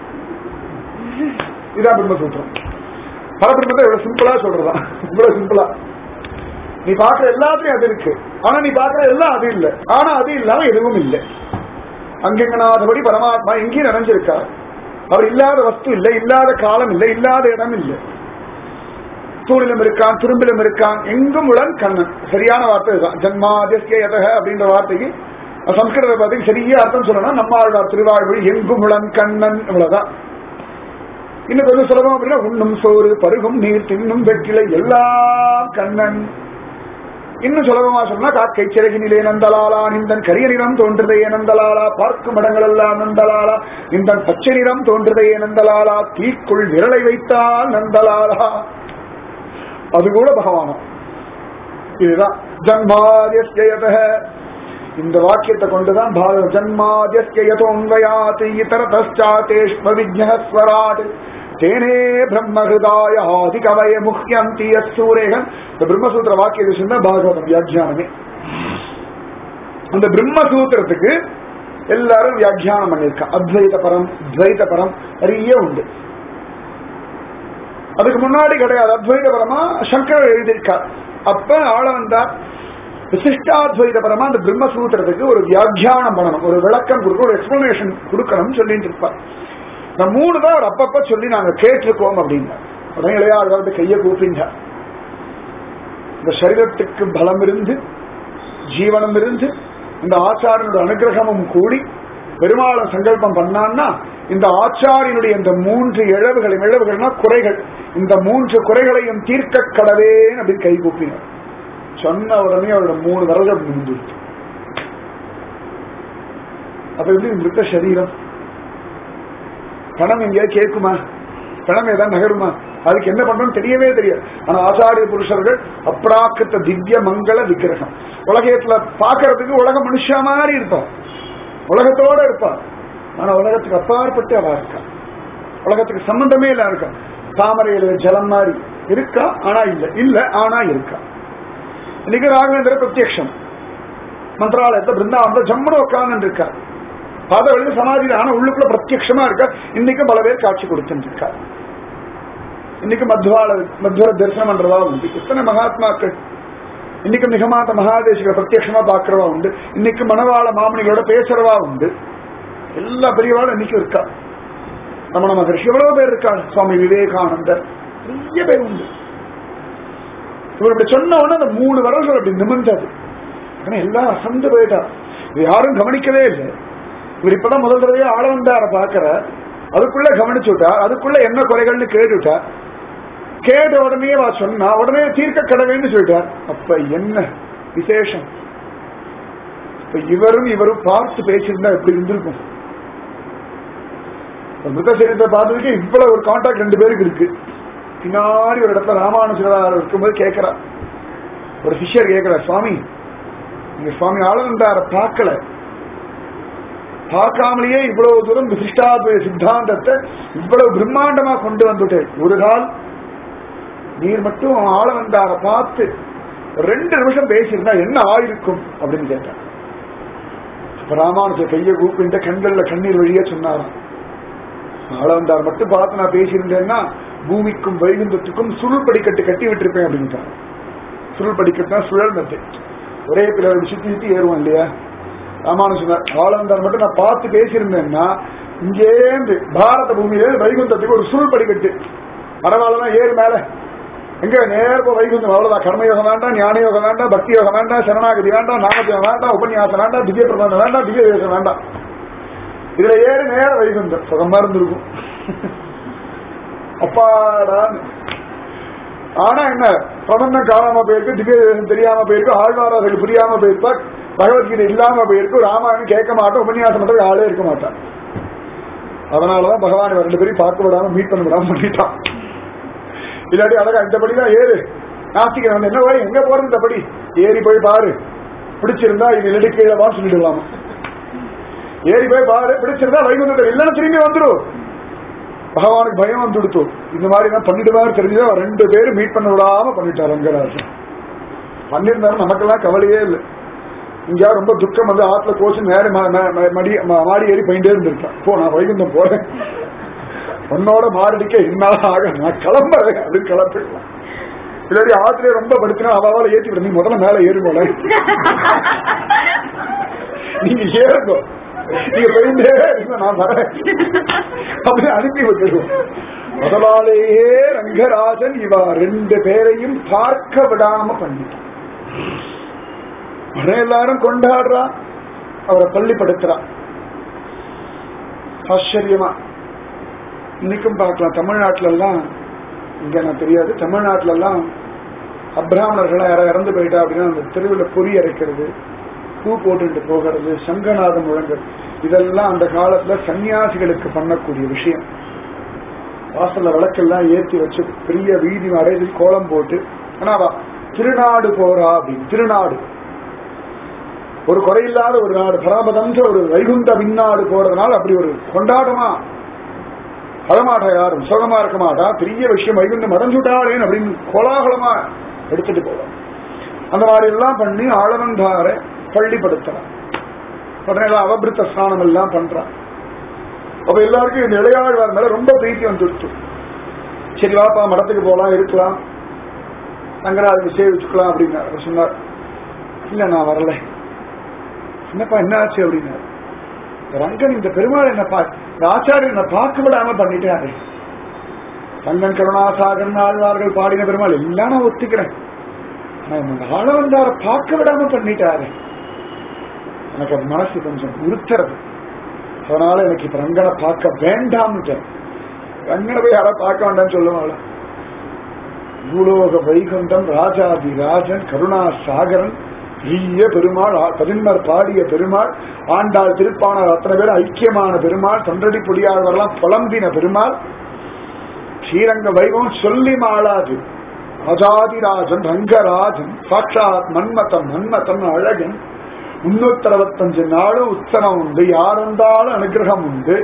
இதான் பிரம்மசூத்திரம் பரபிரம்மத்தை இவ்வளவு சிம்பிளா சொல்றதா இவ்வளவு சிம்பிளா நீ பார்க்கிற எல்லாத்துலயும் அது இருக்கு ஆனா நீ பார்க்கிற எல்லாம் அது இல்ல ஆனா அது இல்லாம எதுவும் இல்லை அங்கெங்கனாதபடி பரமாத்மா எங்கேயும் நிறைஞ்சிருக்கார் அவர் இல்லாத வஸ்து இல்லை இல்லாத காலம் இல்லை இல்லாத இடம் இல்லை தூணிலும் இருக்கான் துரும்பிலும் இருக்கான் எங்கும் உடன் கண்ணன் சரியான வார்த்தை இதுதான் ஜன்மாதிஸ்ய யதக அப்படின்ற வார்த்தைக்கு சம்ஸ்கிருத வார்த்தைக்கு சரியா அர்த்தம் சொல்லணும் நம்மாழ்வார் திருவாழ்மொழி எங்கும் உடன் கண்ணன் இவ்வளவுதான் இன்னும் கொஞ்சம் சுலபம் அப்படின்னா உண்ணும் சோறு பருகும் நீர் தின்னும் வெற்றிலை எல்லாம் கண்ணன் இன்னும் சுலபமா சொன்னா காக்கை சிறகினிலே நந்தலாலா நிந்தன் கரிய நிறம் தோன்றுதே நந்தலாலா பார்க்கும் இடங்கள் எல்லாம் நந்தலாலா நிந்தன் பச்சை நிறம் தோன்றுதே நந்தலாலா தீக்குள் விரலை வைத்தால் நந்தலாலா அது கூட பகவானம் இதுதான் ஜன்மாதியஸ்யத இந்த வாக்கியத்தை கொண்டுதான் பாரத ஜன்மாதியஸ்யதோன்வயாத் இதரதாத்தேஷ்ம விஜ்ஞஸ்வராட் தேனே பிரம்மஹிருதாய ஆதி கவய முக்கியந்தி சூரேகன் இந்த பிரம்மசூத்திர வாக்கியத்தை சொன்ன பாகவதம் வியாக்கியானமே அந்த பிரம்மசூத்திரத்துக்கு எல்லாரும் வியாக்கியானம் பண்ணியிருக்கான் அத்வைத பரம் துவைத பரம் நிறைய உண்டு அதுக்கு முன்னாடி கிடையாது அத்வைத பரமா சங்கரர் எழுதியிருக்கார் அப்ப ஆள வந்தார் விசிஷ்டாத்வைத பரமா அந்த பிரம்மசூத்திரத்துக்கு ஒரு வியாக்கியானம் பண்ணணும் ஒரு விளக்கம் கொடுக்க ஒரு எக்ஸ்பிளனேஷன் கொடுக்கணும்னு சொல்லிட்டு இருப்பார் இந்த மூணு தான் அவர் அப்பப்ப சொல்லி நாங்க கேட்டிருக்கோம் அப்படின்னா உடனே இளையார் வந்து கையை கூப்பிங்க இந்த சரீரத்துக்கு பலம் இருந்து ஜீவனம் இருந்து இந்த ஆச்சாரனோட அனுகிரகமும் கூடி பெருமாளை சங்கல்பம் பண்ணான்னா இந்த ஆச்சாரியனுடைய இந்த மூன்று இழவுகள் இழவுகள்னா குறைகள் இந்த மூன்று குறைகளையும் தீர்க்க கடவேன் அப்படின்னு கை கூப்பினார் சொன்ன உடனே அவரோட மூணு விரல்கள் நின்றுச்சு அப்ப எப்படி மிருத்த சரீரம் பணம் எங்கேயா கேட்குமா பணம் ஏதாவது நகருமா அதுக்கு என்ன பண்றோம்னு தெரியவே தெரியாது ஆனா ஆச்சாரிய புருஷர்கள் அப்ராக்கிருத்த திவ்ய மங்கள விக்கிரகம் உலகத்துல பாக்குறதுக்கு உலக மனுஷா மாதிரி இருப்பான் உலகத்தோட இருப்பான் ஆனா உலகத்துக்கு அப்பாற்பட்டு அவ இருக்கா உலகத்துக்கு சம்பந்தமே இல்ல இருக்கா தாமரையில ஜலம் மாதிரி இருக்கா ஆனா இல்ல இல்ல ஆனா இருக்கா இன்னைக்கு ராகவேந்திர பிரத்யக்ஷம் மந்திராலயத்தை பிருந்தாவனத்தை ஜம்முன்னு உட்கார்ந்து இருக்கா பாத வெளியில சமாதியில் ஆனா உள்ளுக்குள்ள பிரத்யட்சமா இருக்கா இன்னைக்கும் பல பேர் காட்சி கொடுத்துட்டு இருக்கா இன்னைக்கு மத்வால மத்வர தரிசனம் பண்றதா உண்டு எத்தனை மகாத்மாக்கள் இன்னைக்கு மிகமாத்த மகாதேசிகளை பிரத்யட்சமா பாக்குறவா உண்டு இன்னைக்கு மணவாள மாமனிகளோட பேசுறவா உண்டு எல்லா பெரியவாளும் இன்னைக்கும் இருக்கா ரமண மகர்ஷி எவ்வளவு பேர் இருக்காங்க சுவாமி விவேகானந்தர் நிறைய பேர் உண்டு இவர் இப்படி சொன்ன உடனே அந்த மூணு வரல்கள் அப்படி நிமிர்ந்தது ஆனா எல்லாம் அசந்து போயிட்டா இது யாரும் கவனிக்கவே இல்லை இவர் இப்பதான் முதல் தடவையா ஆளவந்தார பாக்குற அதுக்குள்ள கவனிச்சு விட்டா அதுக்குள்ள என்ன குறைகள்னு கேட்டுட்டா கேட்ட உடனே வா சொன்னா உடனே தீர்க்க கடவைன்னு சொல்லிட்டார் அப்ப என்ன விசேஷம் இப்ப இவரும் இவரும் பார்த்து பேசியிருந்தா எப்படி இருந்திருக்கும் மிருத சரீரத்தை பார்த்ததுக்கு இவ்வளவு ஒரு கான்டாக்ட் ரெண்டு பேருக்கு இருக்கு பின்னாடி ஒரு இடத்துல ராமானுஜரார் இருக்கும்போது கேட்கிறா ஒரு சிஷ்யர் கேட்கிற சுவாமி நீங்க சுவாமி ஆளவந்தார பார்க்கல பார்க்காமலேயே இவ்வளவு தூரம் விசிஷ்டாத்வய சித்தாந்தத்தை இவ்வளவு பிரம்மாண்டமா கொண்டு வந்துட்டு ஒரு கால் நீர் மட்டும் ஆள வந்தார பார்த்து ரெண்டு நிமிஷம் பேசியிருந்தா என்ன ஆயிருக்கும் அப்படின்னு கேட்டார் அப்ப ராமானுஜர் கையை கூப்பிட்டு கண்கள்ல கண்ணீர் வழியா சொன்னாராம் ஆள வந்தார் மட்டும் பார்த்து நான் பேசியிருந்தேன்னா பூமிக்கும் வைகுந்தத்துக்கும் சுருள் படிக்கட்டு கட்டி விட்டிருப்பேன் அப்படின்ட்டார் சுருள் படிக்கட்டுனா சுழல் மெத்தை ஒரே பிள்ளை சுத்தி சுத்தி ஏறுவோம் இல்லையா ராமானுஜர் ஆளந்தார் மட்டும் நான் பார்த்து பேசியிருந்தேன்னா இங்கேந்து பாரத பூமியில வைகுந்தத்துக்கு ஒரு சுருள் படிக்கட்டு பரவாயில்லதான் ஏறு மேல எங்க நேர்ப வைகுந்தம் அவ்வளவுதான் கர்மயோகம் வேண்டாம் ஞான யோகம் வேண்டாம் பக்தி யோகம் வேண்டாம் சரணாகதி வேண்டாம் நாமஜம் வேண்டாம் உபன்யாசம் வேண்டாம் திவ்ய பிரபந்தம் வேண்டாம் திவ்ய தேசம் வேண்டாம் இதுல ஏறி நேர வைகுந்தம் சுகமா இருந்திருக்கும் அப்பாடான்னு ஆனா என்ன பிரபந்தம் காணாம போயிருக்கு திவ்ய தேசம் தெரியாம போயிருக்கு ஆழ்வாரார்கள் புரியாம போயிருப்பா பகவத்கீதை இல்லாம போயிருக்கு ராமாயணம் கேட்க மாட்டோம் உபன்யாசம் பண்றது ஆளே இருக்க மாட்டான் அதனாலதான் பகவான் இவன் ரெண்டு பேரையும் பார்க்க விடாம மீட் பண்ண விடாம பண்ணிட்டான் இல்லாட்டி அழகா இந்த படிதான் ஏறு நாஸ்திகன் வந்து என்ன வழி எங்க போறது இந்த படி ஏறி போய் பாரு பிடிச்சிருந்தா இது நெடுக்கையிலவான்னு சொல்லிடலாமா ஏறி போய் பாரு பிடிச்சிருந்தா வைகுந்தத்தில் இல்லைன்னு திரும்பி வந்துடும் பகவானுக்கு பயம் வந்து கொடுத்தோம் இந்த மாதிரி தான் பண்ணிடுவாரு தெரிஞ்சதா ரெண்டு பேரும் மீட் பண்ண விடாம பண்ணிட்டார் ரங்கராஜன் பண்ணிருந்தாலும் நமக்கெல்லாம் கவலையே இல்லை இங்க ரொம்ப துக்கம் வந்து ஆத்துல கோச்சு நேர மடி மாடி ஏறி போயிட்டே இருந்திருக்கான் போ நான் வைகுந்தம் போறேன் உன்னோட மாரடிக்க என்னால ஆக நான் கிளம்புறேன் அப்படின்னு கிளம்பிடலாம் இல்லாட்டி ஆத்திரைய ரொம்ப படுத்தினா அவளால ஏற்றி விட நீ முதல்ல மேல ஏறுங்கோல நீங்க ஏறுங்கோ நீங்க போயிட்டே இருங்க நான் வரேன் அப்படி அனுப்பி விட்டுருவோம் முதலாலேயே ரங்கராஜன் இவா ரெண்டு பேரையும் பார்க்க விடாம பண்ணிட்டான் உடனே எல்லாரும் கொண்டாடுறா அவரை பள்ளிப்படுத்துறா ஆச்சரியமா இன்னைக்கும் பார்க்கலாம் தமிழ்நாட்டுல எல்லாம் இங்க நான் தெரியாது தமிழ்நாட்டுல எல்லாம் அப்ராமணர்களா யாரா இறந்து போயிட்டா அப்படின்னா அந்த தெருவில் பொறி அரைக்கிறது பூ போட்டுட்டு போகிறது சங்கநாதம் முழங்குறது இதெல்லாம் அந்த காலத்துல சன்னியாசிகளுக்கு பண்ணக்கூடிய விஷயம் வாசல்ல விளக்கெல்லாம் ஏற்றி வச்சு பெரிய வீதி அடையில் கோலம் போட்டு ஆனா அவ திருநாடு போறா அப்படின்னு திருநாடு ஒரு குறையில்லாத ஒரு நாடு பராபதன்ற ஒரு வைகுண்ட விண்ணாடு போறதுனால அப்படி ஒரு கொண்டாட்டமா அழமாட்டா யாரும் சுகமா இருக்க மாட்டா பெரிய விஷயம் வைகுண்டம் அடைஞ்சுட்டாரேன் அப்படின்னு கோலாகலமா எடுத்துட்டு போவான் அந்த மாதிரி எல்லாம் பண்ணி ஆளவந்தார பள்ளிப்படுத்தலாம் உடனே எல்லாம் அவபிருத்த ஸ்நானம் எல்லாம் பண்றான் அப்ப எல்லாருக்கும் இந்த இளையாழ்வார் மேல ரொம்ப பிரீத்தி வந்துடுச்சு சரி வாப்பா மடத்துக்கு போலாம் இருக்கலாம் ரங்கநாதனுக்கு சேவிச்சுக்கலாம் அப்படின்னாரு அவர் சொன்னார் இல்ல நான் வரல என்னப்பா என்ன ஆச்சு அப்படின்னாரு ரங்கன் இந்த பெருமாள் என்ன பா இந்த ஆச்சாரியர் என்ன பார்க்க விடாம பண்ணிட்டாரு ரங்கன் கருணாசாகரன் ஆழ்வார்கள் பாடின பெருமாள் எல்லாம் நான் ஒத்துக்கிறேன் ஆனா இந்த ஆளவந்தார பார்க்க விடாம பண்ணிட்டாரு எனக்கு அது மனசு கொஞ்சம் உறுத்துறது அதனால எனக்கு இப்ப ரங்கனை பார்க்க வேண்டாம்னு ரங்கனை போய் யாரா பார்க்க வேண்டாம்னு சொல்லுவாங்கள பூலோக வைகுண்டம் ராஜாதி ராஜன் கருணா சாகரன் பெரிய பெருமாள் ஆ- பதின்மர் பாடிய பெருமாள் ஆண்டாள் திருப்பாணர் அத்தனை பேர் ஐக்கியமான பெருமாள் தொண்டடி புலியாழ்வரெல்லாம் புலம்பின பெருமாள் ஸ்ரீரங்க வைபவம் சொல்லி மாளாது ராஜாதிராஜன் ரங்கராஜன் சாட்சாத் மன்மதன் மன்மதன் அழகன் முன்னூத்தி அறுபத்தஞ்சு நாளும் உத்தரம் உண்டு யார் வந்தாலும் அனுகிரகம் உண்டு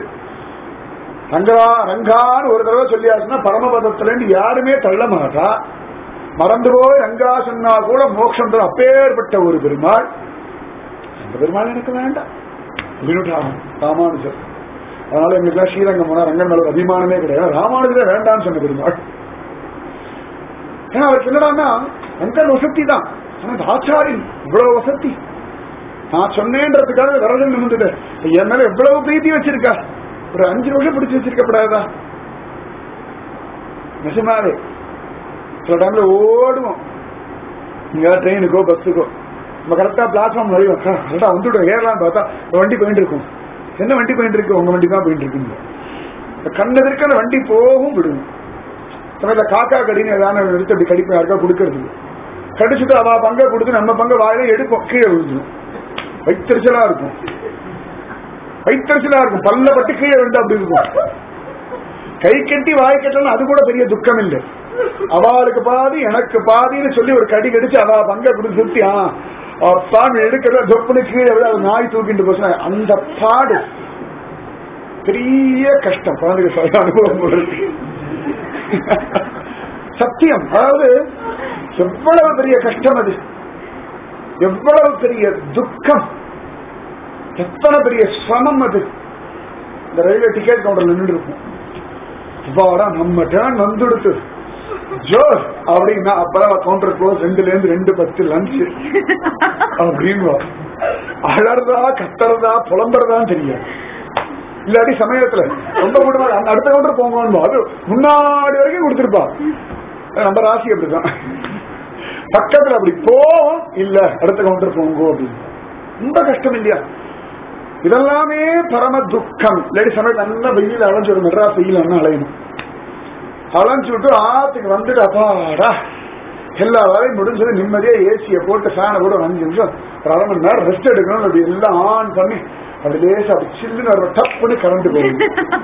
ரங்கா ரங்கான்னு ஒரு தடவை சொல்லியாச்சுன்னா பரமபதத்துல இருந்து யாருமே தள்ள மாட்டா மறந்து போய் ரங்கா சொன்னா கூட மோட்சம் தரும் அப்பேற்பட்ட ஒரு பெருமாள் அந்த பெருமாள் எனக்கு வேண்டாம் அப்படின்னு ராமானுஜர் அதனால எங்களுக்கு ஸ்ரீரங்கம் போனா ரங்கன் மேல ஒரு அபிமானமே கிடையாது ராமானுஜரே வேண்டாம்னு சொன்ன பெருமாள் ஏன்னா அவருக்கு என்னடான்னா ரங்கன் வசதி தான் ஆனா இந்த ஆச்சாரியன் இவ்வளவு வசதி நான் சொன்னேன்றதுக்காக விரதம் நிமிந்துட்டு என் மேல எவ்வளவு பிரீத்தி வச்சிருக்கா ஒரு அஞ்சு நிமிஷம் பிடிச்சு வச்சிருக்கப்படாதா நிஜமாவே சில டைம்ல ஓடுவோம் இங்க ட்ரெயினுக்கோ பஸ்ஸுக்கோ நம்ம கரெக்டா பிளாட்ஃபார்ம் நுழைவோம் கரெக்டா வந்துவிடும் ஏறலாம் பார்த்தா ஒரு வண்டி போயிட்டு இருக்கும் என்ன வண்டி போயிட்டு இருக்கு உங்க வண்டி தான் போயிட்டு இருக்குங்க இந்த கண்ணெதிர்க்க அந்த வண்டி போகும் விடுவோம் சமயத்துல காக்கா கடின்னு ஏதாவது எடுத்து அப்படி கடிப்போம் யாருக்கா கொடுக்கறது கடிச்சிட்டு அவ பங்கை கொடுத்து நம்ம பங்கை வாயில எடுப்போம் கீழே விழுந்துடும் வைத்தறிச்சலா இருக்கும் வைத்தறிச்சலா இருக்கும் பல்ல பட்டு கீழே விழுந்து அப்படி இருக்கும் கை கட்டி வாய் கட்டணும் அது கூட பெரிய துக்கம் இல்லை அவளுக்கு பாதி எனக்கு பாதின்னு சொல்லி ஒரு கடி கடிச்சு அவ பங்கை கொடுத்து சுத்தி ஆ அவ சாமி எடுக்கிற தொப்புனு கீழே விட அது நாய் தூக்கிட்டு போச்சு அந்த பாடு பெரிய கஷ்டம் குழந்தைக்கு சொல்ல அனுபவம் போல இருக்கு. சத்தியம் அதாவது எவ்வளவு பெரிய கஷ்டம் அது எவ்வளவு பெரிய துக்கம் எத்தனை பெரிய சிரமம் அது இந்த ரயில்வே டிக்கெட் கவுண்டர்ல நின்று இருக்கும் இவ்வாடா நம்ம டேர்ன் வந்துடுத்து ஜோர் அப்படின்னா அப்பதான் கவுண்டர் க்ளோஸ் ரெண்டுல இருந்து ரெண்டு பத்து லஞ்ச் அப்படின்னு அழறதா கத்துறதா புலம்புறதான்னு தெரியாது இல்லாட்டி சமயத்துல ரொம்ப கூட்டமா அந்த அடுத்த கவுண்டர் போங்க அது முன்னாடி வரைக்கும் கொடுத்துருப்பா நம்ம ராசி அப்படிதான் பக்கத்துல அப்படி போவோம் இல்ல அடுத்த கவுண்டர் போங்க அப்படின்னு ரொம்ப கஷ்டம் இல்லையா இதெல்லாமே பரம துக்கம் இல்லாட்டி சமயத்துல நல்லா வெயில் அலைஞ்சு ஒரு மெட்ராஸ் வெயில் அண்ணா அலையணும் அலைஞ்சு விட்டு ஆத்துக்கு வந்துட்டு அப்பாடா எல்லா வேலையும் முடிஞ்சது நிம்மதியா ஏசியை போட்டு ஃபேனை கூட ஒரு அஞ்சு நிமிஷம் ஒரு அரை மணி நேரம் ரெஸ்ட் எடுக்கணும் அப்படி எல்லாம் ஆன் பண்ணி அப்படி லேசா அப்படி சில்லுன்னு ஒரு டப்புன்னு கரண்ட் போகுது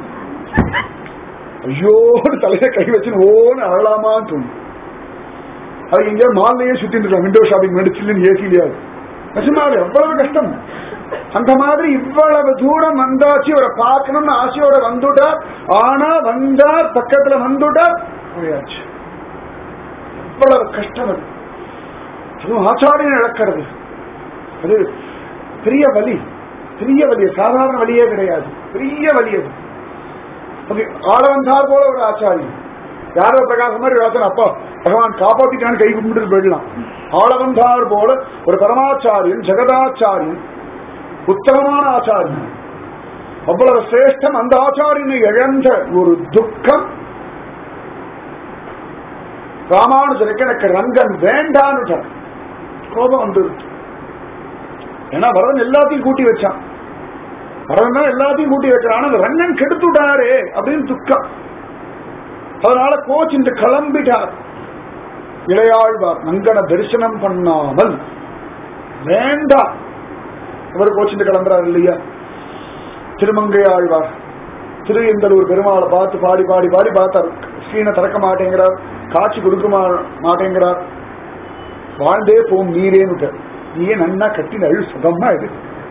ஐயோன்னு தலையில கை வச்சு ஓன்னு அழலாமான்னு தோணும் அது எங்கேயோ மால்லையே சுத்திட்டு இருக்கான் விண்டோ ஷாப்பிங் பண்ணி சில்லுன்னு ஏசிலையாது நிஜமாவே எவ்வளவு கஷ்டம் அந்த மாதிரி இவ்வளவு தூரம் வந்தாச்சு அவரை பார்க்கணும்னு ஆசையோட வந்துட்டார் ஆனா வந்தார் பக்கத்துல வந்துட்டார் போயாச்சு இவ்வளவு கஷ்டம் அது அதுவும் ஆச்சாரியம் இழக்கிறது அது பெரிய வலி பெரிய வலி சாதாரண வழியே கிடையாது பெரிய வலி அது அது ஆள வந்தார் போல ஒரு ஆச்சாரியம் யாரோ பிரகாசம் மாதிரி ஒரு அப்பா பகவான் காப்பாத்திட்டான்னு கை கும்பிட்டு போயிடலாம் ஆள வந்தார் போல ஒரு பரமாச்சாரியன் ஜெகதாச்சாரியன் உத்தமமான ஆச்சாரியன் அவ்வளவு சிரேஷ்டம் அந்த ஆச்சாரியனை இழந்த ஒரு துக்கம் ராமானுஜருக்கு எனக்கு ரங்கன் வேண்டான்னு கோபம் வந்துருச்சு ஏன்னா வரதன் எல்லாத்தையும் கூட்டி வச்சான் வரதன் தான் எல்லாத்தையும் கூட்டி வைக்கிறான் ஆனா அந்த ரங்கன் கெடுத்துட்டாரே அப்படின்னு துக்கம் அதனால கோச்சிந்து கிளம்பிட்டார் இளையாழ்வார் நங்கன தரிசனம் பண்ணாமல் வேண்டாம் இவர் கோச்சிந்து கிளம்புறாரு இல்லையா திருமங்கை ஆழ்வார் திருந்தலூர் பெருமாளை பார்த்து பாடி பாடி பாடி பார்த்தார் ஸ்ரீனை திறக்க மாட்டேங்கிறார் காட்சி கொடுக்க மா- மாட்டேங்கிறார் வாழ்ந்தே போம் நீரேன்னு நீயே நன்னா கட்டி நழு சுகமா இது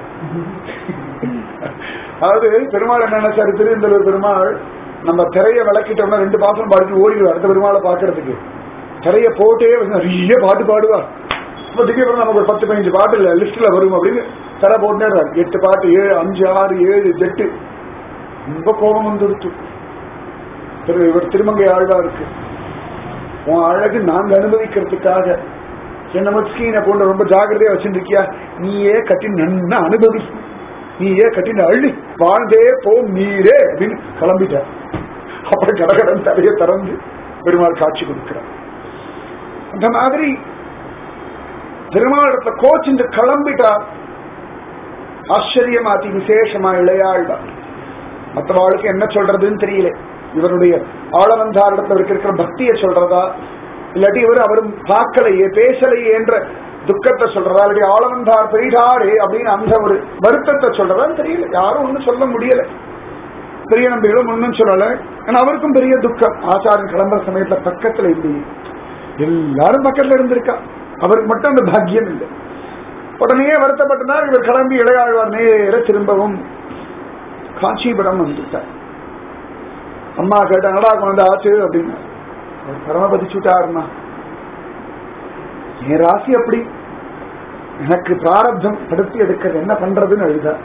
அதாவது பெருமாள் என்ன நினைச்சாரு திருந்தலூர் பெருமாள் நம்ம திரைய விளக்கிட்டோம்னா ரெண்டு பாசனம் பாடிட்டு ஓடிடுவார் அடுத்த பெருமாளை பாக்குறதுக்கு திரைய போட்டே வந்து நிறைய பாட்டு பாடுவார் இப்ப திடீர்னு நமக்கு ஒரு பத்து பதினஞ்சு பாட்டு இல்ல லிஸ்ட்ல வரும் அப்படின்னு திரை போட்டே இருக்காரு. எட்டு பாட்டு ஏழு அஞ்சு ஆறு ஏழு எட்டு ரொம்ப கோபம் வந்துடுச்சு திரு இவர் திருமங்கை ஆழ்வா இருக்கு உன் அழகு நாங்க அனுபவிக்கிறதுக்காக என்ன மஸ்கீனை போன்ற ரொம்ப ஜாக்கிரதையா வச்சிருக்கியா நீயே கட்டி நன்னா அனுபவி நீயே கட்டின அள்ளி வாழ்ந்தே போ நீரே அப்படின்னு கிளம்பிட்டார் அப்புறம் கடகடன் தலையை திறந்து பெருமாள் காட்சி கொடுக்கிறார் அந்த மாதிரி பெருமாள் இடத்துல கோச்சிந்து கிளம்பிட்டார் ஆச்சரியமா அதி விசேஷமா இளையாழ்வார் மற்றவாளுக்கு என்ன சொல்றதுன்னு தெரியல இவருடைய ஆளவந்தாரிடத்துல அவருக்கு இருக்கிற பக்தியை சொல்றதா இல்லாட்டி இவர் அவரும் பார்க்கலையே பேசலையே என்ற துக்கத்தை சொல்றதா இல்லாட்டி ஆளவந்தார் பெரியாரே அப்படின்னு அந்த ஒரு வருத்தத்தை சொல்றதான்னு தெரியல யாரும் ஒண்ணும் சொல்ல முடியல பெரிய நம்பிகளும் ஒன்னும் சொல்லல ஆனா அவருக்கும் பெரிய துக்கம் ஆச்சாரன் கிளம்புற சமயத்துல பக்கத்துல இல்லையே எல்லாரும் பக்கத்துல இருந்திருக்கா அவருக்கு மட்டும் அந்த பாக்கியம் இல்லை உடனே வருத்தப்பட்டனார் இவர் கிளம்பி இளையாழ்வார் நேர திரும்பவும் காஞ்சிபுரம் வந்துட்டார் அம்மா கேட்ட நடா குழந்தை ஆச்சு அப்படின்னு அவர் பரமபதிச்சுட்டாருன்னா என் ராசி அப்படி எனக்கு பிராரப்தம் படுத்தி எடுக்கிறது என்ன பண்றதுன்னு எழுதா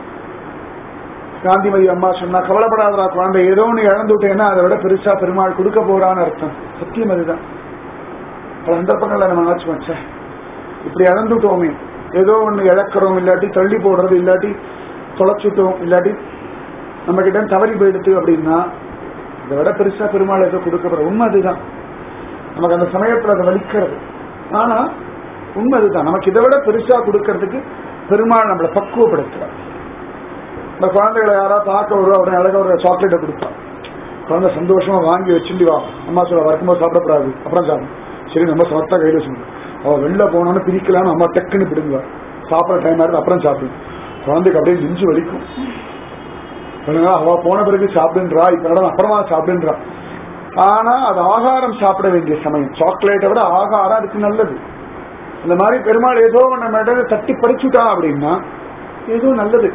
காந்திமதி அம்மா சொன்னா கவலைப்படாதடா குழந்தை ஏதோ ஒன்று இழந்து விட்டேன்னா அதை விட பெருசா பெருமாள் கொடுக்க போறான்னு அர்த்தம் சத்தியம் அதுதான் பல சந்தர்ப்பங்கள்ல நம்ம நினைச்சு வச்சேன் இப்படி இழந்துட்டோமே ஏதோ ஒண்ணு இழக்கிறோம் இல்லாட்டி தள்ளி போடுறது இல்லாட்டி தொலைச்சுட்டோம் இல்லாட்டி நம்ம கிட்ட தவறி போயிடுது அப்படின்னா இதை விட பெருசா பெருமாள் ஏதோ கொடுக்க போற உண்மை அதுதான் நமக்கு அந்த சமயத்துல அதை வலிக்கிறது ஆனா உண்மை அதுதான் நமக்கு இதை விட பெருசா கொடுக்கறதுக்கு பெருமாள் நம்மளை பக்குவப்படுத்துறார் இந்த குழந்தைகளை யாராவது பார்க்க வருவா உடனே அழகா ஒரு சாக்லேட்டை கொடுப்பா குழந்தை சந்தோஷமா வாங்கி வச்சுட்டு வா அம்மா சொல்ல வரும்போது சாப்பிடக்கூடாது அப்புறம் சாப்பிடும் சரி நம்ம சமத்தா கையில சொல்லணும் அவ வெளில போனோன்னு பிரிக்கலாம்னு அம்மா டக்குன்னு பிடுங்குவா சாப்பிட்ற டைம் ஆயிடுது அப்புறம் சாப்பிடும் குழந்தைக்கு அப்படியே நெஞ்சு வலிக்கும் சொல்லுங்க, அவ போன பிறகு சாப்பிடுன்றா இப்ப நடனம் அப்புறமா சாப்பிடுன்றா ஆனா அது ஆகாரம் சாப்பிட வேண்டிய சமயம் சாக்லேட்டை விட ஆகாரம் அதுக்கு நல்லது இந்த மாதிரி பெருமாள் ஏதோ நம்ம இடத்துல தட்டி பறிச்சுட்டா அப்படின்னா ஏதோ நல்லது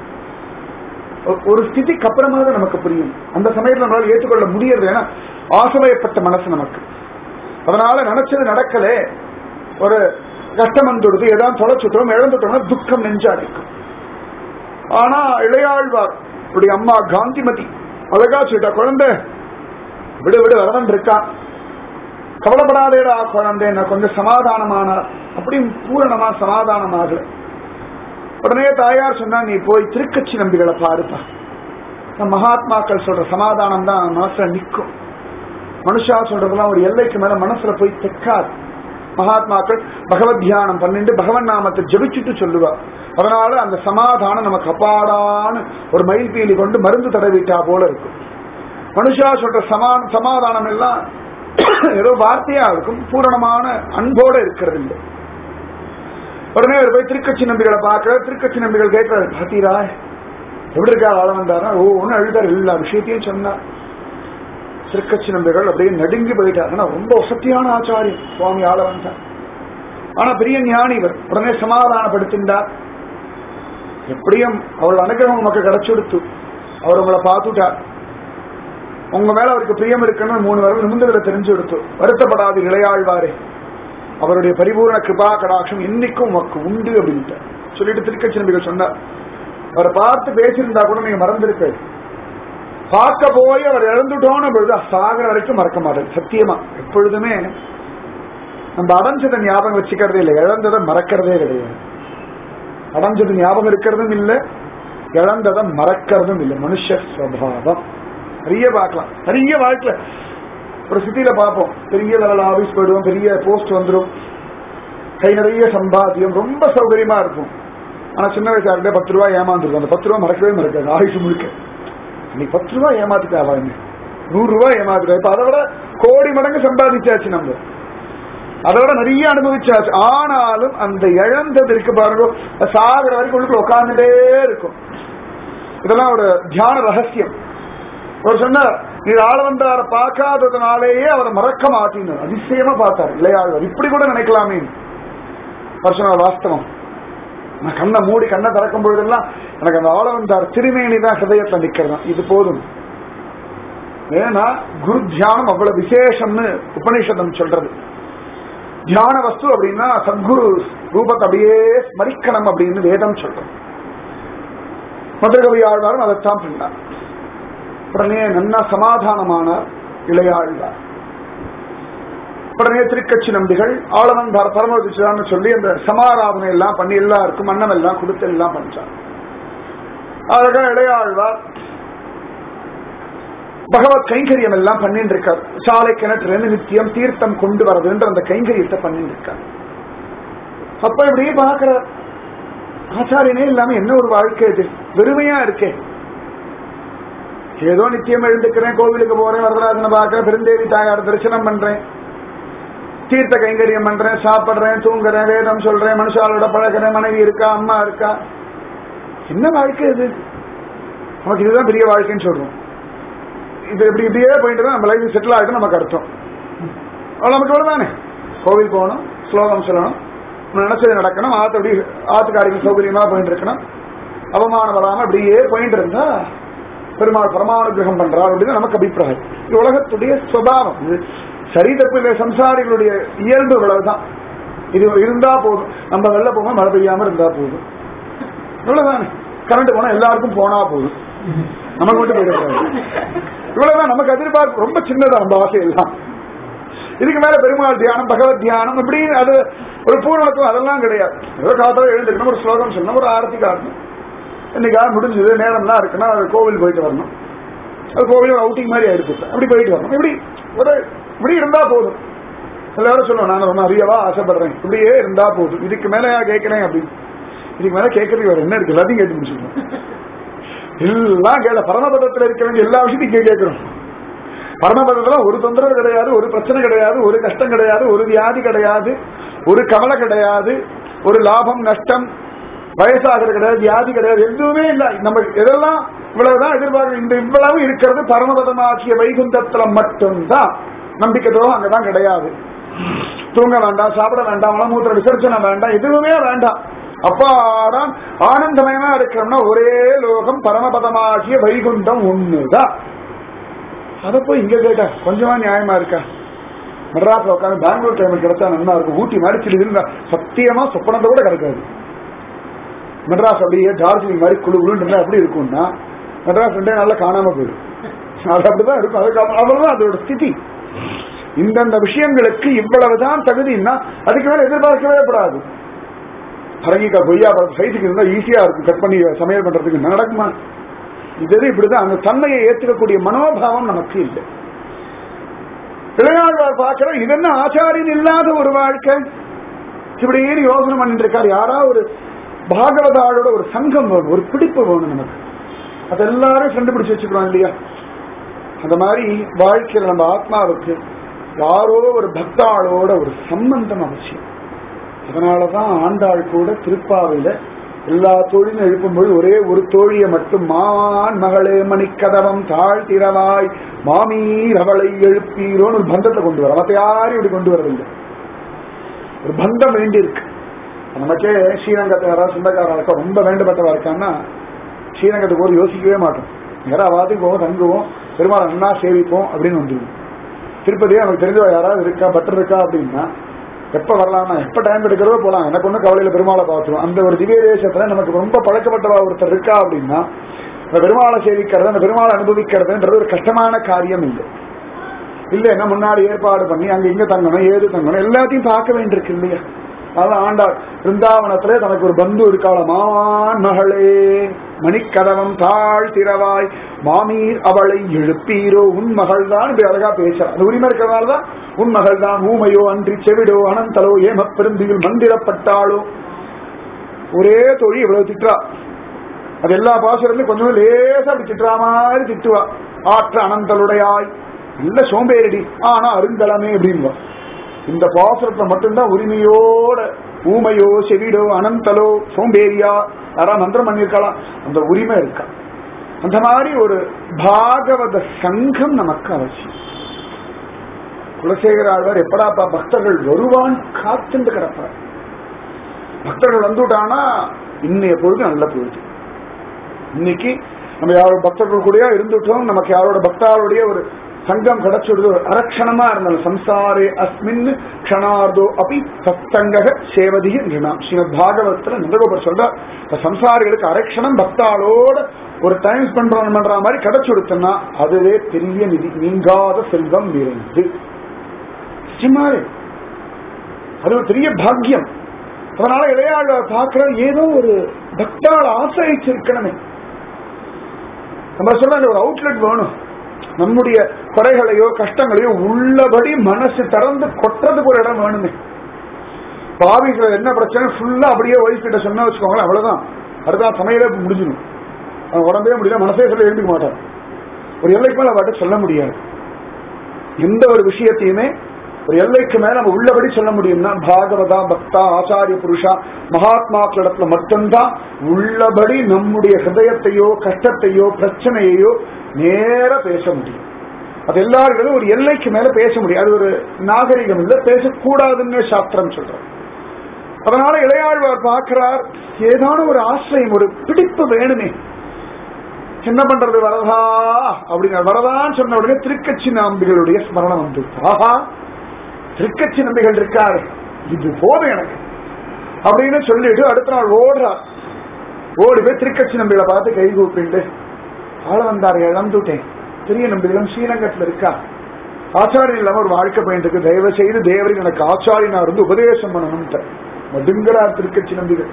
ஒ- ஒரு ஸ்திதிக்கு அப்புறமா தான் நமக்கு புரியும் அந்த சமயத்துல நம்மளால ஏற்றுக்கொள்ள முடியறது ஏன்னா ஆசையப்பட்ட மனசு நமக்கு அதனால நினைச்சது நடக்கலே ஒரு கஷ்டம் வந்துடுது ஏதாவது தொலைச்சுட்டோம் இழந்துட்டோம்னா துக்கம் நெஞ்சு அடைக்கும் ஆனா இளையாழ்வார் இப்படி அம்மா காந்திமதி அழகா சொல்லிட்டா குழந்தை விடு விடு வரவன் இருக்கான் கவலைப்படாதேடா குழந்தை நான் கொஞ்சம் சமாதானமானார் அப்படி பூரணமா சமாதானமாகல உடனே தாயார் சொன்னா நீ போய் திருக்கட்சி நம்பிகளை பாருப்பா இந்த மகாத்மாக்கள் சொல்ற சமாதானம் தான் மனசுல நிக்கும் மனுஷா சொல்றதெல்லாம் ஒரு எல்லைக்கு மேல மனசுல போய் தெக்காது மகாத்மாக்கள் பகவத் தியானம் பண்ணிட்டு பகவன் நாமத்தை ஜபிச்சுட்டு சொல்லுவா அதனால அந்த சமாதானம் நமக்கு அப்பாடான்னு ஒரு மயில் பீலி கொண்டு மருந்து தடவிட்டா போல இருக்கும் மனுஷா சொல்ற சமா சமாதானம் எல்லாம் ஏதோ வார்த்தையா இருக்கும் பூரணமான அன்போட இருக்கிறது இல்லை உடனே அவர் போய் திருக்கட்சி நம்பிகளை பார்க்கிற திருக்கட்சி நம்பிகள் கேட்கிறாரு பாத்தீரா எப்படி இருக்கா ஆள வந்தாரா ஓ ஒன்னு அழுதார் எல்லா விஷயத்தையும் சொன்னார் திருக்கட்சி நம்பிகள் அப்படியே நடுங்கி போயிட்டார் ஆனா ரொம்ப வசத்தியான ஆச்சாரியம் சுவாமி ஆள வந்தார் ஆனா பெரிய ஞானி இவர் உடனே சமாதானப்படுத்தின்றார் எப்படியும் அவள் அனுகிரகம் உமக்கு கிடைச்சுடுத்து அவர் உங்களை பார்த்துட்டார் உங்க மேல அவருக்கு பிரியம் இருக்குன்னு மூணு வரவு நிமிந்ததுல தெரிஞ்சு கொடுத்து வருத்தப்படாது இளையாழ்வாரே அவருடைய பரிபூர்ண கிருபா கடாட்சம் இன்னைக்கும் உமக்கு உண்டு அப்படின்ட்டு சொல்லிட்டு திருக்கட்சி நம்பிகள் சொன்னார் அவரை பார்த்து பேசியிருந்தா கூட நீங்க மறந்திருக்க பார்க்க போய் அவர் இழந்துட்டோன்னு பொழுது சாகர வரைக்கும் மறக்க மாட்டேன் சத்தியமா எப்பொழுதுமே நம்ம அடைஞ்சதை ஞாபகம் வச்சுக்கிறதே இல்லை இழந்ததை மறக்கிறதே கிடையாது அடைஞ்சது ஞாபகம் இருக்கிறதும் இல்லை இழந்ததை மறக்கிறதும் இல்லை மனுஷ சுவாவம் நிறைய பார்க்கலாம் நிறைய வாழ்க்கையில ஒரு சிட்டியில பார்ப்போம் பெரிய லெவல் ஆபீஸ் போயிடுவோம் பெரிய போஸ்ட் வந்துடும் கை நிறைய சம்பாத்தியம் ரொம்ப சௌகரியமா இருக்கும் ஆனா சின்ன வயசா இருந்தே பத்து ரூபாய் ஏமாந்துருக்கும் அந்த பத்து ரூபாய் மறக்கவே மறக்காது ஆயுசு முழுக்க இன்னைக்கு பத்து ரூபாய் ஏமாத்திட்டாவா என்ன நூறு ரூபாய் ஏமாத்திட்டா இப்ப அதை விட கோடி மடங்கு சம்பாதிச்சாச்சு நம்ம அதை விட நிறைய அனுபவிச்சாச்சு ஆனாலும் அந்த இழந்தது இருக்கு பாருங்க அது சாகுற வரைக்கும் உள்ளுக்குள்ள உட்கார்ந்துட்டே இருக்கும் இதெல்லாம் ஒரு தியான ரகசியம் அவர் சொன்னார் நீ ஆளவந்தார பார்க்காததுனாலேயே அவரை மறக்க மாட்டினார் அதிசயமா பார்த்தார் இளையாழ்வார் இப்படி கூட நினைக்கலாமே பர்சனல் வாஸ்தவம் நான் கண்ணை மூடி கண்ணை திறக்கும் பொழுதெல்லாம் எனக்கு அந்த ஆளவந்தார் திருமேனி தான் ஹிருதயத்துல நிக்கிறதா இது போதும் ஏன்னா குரு தியானம் அவ்வளவு விசேஷம்னு உபநிஷதம் சொல்றது தியான வஸ்து அப்படின்னா சத்குரு ரூபத்தை அப்படியே ஸ்மரிக்கணும் அப்படின்னு வேதம் சொல்றோம் மதுரகவி ஆழ்வாரும் அதைத்தான் பண்ணார் உடனே நன்னா சமாதானமானார் இளையாழ்வார் உடனே திருக்கட்சி நம்பிகள் ஆளவன் பரமதிச்சான்னு சொல்லி அந்த சமாராதனை எல்லாம் பண்ணி எல்லாருக்கும் அன்னம் எல்லாம் கொடுத்து எல்லாம் பண்றார் அழகா இளையாழ்வார் பகவத் கைங்கரியம் எல்லாம் பண்ணிட்டு இருக்கார் சாலை கிணற்று நித்தியம் தீர்த்தம் கொண்டு வரதுன்ற அந்த கைங்கரியத்தை பண்ணிட்டு இருக்கார் அப்ப இப்படியே பாக்குறார் ஆச்சாரியனே இல்லாம என்ன ஒரு வாழ்க்கை இது வெறுமையா இருக்கே ஏதோ நித்தியம் எழுந்துக்கிறேன் கோவிலுக்கு போறேன் வரதராஜனை பார்க்கறேன் பெருந்தேவி தாயார் தரிசனம் பண்றேன் தீர்த்த கைங்கரியம் பண்றேன் சாப்பிடுறேன் தூங்குறேன் வேதம் சொல்றேன் மனுஷாலோட பழகிறேன் மனைவி இருக்கா அம்மா இருக்கா என்ன வாழ்க்கை இது நமக்கு இதுதான் பெரிய வாழ்க்கைன்னு சொல்றோம் இது இப்படி இப்படியே போயிட்டு நம்ம லைஃப் செட்டில் ஆகிட்டு நமக்கு அர்த்தம் அவ்வளோ நமக்கு அவ்வளோதானே கோவில் போகணும் ஸ்லோகம் சொல்லணும் நம்ம நினைச்சது நடக்கணும் ஆத்து அப்படி ஆத்துக்காரிகள் சௌகரியமா போயிட்டு இருக்கணும் அவமானம் வராம அப்படியே போயிட்டு இருந்தா பெருமாள் பரமானுகிரகம் பண்றார் அப்படின்னு நமக்கு அபிப்பிராயம் இது உலகத்துடைய சுபாவம் இது சரி தப்பு இல்லை சம்சாரிகளுடைய இயல்பு இவ்வளவுதான் இது இருந்தா போதும் நம்ம வெளில போக மழை பெய்யாம இருந்தா போதும் இவ்வளவுதானே கரண்ட் போனா எல்லாருக்கும் போனா போதும் நமக்கு மட்டும் போயிடக்கூடாது இவ்வளவுதான் நமக்கு எதிர்பார்ப்பு ரொம்ப சின்னதா நம்ம ஆசை எல்லாம் இதுக்கு மேல பெருமாள் தியானம் பகவத் தியானம் இப்படி அது ஒரு பூரணத்துவம் அதெல்லாம் கிடையாது ஏதோ காத்தால எழுந்துக்கணும் ஒரு ஸ்லோகம் சொல்லணும் ஒரு ஆரத்தி காட்டணும் இன்னைக்காக முடிஞ்சது நேரம்லாம் இருக்குன்னா அது கோவில் போயிட்டு வரணும் அது கோவில் அவுட்டிங் மாதிரி ஆயிடுச்சு அப்படி போயிட்டு வரணும் இப்படி ஒரு இப்படி இருந்தா போதும் எல்லாரும் சொல்லுவோம் நான் ரொம்ப அறியவா ஆசைப்படுறேன் இப்படியே இருந்தா போதும் இதுக்கு மேல கேட்கிறேன் அப்படின்னு இதுக்கு மேல கேட்கறதுக்கு வேற என்ன இருக்கு எல்லாத்தையும் கேட்டு முடிச்சுக்கணும் எல்லாம் கேட்க பரமபதத்தில் இருக்க வேண்டிய எல்லா விஷயத்தையும் இங்கே கேட்கிறோம் பரமபதத்துல ஒரு தொந்தரவு கிடையாது ஒரு பிரச்சனை கிடையாது ஒரு கஷ்டம் கிடையாது ஒரு வியாதி கிடையாது ஒரு கவலை கிடையாது ஒரு லாபம் நஷ்டம் வயசாகிறது கிடையாது வியாதி கிடையாது எதுவுமே இல்லை நம்ம எதெல்லாம் இவ்வளவுதான் எதிர்பார்க்க இந்த இவ்வளவு இருக்கிறது பரமபதமாக்கிய வைகுந்தத்துல மட்டும்தான் நம்பிக்கை துரோகம் அங்கதான் கிடையாது தூங்க வேண்டாம் சாப்பிட வேண்டாம் மலமூத்திர விசர்ஜனை வேண்டாம் எதுவுமே வேண்டாம் அப்பாதான் ஆனந்தமயமா இருக்கிறோம்னா ஒரே லோகம் பரமபதமாகிய வைகுண்டம் ஒண்ணுதான் அத போய் இங்க கேட்டா கொஞ்சமா நியாயமா இருக்கா மெட்ராஸ்ல உட்காந்து பெங்களூர் டைம் கிடைச்சா நல்லா இருக்கும் ஊட்டி மாதிரி சிலு இருந்தா சத்தியமா சொப்பனத்தை கூட கிடைக்காது மெட்ராஸ் அப்படியே டார்ஜிலிங் மாதிரி குழு குழுன்னு இருந்தா எப்படி இருக்கும்னா மெட்ராஸ் ரெண்டே நாள்ல காணாம போயிடும் அது அப்படிதான் இருக்கும் அதுக்கு அவ்வளவுதான் அதோட ஸ்திதி இந்தந்த விஷயங்களுக்கு இவ்வளவுதான் தகுதின்னா அதுக்கு மேல எதிர்பார்க்கவே கூடாது பரங்கிக்காய் கொய்யா பழம் சைஸுக்கு இருந்தா ஈஸியா இருக்கும் கட் பண்ணி சமையல் பண்றதுக்கு நடக்குமா இது இப்படிதான் அந்த தன்மையை ஏற்றுக்கக்கூடிய மனோபாவம் நமக்கு இல்லை இளைஞர் பார்க்கிற இது என்ன ஆச்சாரியன் இல்லாத ஒரு வாழ்க்கை இப்படியே யோசனை பண்ணிட்டு இருக்காரு யாரா ஒரு பாகவதாளோட ஒரு சங்கம் வேணும் ஒரு பிடிப்பு வேணும் நமக்கு அது எல்லாரும் கண்டுபிடிச்சு வச்சுக்கிறோம் இல்லையா அந்த மாதிரி வாழ்க்கையில நம்ம ஆத்மாவுக்கு யாரோ ஒரு பக்தாளோட ஒரு சம்பந்தம் அவசியம் அதனாலதான் ஆண்டாள் கூட திருப்பாவையில எல்லா தோழிலும் எழுப்பும்போது ஒரே ஒரு தோழியை மட்டும் மான் மகளே மணிக்கதவம் தாழ்த்திரவாய் மாமீர் அவளை எழுப்பீரோன்னு ஒரு பந்தத்தை கொண்டு வர மத்த யாரையும் இப்படி கொண்டு வரதில்லை ஒரு பந்தம் வேண்டி இருக்கு நமக்கே ஸ்ரீரங்கத்தை யாராவது சொந்தக்காரா இருக்கா ரொம்ப வேண்டப்பட்டவா இருக்கான்னா ஸ்ரீரங்கத்துக்கு ஒரு யோசிக்கவே மாட்டோம் நேரம் வாதிக்கு போவோம் தங்குவோம் பெருமாள் அண்ணா சேவிப்போம் அப்படின்னு வந்துடுவோம் திருப்பதியே நமக்கு தெரிஞ்சவா யாராவது இருக்கா பட்டர் இருக்கா அப்படின்னா எப்ப வரலாம்னா எப்ப டைம் எடுக்கிறதோ போலாம் எனக்கு ஒண்ணு கவலையில பெருமாளை பார்த்துருவோம் அந்த ஒரு திவ்ய தேசத்துல நமக்கு ரொம்ப பழக்கப்பட்டவா ஒருத்தர் இருக்கா அப்படின்னா அந்த பெருமாளை சேவிக்கிறது அந்த பெருமாளை அனுபவிக்கிறதுன்றது ஒரு கஷ்டமான காரியம் இல்லை இல்லைன்னா முன்னாடி ஏற்பாடு பண்ணி அங்க இங்க தங்கணும் ஏது தங்கணும் எல்லாத்தையும் பார்க்க வேண்டியிருக்கு இல்லையா அதான் ஆண்டாள் பிருந்தாவனத்திலே தனக்கு ஒரு பந்து இருக்காள மான் மகளே மணிக்கதவம் தாழ் திறவாய் மாமீர் அவளை எழுப்பீரோ உன் மகள் தான் இப்படி அழகா பேசுறா அந்த உரிமை இருக்கிறதுனால தான் உன் மகள் தான் ஊமையோ அன்றி செவிடோ அனந்தலோ ஏம பெருந்தியில் மந்திரப்பட்டாளோ ஒரே தொழி இவ்வளவு திட்டுறா அது எல்லா பாசுரத்திலும் கொஞ்சம் லேசா அப்படி திட்டுறா மாதிரி திட்டுவா ஆற்ற அனந்தலுடையாய் நல்ல சோம்பேறிடி ஆனா அருங்கலமே அப்படின்வா இந்த பாசுரத்துல மட்டும்தான் உரிமையோட ஊமையோ செவிடோ அனந்தலோ சோம்பேறியா யாரா மந்திரம் பண்ணிருக்கலாம் அந்த உரிமை இருக்கா அந்த மாதிரி ஒரு பாகவத சங்கம் நமக்கு அவசியம் குலசேகர ஆழ்வார் எப்படாப்பா பக்தர்கள் வருவான் காத்துண்டு கிடப்பார் பக்தர்கள் வந்துட்டானா இன்னைய பொழுது நல்ல பொழுது இன்னைக்கு நம்ம யாரோட பக்தர்கள் கூடயா இருந்துட்டோம் நமக்கு யாரோட பக்தாருடைய ஒரு சங்கம் கிடைச்சிடுது ஒரு அரக்ஷணமா இருந்தாலும் சம்சாரே அஸ்மின் க்ஷணார்தோ அப்படி சத்தங்கக சேவதிக நிருணாம் ஸ்ரீமத் பாகவத்துல நந்தகோபர் சொல்ற இப்ப சம்சாரிகளுக்கு அரக்ஷணம் பக்தாளோட ஒரு டைம் ஸ்பெண்ட் பண்ற மாதிரி கிடைச்சுடுத்துன்னா அதுவே பெரிய நிதி நீங்காத செல்வம் நிறைந்து நிச்சயமாவே அது ஒரு பெரிய பாக்கியம் அதனால இளையாளர் பார்க்கிற ஏதோ ஒரு பக்தாள் ஆசிரிச்சிருக்கணுமே நம்ம சொல்ற அந்த ஒரு அவுட்லெட் வேணும் நம்முடைய குறைகளையோ கஷ்டங்களையோ உள்ளபடி மனசு திறந்து கொட்டுறதுக்கு ஒரு இடம் வேணுமே பாவிகளை என்ன பிரச்சனை ஃபுல்லா அப்படியே ஒய்ஃப் கிட்ட சொன்னா வச்சுக்கோங்களேன் அவ்வளவுதான் அடுத்த சமையலே முடிஞ்சிடும் அவன் உடம்பே முடியல மனசே சொல்ல எழுந்திக்க மாட்டான் ஒரு எல்லைக்கு மேல அவர்கிட்ட சொல்ல முடியாது எந்த ஒரு விஷயத்தையுமே ஒரு எல்லைக்கு மேல நம்ம உள்ளபடி சொல்ல முடியும்னா பாகவதா பக்தா ஆச்சாரிய புருஷா மகாத்மாக்களிடத்துல மட்டும்தான் உள்ளபடி நம்முடைய ஹிருதயத்தையோ கஷ்டத்தையோ பிரச்சனையையோ நேர பேச முடியும் அது எல்லாரும் ஒரு எல்லைக்கு மேல பேச முடியும் அது ஒரு நாகரிகம் இல்ல பேசக்கூடாதுன்னு சாஸ்திரம் சொல்றோம் அதனால இளையாழ்வார் பார்க்கிறார் ஏதான ஒரு ஆசிரியம் ஒரு பிடிப்பு வேணுமே என்ன பண்றது வரதா அப்படிங்கிற வரதான்னு சொன்ன உடனே திருக்கட்சி நம்பிகளுடைய ஸ்மரணம் வந்து ஆஹா திருக்கட்சி நம்பிகள் இருக்காரு இது போதும் எனக்கு அப்படின்னு சொல்லிட்டு அடுத்த நாள் ஓடுறார் ஓடி போய் திருக்கட்சி நம்பிகளை பார்த்து கை கூப்பிட்டு ஆள வந்தார் இழந்துட்டேன் பெரிய நம்பிகளும் ஸ்ரீரங்கத்துல இருக்கா ஆச்சாரியன் இல்லாம ஒரு வாழ்க்கை போயிட்டு இருக்கு தயவு செய்து தேவரின் எனக்கு ஆச்சாரியனா இருந்து உபதேசம் பண்ணணும்ட்டு மடுங்கிறார் திருக்கட்சி நம்பிகள்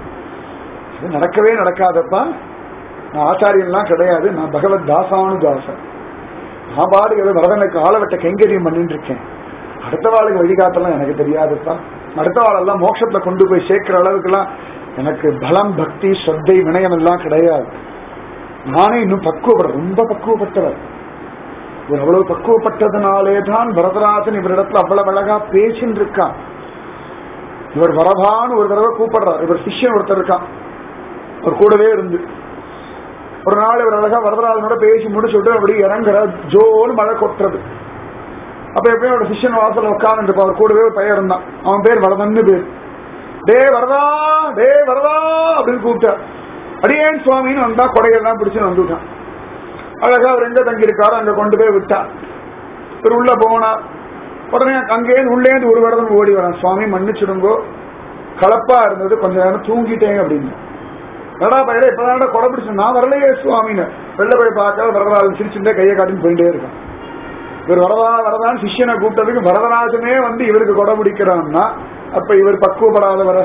இது நடக்கவே நடக்காதப்பா நான் ஆச்சாரியன்லாம் கிடையாது நான் பகவத் தாசானு தாசன் நான் பாடு ஏதோ வரதனுக்கு ஆளவட்ட கைங்கரியம் பண்ணிட்டு இருக்கேன் அடுத்த வாளுக்கு வழிகாட்டலாம் எனக்கு தெரியாதுப்பா அடுத்த வாழெல்லாம் மோட்சத்துல கொண்டு போய் சேர்க்கிற அளவுக்குலாம் எனக்கு பலம் பக்தி ஸ்ரத்தை வினயம் எல்லாம் கிடையாது நானே இன்னும் பக்குவப்படுறேன் ரொம்ப பக்குவப்பட்டவர் இவர் அவ்வளவு பக்குவப்பட்டதுனாலே தான் வரதராஜன் இவரிடத்துல அவ்வளவு அழகா பேசின்னு இருக்கான் இவர் வரதான்னு ஒரு தடவை கூப்பிடுறார் இவர் சிஷ்யன் ஒருத்தர் இருக்கான் அவர் கூடவே இருந்து ஒரு நாள் இவர் அழகா வரதராஜனோட பேசி முடிச்சுட்டு அப்படி இறங்குற ஜோன்னு மழை கொட்டுறது அப்ப எப்பயும் அவரோட சிஷ்யன் வாசல் உட்கார்ந்து அவர் கூடவே ஒரு பையன் இருந்தான் அவன் பேர் வரதன்னு பேர் டே வரதா டே வரதா அப்படின்னு கூப்பிட்டார் அடியேன் சுவாமின்னு வந்தா கொடையெல்லாம் பிடிச்சு வந்துட்டான் அழகா அவர் எங்க தங்கி இருக்காரோ அங்க கொண்டு போய் விட்டான் இவர் உள்ள போனார் உடனே அங்கேருந்து உள்ளேந்து ஒரு வரதன் ஓடி வரான் சுவாமி மன்னிச்சிடுங்கோ கலப்பா இருந்தது கொஞ்ச நேரம் தூங்கிட்டேன் அப்படின்னு நடா பையல இப்பதான் கொடை பிடிச்சு நான் வரலையே சுவாமின்னு வெளில போய் பார்க்க வரதராஜன் சிரிச்சுட்டே கையை காட்டின்னு போயிட்டே இருக்கான் இவர் வரதா வரதான் சிஷ்யனை கூப்பிட்டதுக்கு வரதராஜனே வந்து இவருக்கு கொடை பிடிக்கிறான்னா அப்ப இவர் பக்குவப்படாதவர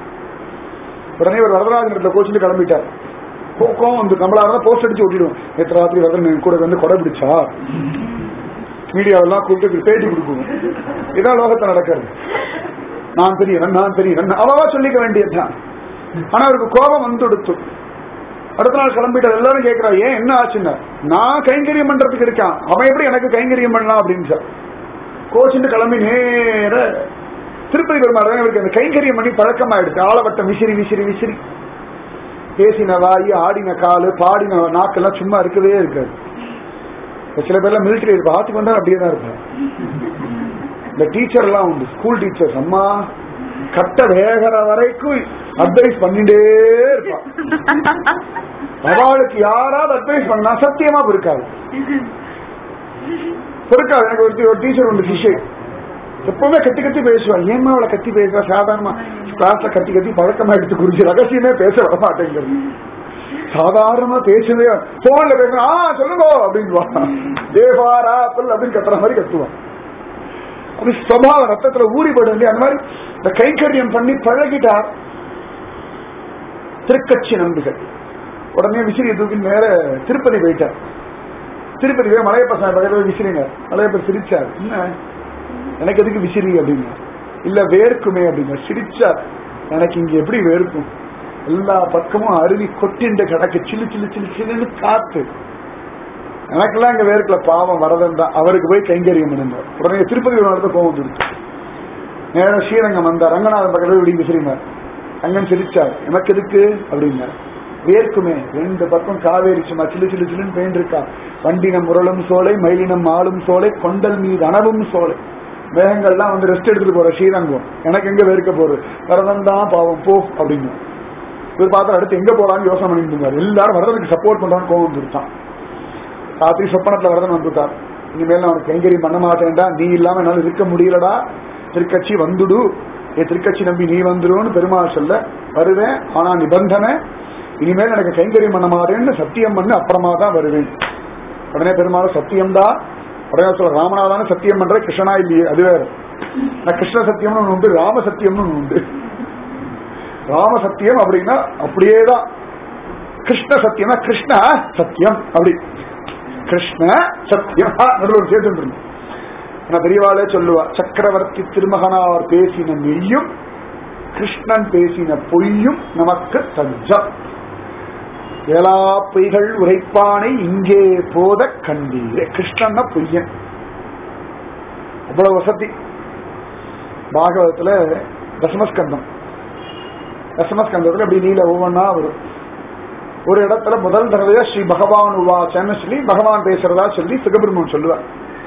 உடனே இவர் வரதராஜன் இடத்துல கோச்சிட்டு கிளம்பிட்டார் கோக்கம் வந்து நம்மளால போஸ்ட் அடிச்சு ஓட்டிடுவோம் நேற்று ராத்திரி வரதன் கூட வந்து கொடை பிடிச்சா மீடியாவெல்லாம் கூப்பிட்டு பேட்டி கொடுக்குவோம் இதான் லோகத்தை நடக்கிறது நான் தெரியறேன் நான் தெரியறேன் அவவா சொல்லிக்க வேண்டியதுதான் ஆனா அவருக்கு கோபம் வந்து கொடுத்து அடுத்த நாள் கிளம்பிட்டார் எல்லாரும் கேட்கிறா ஏன் என்ன ஆச்சுன்னா நான் கைங்கரியம் பண்றதுக்கு இருக்கான் அவன் எப்படி எனக்கு கைங்கரியம் பண்ணலாம் அப்படின்னு சார் கோச்சிட்டு கிளம்பி நேர திருப்பதி பெருமாள் இவருக்கு அந்த கைங்கரியம் பண்ணி பழக்கமாயிடுச்சு ஆளவட்டம் விசிறி விசிறி விசிறி பேசின வாய் ஆடின காலு பாடின நாக்கெல்லாம் சும்மா இருக்கவே இருக்காது சில பேர்லாம் மிலிட்டரி இருப்பா ஆத்துக்கு வந்தா அப்படியே தான் இருப்பேன் இந்த டீச்சர் எல்லாம் உண்டு ஸ்கூல் டீச்சர்ஸ் அம்மா கட்ட வேகிற வரைக்கும் அட்வைஸ் பண்ணிட்டே இருப்பான் அவளுக்கு யாராவது அட்வைஸ் பண்ணா சத்தியமா பொறுக்காது பொறுக்காது எனக்கு ஒரு ஒரு டீச்சர் உண்டு சிஷை எப்பவுமே கத்தி கத்தி பேசுவா ஏமா அவளை கத்தி பேசுவா சாதாரணமா கிளாஸ்ல கத்தி கத்தி பழக்கமா எடுத்து குறிச்சு ரகசியமே பேச வர மாட்டேங்கிறது சாதாரணமா பேசவே போன்ல பேசுறா ஆ சொல்லுங்க அப்படின்வா தேவாரா ஆப்பிள் அப்படின்னு கத்துற மாதிரி கத்துவான் அது சுவாவ ரத்தத்துல ஊறி போட வேண்டிய அந்த மாதிரி இந்த கைங்கரியம் பண்ணி பழகிட்டார் திருக்கட்சி நம்பிகள் உடனே விசிறியை தூக்கி நேர திருப்பதி போயிட்டார் திருப்பதி போய் மலையப்ப சாமி பக்கத்துல போய் விசிறிங்க மலையப்பர் சிரிச்சார் என்ன எனக்கு எதுக்கு விசிறி அப்படிங்க இல்ல வேர்க்குமே அப்படிங்க சிரிச்சார் எனக்கு இங்க எப்படி வேர்க்கும் எல்லா பக்கமும் அருவி கொட்டிண்டு கிடக்கு சில்லு சில்லு சில்லு சில்லுன்னு காத்து எனக்கெல்லாம் இங்க வேர்க்கல பாவம் வரதன் தான் அவருக்கு போய் கைங்கரியம் பண்ணுங்க உடனே திருப்பதி ஒரு இடத்துல போகும் வந்துருச்சு நேரம் ஸ்ரீரங்கம் வந்தார் ரங்கநாதன் பக்கத்துல இப்படி விசிறினார் அங்கன் சிரிச்சார் எனக்கு எதுக்கு அப்படின்னார் வேர்க்குமே ரெண்டு பக்கம் காவேரி சும்மா சில்லு சில்லு சில்லுன்னு பெயின் இருக்கா வண்டினம் முரளும் சோலை மயிலினம் ஆளும் சோலை கொண்டல் மீது அனவும் சோலை மேகங்கள்லாம் வந்து ரெஸ்ட் எடுத்துட்டு போற ஸ்ரீரங்கம் எனக்கு எங்க வேர்க்க போறது வரதன் தான் பாவம் போ அப்படின்னு இவர் பார்த்தா அடுத்து எங்க போறான்னு யோசனை பண்ணிட்டு இருந்தார் எல்லாரும் வரதனுக்கு சப்போர்ட் பண்றான்னு கோவம் வந்துருச்சான் ராத்திரி சொப்பனத்துல வரதன் வந்துட்டார் இனிமேல் நான் உனக்கு கைங்கரியம் பண்ண மாட்டேன்டா நீ இல்லாம என்னால இருக்க முடியலடா திருக்கட்சி வந்துடு ஏ திருக்கட்சி நம்பி நீ வந்துருன்னு பெருமாள் சொல்ல வருவேன் ஆனா நிபந்தனை இனிமேல் எனக்கு கைங்கரியம் பண்ண மாட்டேன்னு சத்தியம் பண்ணு அப்புறமா தான் வருவேன் உடனே பெருமாள் சத்தியம்தான் உடனே சொல்ல ராமநாதான சத்தியம் பண்ற கிருஷ்ணனா இல்லையே அது வேற நான் கிருஷ்ண சத்தியம்னு ஒண்ணு உண்டு ராம சத்தியம்னு ஒண்ணு உண்டு ராம சத்தியம் அப்படின்னா அப்படியேதான் கிருஷ்ண சத்தியம்னா கிருஷ்ண சத்தியம் அப்படி கிருஷ்ண சத்தியம் நடுவர் சேர்த்து ஆனா பெரியவாளே சொல்லுவா சக்கரவர்த்தி திருமகனார் பேசின மெய்யும் கிருஷ்ணன் பேசின பொய்யும் நமக்கு தஞ்சம் ஏலா பொய்கள் உரைப்பானை இங்கே போத கண்டீரே கிருஷ்ணன் பொய்யன் அவ்வளவு வசதி பாகவதத்துல தசமஸ்கந்தம் தசமஸ்கந்தத்துல அப்படி நீல ஒவ்வொன்னா வரும் ஒரு இடத்துல முதல் தடவையா ஸ்ரீ பகவான் உவாச்சன்னு சொல்லி பகவான் பேசுறதா சொல்லி சுகபிரம்மன் சொல்லுவார்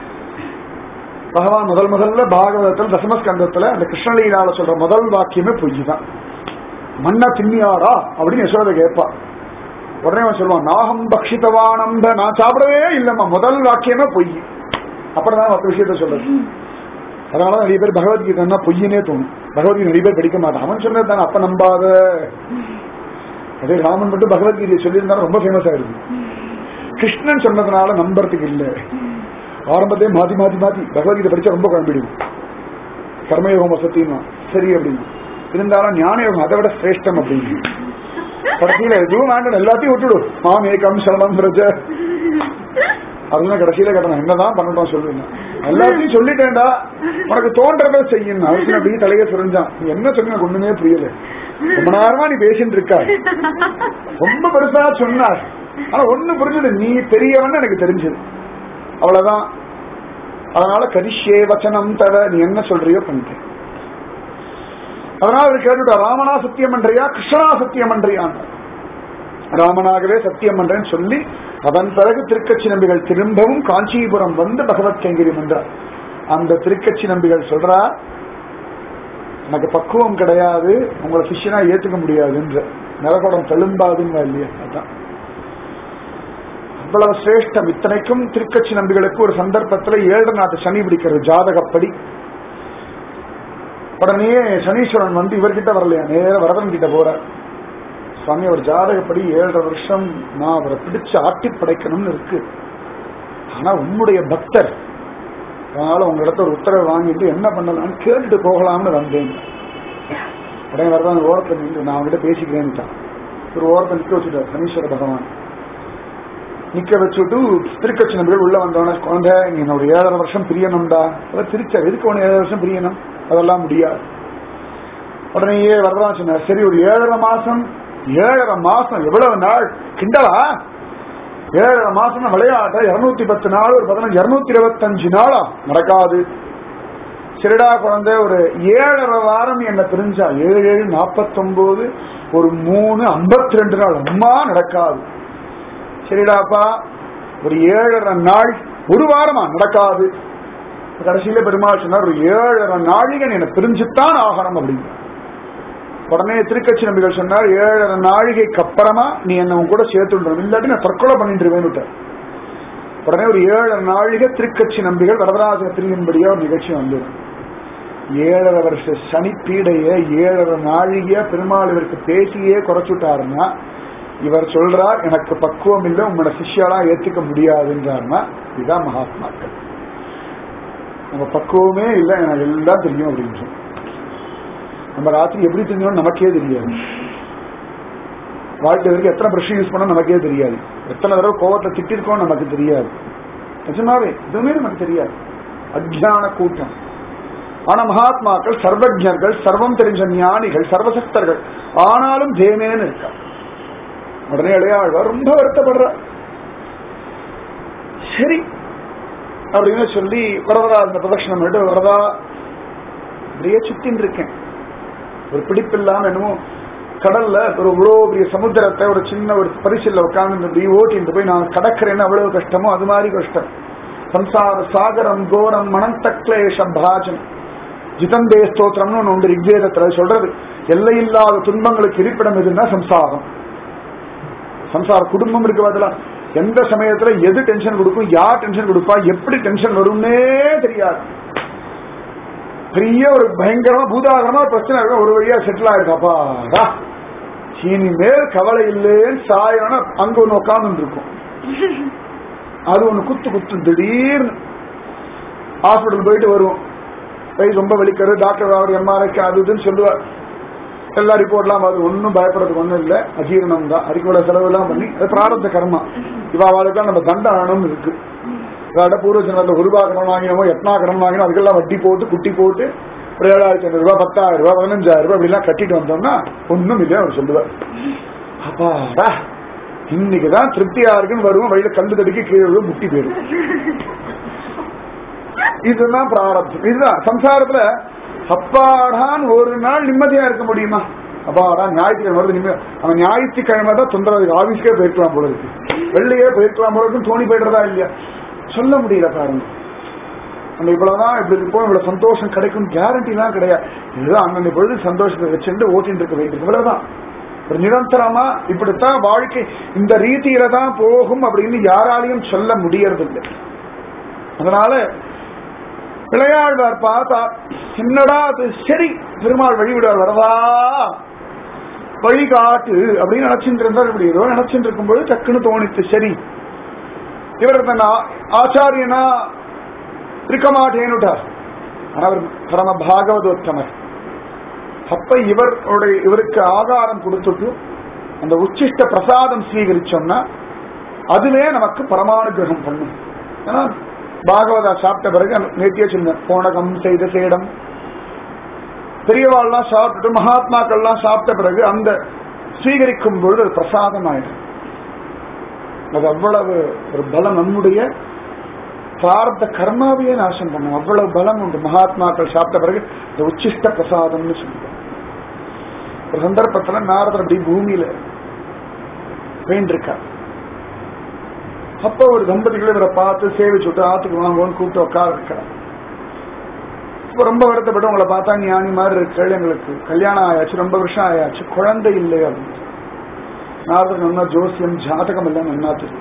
பகவான் முதல் முதல்ல பாகவதத்தில் தசமஸ்கந்தத்துல அந்த கிருஷ்ணலீலால சொல்ற முதல் வாக்கியமே பொய் தான் மன்ன தின்னியாரா அப்படின்னு யசோதை கேட்பா உடனே அவன் சொல்லுவான் நாகம் பக்ஷித்தவானந்த நான் சாப்பிடவே இல்லம்மா முதல் வாக்கியமே பொய் அப்புறம் தான் மற்ற விஷயத்த சொல்றது அதனால நிறைய பேர் பகவத்கீதைன்னா பொய்யனே தோணும் பகவத்கீதை நிறைய பேர் படிக்க மாட்டான் அவன் சொன்னது தானே அப்ப நம்பாத அதே ராமன் மட்டும் பகவத்கீதையை சொல்லியிருந்தாலும் ரொம்ப ஃபேமஸ் ஆயிருக்கு கிருஷ்ணன் சொன்னதுனால நம்புறதுக்கு இல்லை ஆரம்பத்தையே மாத்தி மாத்தி மாத்தி பகவத்கீதை படிச்சா ரொம்ப குழம்பிடுது கர்மயோகம் வசத்தின்னா சரி அப்படின்னு இருந்தாலும் ஞான யோகம் அதை விட சிரேஷ்டம் அப்படின்னு கடைசியில எதுவும் வேண்டாம் எல்லாத்தையும் விட்டுடு மாம் ஏகம் சரணம் பிரஜ அதுதான் கடைசியில கேட்டேன் என்னதான் பண்ணட்டும் சொல்லுங்க எல்லாத்தையும் சொல்லிட்டேன்டா உனக்கு தோன்றதை செய்யணும் அவசியம் அப்படியே தலைய சுரிஞ்சான் நீ என்ன சொன்ன ஒண்ணுமே புரியல ரொம்ப நேரமா நீ பேசிட்டு இருக்க ரொம்ப பெருசா சொன்னார் ஆனா ஒண்ணு புரிஞ்சது நீ பெரியவன் எனக்கு தெரிஞ்சது அவ்வளவுதான் அதனால கரிஷே வச்சனம் தவ நீ என்ன சொல்றியோ பண்ணிட்டேன் அதனால அவர் கேட்டுட்டா ராமனா சத்தியம் பண்றியா கிருஷ்ணனா சத்தியம் பண்றியான் ராமனாகவே சத்தியம் பண்றேன்னு சொல்லி அதன் பிறகு திருக்கட்சி நம்பிகள் திரும்பவும் காஞ்சிபுரம் வந்து பகவத் கைங்கரியம் என்றார் அந்த திருக்கட்சி நம்பிகள் சொல்றா எனக்கு பக்குவம் கிடையாது உங்களை சிஷ்யனா ஏத்துக்க முடியாதுன்ற நிலகோடம் தெலும்பாதுங்க இல்லையா அதான் அவ்வளவு சிரேஷ்டம் இத்தனைக்கும் திருக்கட்சி நம்பிகளுக்கு ஒரு சந்தர்ப்பத்துல ஏழு நாட்டு சனி பிடிக்கிறது ஜாதகப்படி உடனே சனீஸ்வரன் வந்து இவர்கிட்ட வரலையா நேர வரதன் கிட்ட போறார் சுவாமி அவர் ஜாதகப்படி ஏழரை வருஷம் நான் அவரை பிடிச்சு ஆட்டி படைக்கணும்னு இருக்கு ஆனா உன்னுடைய பக்தர் அதனால உங்க இடத்த ஒரு உத்தரவு வாங்கிட்டு என்ன பண்ணலாம்னு கேட்டுட்டு போகலாம்னு வந்தேன் உடனே வரதான் ஓரத்தில் நின்று நான் அவங்ககிட்ட பேசிக்கிறேன்னுட்டான் ஒரு ஓரத்தை நிக்க வச்சுட்டார் சனீஸ்வர பகவான் நிக்க வச்சுட்டு திருக்கட்சி நம்பிகள் உள்ள வந்தவன குழந்தை நீ என்னோட ஏழரை வருஷம் பிரியணும்டா அவர் திருச்சார் எதுக்கு உன ஏழரை வருஷம் பிரியணும் அதெல்லாம் முடியாது உடனேயே வரதான் சொன்னார் சரி ஒரு ஏழரை மாசம் ஏழரை மாசம் எவ்வளவு நாள் கிண்டலா ஏழரை மாசம் விளையாட்ட இருநூத்தி பத்து நாள் ஒரு பதினஞ்சு இருநூத்தி இருபத்தஞ்சு நாளா நடக்காது சரிடா குழந்தை ஒரு ஏழரை வாரம் என்ன பிரிஞ்சா ஏழு ஏழு நாற்பத்தொன்பது ஒரு மூணு ஐம்பத்தி ரெண்டு நாள் அம்மா நடக்காது சரிடாப்பா ஒரு ஏழரை நாள் ஒரு வாரமா நடக்காது கடைசியில பெருமாள் சொன்னார் ஒரு ஏழரை நாழிகை என்னை பிரிஞ்சுத்தான் ஆகணும் அப்படின்னு உடனே திருக்கட்சி நம்பிகள் சொன்னார் ஏழரை நாழிகைக்கு அப்புறமா நீ என்ன உன் கூட சேர்த்துடணும் இல்லாட்டி நான் தற்கொலை பண்ணிட்டுருவேன்னு உடனே ஒரு ஏழரை நாழிகை திருக்கட்சி நம்பிகள் வரதராஜ பிரியும்படியா ஒரு நிகழ்ச்சி வந்தது ஏழரை வருஷ சனி பீடைய ஏழரை நாழிகையா பெருமாள் இவருக்கு பேசியே குறைச்சுட்டாருன்னா இவர் சொல்றார் எனக்கு பக்குவம் இல்லை உங்களோட சிஷ்யாலா ஏத்துக்க முடியாதுன்றாருன்னா இதுதான் மகாத்மாக்கள் நம்ம பக்குவமே இல்லை எனக்கு எல்லாம் தெரியும் அப்படின்னு சொல்லி நம்ம ராத்திரி எப்படி தூங்கணும் நமக்கே தெரியாது வாழ்க்கை வரைக்கும் எத்தனை ப்ரஷ் யூஸ் பண்ண நமக்கே தெரியாது எத்தனை தடவை கோவத்தை திட்டிருக்கோம் நமக்கு தெரியாது நிஜமாவே எதுவுமே நமக்கு தெரியாது அஜ்ஞான கூட்டம் ஆனா மகாத்மாக்கள் சர்வஜர்கள் சர்வம் தெரிஞ்ச ஞானிகள் சர்வசக்தர்கள் ஆனாலும் தேமேன்னு இருக்கா உடனே இளையாழ்வார் ரொம்ப வருத்தப்படுறார் சரி அப்படின்னு சொல்லி வரதரா இந்த பிரதட்சணம் பண்ணிட்டு வரதா அப்படியே சுத்தின்னு இருக்கேன் ஒரு பிடிப்பில்லாம என்னமோ கடல்ல ஒரு இவ்வளோ பெரிய சமுத்திரத்தை ஒரு சின்ன ஒரு பரிசில்ல உட்கார்ந்து இப்படி ஓட்டிட்டு போய் நான் கடக்கிறேன்னு அவ்வளவு கஷ்டமோ அது மாதிரி கஷ்டம் சம்சார சாகரம் கோரம் மனந்தக்லேஷ பாஜம் ஜிதந்தே ஸ்தோத்திரம்னு ஒன்று உண்டு ரிக்வேதத்துல சொல்றது எல்லையில்லாத துன்பங்களுக்கு இருப்பிடம் எதுன்னா சம்சாரம் சம்சார குடும்பம் இருக்கு பதிலா எந்த சமயத்துல எது டென்ஷன் கொடுக்கும் யார் டென்ஷன் கொடுப்பா எப்படி டென்ஷன் வரும்னே தெரியாது பெரிய ஒரு பயங்கரமா பூதாகரமா பிரச்சனை இருக்கும் ஒரு வழியா செட்டில் ஆயிருக்காப்பாடா இனிமேல் கவலை இல்லைன்னு சாயம்னா அங்க ஒண்ணு உட்கார்ந்து இருக்கும் அது ஒண்ணு குத்து குத்து திடீர்னு ஹாஸ்பிட்டல் போயிட்டு வருவோம் போய் ரொம்ப வலிக்கிறது டாக்டர் அவர் எம்ஆர்ஐக்கு அது இதுன்னு சொல்லுவார் எல்லா ரிப்போர்ட்லாம் அது ஒன்றும் பயப்படுறதுக்கு ஒன்றும் இல்லை அஜீரணம் தான் அதுக்குள்ள செலவெல்லாம் பண்ணி அது பிராரத்த கர்மா இவ அவளுக்கு நம்ம தண்டனம்னு இருக்கு இவாட பூர்வ ஜனத்தில் ஒரு ரூபா கடன் வாங்கினோமோ எத்தனா கடன் வாங்கினோம் அதுக்கெல்லாம் வட்டி போட்டு குட்டி போட்டு ஒரு ஏழாயிரத்தி ஐநூறு ரூபாய் பத்தாயிரம் ரூபாய் பதினஞ்சாயிரம் ரூபாய் அப்படிலாம் கட்டிட்டு வந்தோம்னா ஒன்றும் இல்லையா அவர் சொல்லுவார் அப்பாடா இன்னைக்குதான் திருப்தியா இருக்குன்னு வருவோம் வழியில கண்டு தடிக்கு கீழே விழும் முட்டி போயிடும் இதுதான் பிராரப்தம் இதுதான் சம்சாரத்துல அப்பாடான் ஒரு நாள் நிம்மதியா இருக்க முடியுமா அப்பாடா ஞாயிற்றுக்கிழமை வருது நிம்மதி அவன் ஞாயிற்றுக்கிழமை தான் தொந்தரவு ஆபீஸ்க்கே போயிருக்கலாம் போல இருக்கு வெள்ளையே போயிருக்கலாம் போல இருக்கு தோணி போயிடுறதா இல்லையா சொல்ல முடியல பாருங்க நம்ம இவ்வளவுதான் இப்படி இருப்போம் இவ்வளவு சந்தோஷம் கிடைக்கும் கேரண்டி எல்லாம் கிடையாது இதுதான் அந்தந்த பொழுது சந்தோஷத்தை வச்சுட்டு ஓட்டிட்டு இருக்க வேண்டியது இவ்வளவுதான் ஒரு நிரந்தரமா இப்படித்தான் வாழ்க்கை இந்த ரீதியில தான் போகும் அப்படின்னு யாராலையும் சொல்ல முடியறதில்லை அதனால பிள்ளையாழ்வார் பார்த்தா என்னடா அது சரி பெருமாள் வழிவிடார் வரவா வழி காட்டு அப்படின்னு நினைச்சிட்டு இருந்தார் இப்படி ஏதோ நினைச்சிட்டு இருக்கும்போது டக்குன்னு தோணித்து சரி இவர் தன் ஆ- ஆச்சாரியனா இருக்க மாட்டேன்னுட்டார் ஆனா அவர் பரம பாகவதோத்தமர் அப்ப இவருடைய இவருக்கு ஆகாரம் கொடுத்துட்டு அந்த உச்சிஷ்ட பிரசாதம் ஸ்வீகரிச்சோம்னா அதுவே நமக்கு பரமானுகிரகம் பண்ணும் ஏன்னா பாகவதா சாப்பிட்ட பிறகு அந்த நேத்தியே சொன்னேன் போனகம் செய்த சேடம் பெரியவாள்லாம் சாப்பிட்டுட்டு மகாத்மாக்கள்லாம் சாப்பிட்ட பிறகு அந்த ஸ்வீகரிக்கும் பொழுது அது பிரசாதம் ஆயிடும் அது அவ்வளவு ஒரு பலம் நம்முடைய பிரார்த்த கர்மாவையே நாசம் பண்ணும் அவ்வளவு பலம் உண்டு மகாத்மாக்கள் சாப்பிட்ட பிறகு இந்த உச்சிஷ்ட பிரசாதம்னு சொல்லுவாங்க ஒரு சந்தர்ப்பத்துல நாரதர் அப்படி பூமியில வேண்டிருக்கார் அப்ப ஒரு தம்பதிகள் இவரை பார்த்து சேவிச்சுட்டு ஆத்துக்கு வாங்குவோன்னு கூப்பிட்டு உட்கார இருக்கிறார் இப்ப ரொம்ப வருத்தப்பட்டு உங்களை பார்த்தா ஞானி மாதிரி இருக்கு எங்களுக்கு கல்யாணம் ஆயாச்சு ரொம்ப வருஷம் ஆயாச்சு குழந்தை இல்லை அப்படின்னு நாரதர் நல்லா ஜோசியம் ஜாதகம் எல்லாம் நன்னா தெரியும்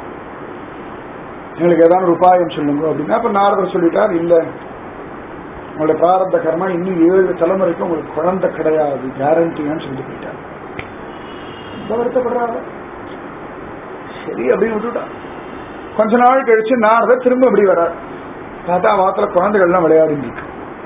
எங்களுக்கு ஏதாவது ஒரு உபாயம் சொல்லுங்க அப்படின்னா அப்ப நாரதர் சொல்லிட்டார் இல்ல உங்களுடைய பிராரப்த கர்மா இன்னும் ஏழு தலைமுறைக்கு உங்களுக்கு குழந்தை கிடையாது கேரண்டியான்னு சொல்லிட்டு போயிட்டார் ரொம்ப வருத்தப்படுறாரு சரி அப்படின்னு விட்டுட்டான் கொஞ்ச நாள் கழிச்சு நாரதர் திரும்ப அப்படி வர்றார் பார்த்தா வாத்துல குழந்தைகள்லாம் விளையாடிட்டு இருக்கு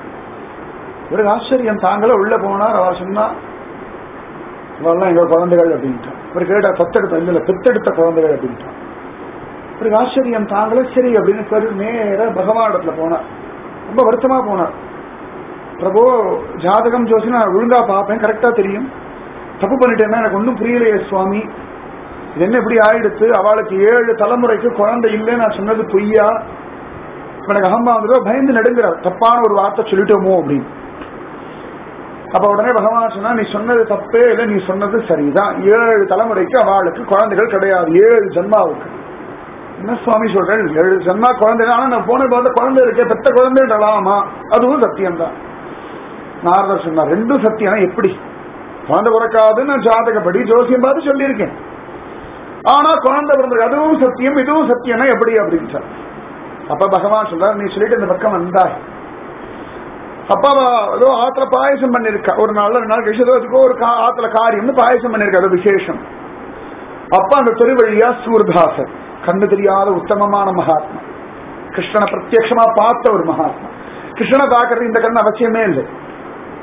ஒரு ஆச்சரியம் தாங்களே உள்ள போனார் அவர் சொன்னா இவெல்லாம் எங்க குழந்தைகள் அப்படின்ட்டான் இவர் கேட்டா தத்தெடுத்த இல்ல பெத்தெடுத்த குழந்தைகள் அப்படின்ட்டான் ஒரு ஆச்சரியம் தாங்களே சரி அப்படின்னு சொல்லி நேர பகவானிடத்துல போனார் ரொம்ப வருத்தமா போனார் பிரபு ஜாதகம் ஜோசி நான் ஒழுங்கா பார்ப்பேன் கரெக்டா தெரியும் தப்பு பண்ணிட்டேன்னா எனக்கு ஒன்றும் புரியலையே சுவாமி இது என்ன இப்படி ஆயிடுத்து அவளுக்கு ஏழு தலைமுறைக்கு குழந்தை இல்லைன்னு நான் சொன்னது பொய்யா எனக்கு அகம்பா வந்துடும் பயந்து நடுங்கிறார் தப்பான ஒரு வார்த்தை சொல்லிட்டோமோ அப்படின்னு அப்ப உடனே பகவான் சொன்னா நீ சொன்னது தப்பே இல்லை நீ சொன்னது சரிதான் ஏழு தலைமுறைக்கு அவளுக்கு குழந்தைகள் கிடையாது ஏழு ஜன்மாவுக்கு என்ன சுவாமி சொல்றேன் ஏழு ஜன்மா குழந்தை ஆனா நான் போன பார்த்த குழந்தை இருக்கே பெத்த குழந்தைடலாமா அதுவும் சத்தியம்தான் நாரதர் சொன்னார் ரெண்டும் சத்தியம் எப்படி குழந்தை பிறக்காதுன்னு நான் ஜாதகப்படி ஜோசியம் பார்த்து சொல்லியிருக்கேன் ஆனா குழந்தை பிறந்தது அதுவும் சத்தியம் இதுவும் சத்தியம்னா எப்படி அப்படின்னு சார் அப்ப பகவான் சொல்றார் நீ சொல்லிட்டு இந்த பக்கம் வந்தாய் அப்பா ஏதோ ஆத்துல பாயசம் பண்ணிருக்கா ஒரு நாள் ரெண்டு நாள் கழிச்சு ஏதோ அதுக்கோ ஒரு கா- ஆத்துல காரியம்னு பாயசம் பண்ணிருக்கா அது விசேஷம் அப்ப அந்த திருவழியா சூர்தாசர் கண்ணு தெரியாத உத்தமமான மகாத்மா கிருஷ்ணனை பிரத்யட்சமா பார்த்த ஒரு மகாத்மா கிருஷ்ணனை பார்க்கறது இந்த கண்ணு அவசியமே இல்லை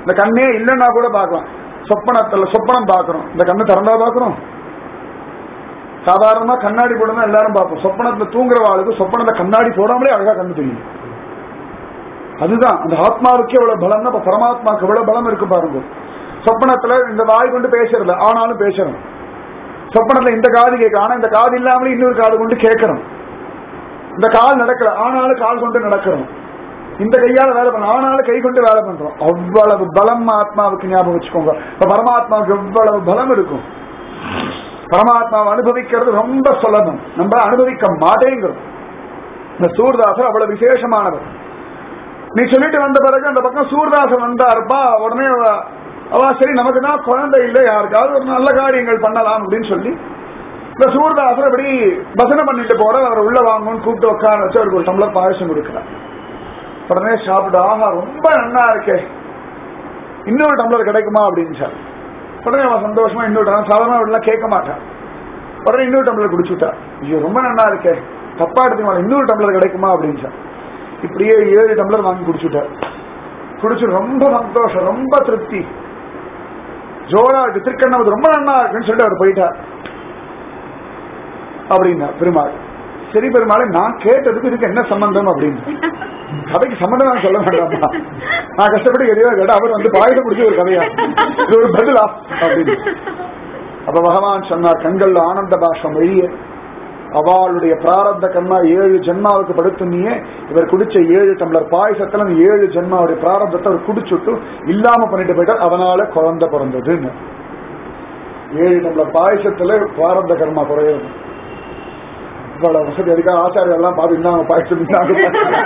இந்த கண்ணே இல்லைன்னா கூட பார்க்கலாம் சொப்பனத்துல சொப்பனம் பார்க்கறோம் இந்த கண்ணை திறந்தா பார்க்கறோம் சாதாரணமா கண்ணாடி போடணும் எல்லாரும் பார்ப்போம் சொப்பனத்துல தூங்குறவாளுக்கு சொப்பனத்துல கண்ணாடி போடாமலே அழகா கண்ணு தெரியும் அதுதான் அந்த ஆத்மாவுக்கு எவ்வளவு பலம்னா இப்ப பரமாத்மாவுக்கு எவ்வளவு பலம் இருக்கு பாருங்க சொப்பனத்துல இந்த வாய் கொண்டு பேசுறதில்ல ஆனாலும் பேசுறோம் சொப்பனத்துல இந்த காது கேட்க ஆனா இந்த காது இல்லாமலே இன்னொரு காது கொண்டு கேட்கறோம் இந்த கால் நடக்கல ஆனாலும் கால் கொண்டு நடக்கிறோம் இந்த கையால வேலை பண்ண ஆனாலும் கை கொண்டு வேலை பண்றோம் அவ்வளவு பலம் ஆத்மாவுக்கு ஞாபகம் வச்சுக்கோங்க இப்ப பரமாத்மாவுக்கு எவ்வளவு பலம் இருக்கும் பரமாத்மாவை அனுபவிக்கிறது ரொம்ப சுலபம் நம்ம அனுபவிக்க மாட்டேங்கிறோம் இந்த சூர்தாசர் அவ்வளவு விசேஷமானவர் நீ சொல்லிட்டு வந்த பிறகு அந்த பக்கம் சூர்தாசன் வந்தாருப்பா உடனே அவ- அவ சரி நமக்கு தான் குழந்தை இல்லை யாருக்காவது ஒரு நல்ல காரியங்கள் பண்ணலாம் அப்படின்னு சொல்லி இந்த சூர்தாசர் அப்படி பசனை பண்ணிட்டு போற அவர் உள்ள வாங்கன்னு கூப்பிட்டு உட்கார வச்சு அவருக்கு ஒரு டம்ளர் பாயசம் கொடுக்கிறார் உடனே சாப்பிட்டு ஆஹா ரொம்ப நன்னா இருக்கே இன்னொரு டம்ளர் கிடைக்குமா அப்படின்னு சார் உடனே அவன் சந்தோஷமா இன்னொரு டம்ளர் சாதாரண அப்படிலாம் கேட்க மாட்டான் உடனே இன்னொரு டம்ளர் குடிச்சுட்டா ஐயோ ரொம்ப நன்னா இருக்கே தப்பா எடுத்துக்க இன்னொரு டம்ளர் கிடைக்குமா அப்படின்னு சார் இப்படியே ஏழு டம்ளர் வாங்கி குடிச்சுட்டார் குடிச்சு ரொம்ப சந்தோஷம் ரொம்ப திருப்தி ஜோரா இருக்கு திருக்கண்ணவது ரொம்ப நன்னா இருக்குன்னு சொல்லிட்டு அவர் போயிட்டார் அப்படின்னா பெருமாள் சரி பெருமாளை நான் கேட்டதுக்கு இதுக்கு என்ன சம்பந்தம் அப்படின்னு கதைக்கு சம்பந்தம் நான் சொல்ல வேண்டாமா நான் கஷ்டப்பட்டு எதையோ கேட்டா அவர் வந்து பாயுத முடிஞ்ச ஒரு கதையா இது ஒரு பதிலா அப்படின்னு அப்ப பகவான் சொன்னார் கண்கள்ல ஆனந்த பாஷம் வெளியே அவளுடைய பிராரப்த கர்மா ஏழு ஜென்மாவுக்கு படுத்துனியே இவர் குடிச்ச ஏழு டம்ளர் பாயசத்துல அந்த ஏழு ஜென்மாவுடைய பிராரப்தத்தை அவர் குடிச்சுட்டு இல்லாம பண்ணிட்டு போயிட்டார் அதனால குழந்தை பிறந்ததுன்னு ஏழு டம்ளர் பாயசத்துல பிராரப்த கர்மா குறையும் இவ்வளவு வசதி அதுக்காக ஆச்சாரியர் எல்லாம் பார்த்து இந்தாங்க பாயசம் இந்தாங்க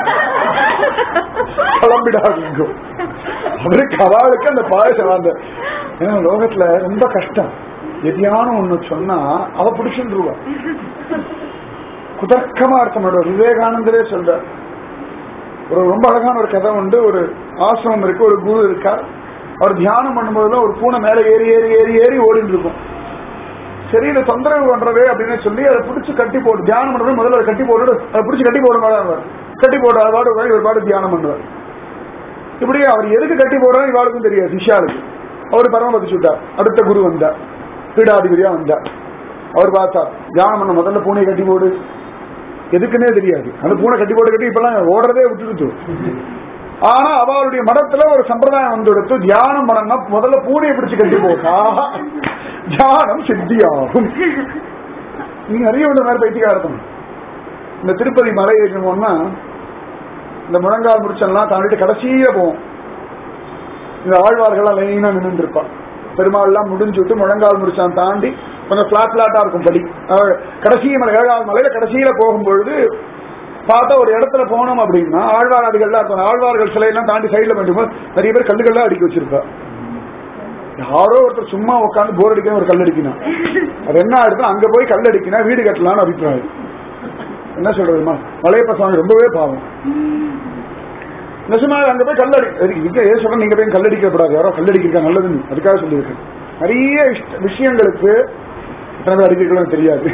கிளம்பிடாதீங்க அவருக்கு அவளுக்கு அந்த பாயசம் அந்த ஏன்னா லோகத்துல ரொம்ப கஷ்டம் எதையானும் ஒண்ணு சொன்னா அவ பிடிச்சுருவா குதர்க்கமா இருக்க மாட்டோம் விவேகானந்தரே சொல்றார் ஒரு ரொம்ப அழகான ஒரு கதை உண்டு ஒரு ஆசிரமம் இருக்கு ஒரு குரு இருக்கார் அவர் தியானம் பண்ணும்போதுல ஒரு பூனை மேல ஏறி ஏறி ஏறி ஏறி ஓடிட்டு இருக்கும் சரி இதை தொந்தரவு பண்றவே அப்படின்னு சொல்லி அதை பிடிச்சு கட்டி போடு தியானம் பண்றது முதல்ல அதை கட்டி போட்டு அதை பிடிச்சு கட்டி போட மாட்டார் கட்டி போடு அது பாடு உட்கார்ந்து இவர் பாடு தியானம் பண்ணுவார் இப்படி அவர் எதுக்கு கட்டி போடுறாரு இவாளுக்கும் தெரியாது சிஷ்யாளுக்கு அவர் பரமபதிச்சு விட்டார் அடுத்த குரு வந்தார் பீடாதிபதியா வந்தார் அவர் பார்த்தார் தியானம் பண்ண முதல்ல பூனையை கட்டி போடு எதுக்குன்னே தெரியாது அந்த பூனை கட்டி போட்டு கட்டி இப்பெல்லாம் ஓடுறதே விட்டுடுச்சு ஆனா அவளுடைய மடத்துல ஒரு சம்பிரதாயம் வந்து எடுத்து தியானம் பண்ணா முதல்ல பூனையை பிடிச்சு கட்டி போட்டா தியானம் சித்தியாகும் நீங்க நிறைய ஒன்று மாதிரி பைத்தியக்காரத்தம் இந்த திருப்பதி மலை ஏறணும்னா இந்த முழங்கால் முடிச்செல்லாம் தாண்டிட்டு கடைசியில போவோம் இந்த ஆழ்வார்கள்லாம் லைனா நின்று இருப்பா பெருமாள் எல்லாம் முடிஞ்சு விட்டு முழங்கால் முடிச்சான் தாண்டி கொஞ்சம் பிளாட் பிளாட்டா இருக்கும் படி அஹ் கடைசி மலை ஏழாவது மலையில கடைசியில போகும்பொழுது பார்த்தா ஒரு இடத்துல போனோம் அப்படின்னா ஆழ்வார் அடிகள்லாம் இருக்கும் ஆழ்வார்கள் சிலையெல்லாம் தாண்டி சைடுல பண்ணும்போது நிறைய பேர் கல்லுகள்லாம் அடிக்க வச்சிருப்பா யாரோ ஒருத்தர் சும்மா உட்காந்து போர் அடிக்கணும் ஒரு கல் அடிக்கணும் அது என்ன ஆயிடுது அங்க போய் கல் அடிக்கினா வீடு கட்டலாம்னு அபிப்பிராயம் என்ன சொல்றதுமா மலையப்ப சுவாமி ரொம்பவே பாவம் நிஜமா அங்க போய் கல்லடி இங்க ஏன் சொல்ற நீங்க போய் கல்லடிக்க கூடாது யாரோ கல்லடிக்கிறா நல்லதுன்னு அதுக்காக சொல்லியிருக்கேன் நிறைய இஷ்ட- விஷயங்களுக்கு எத்தனை பேர் அடிக்கிறோம் தெரியாது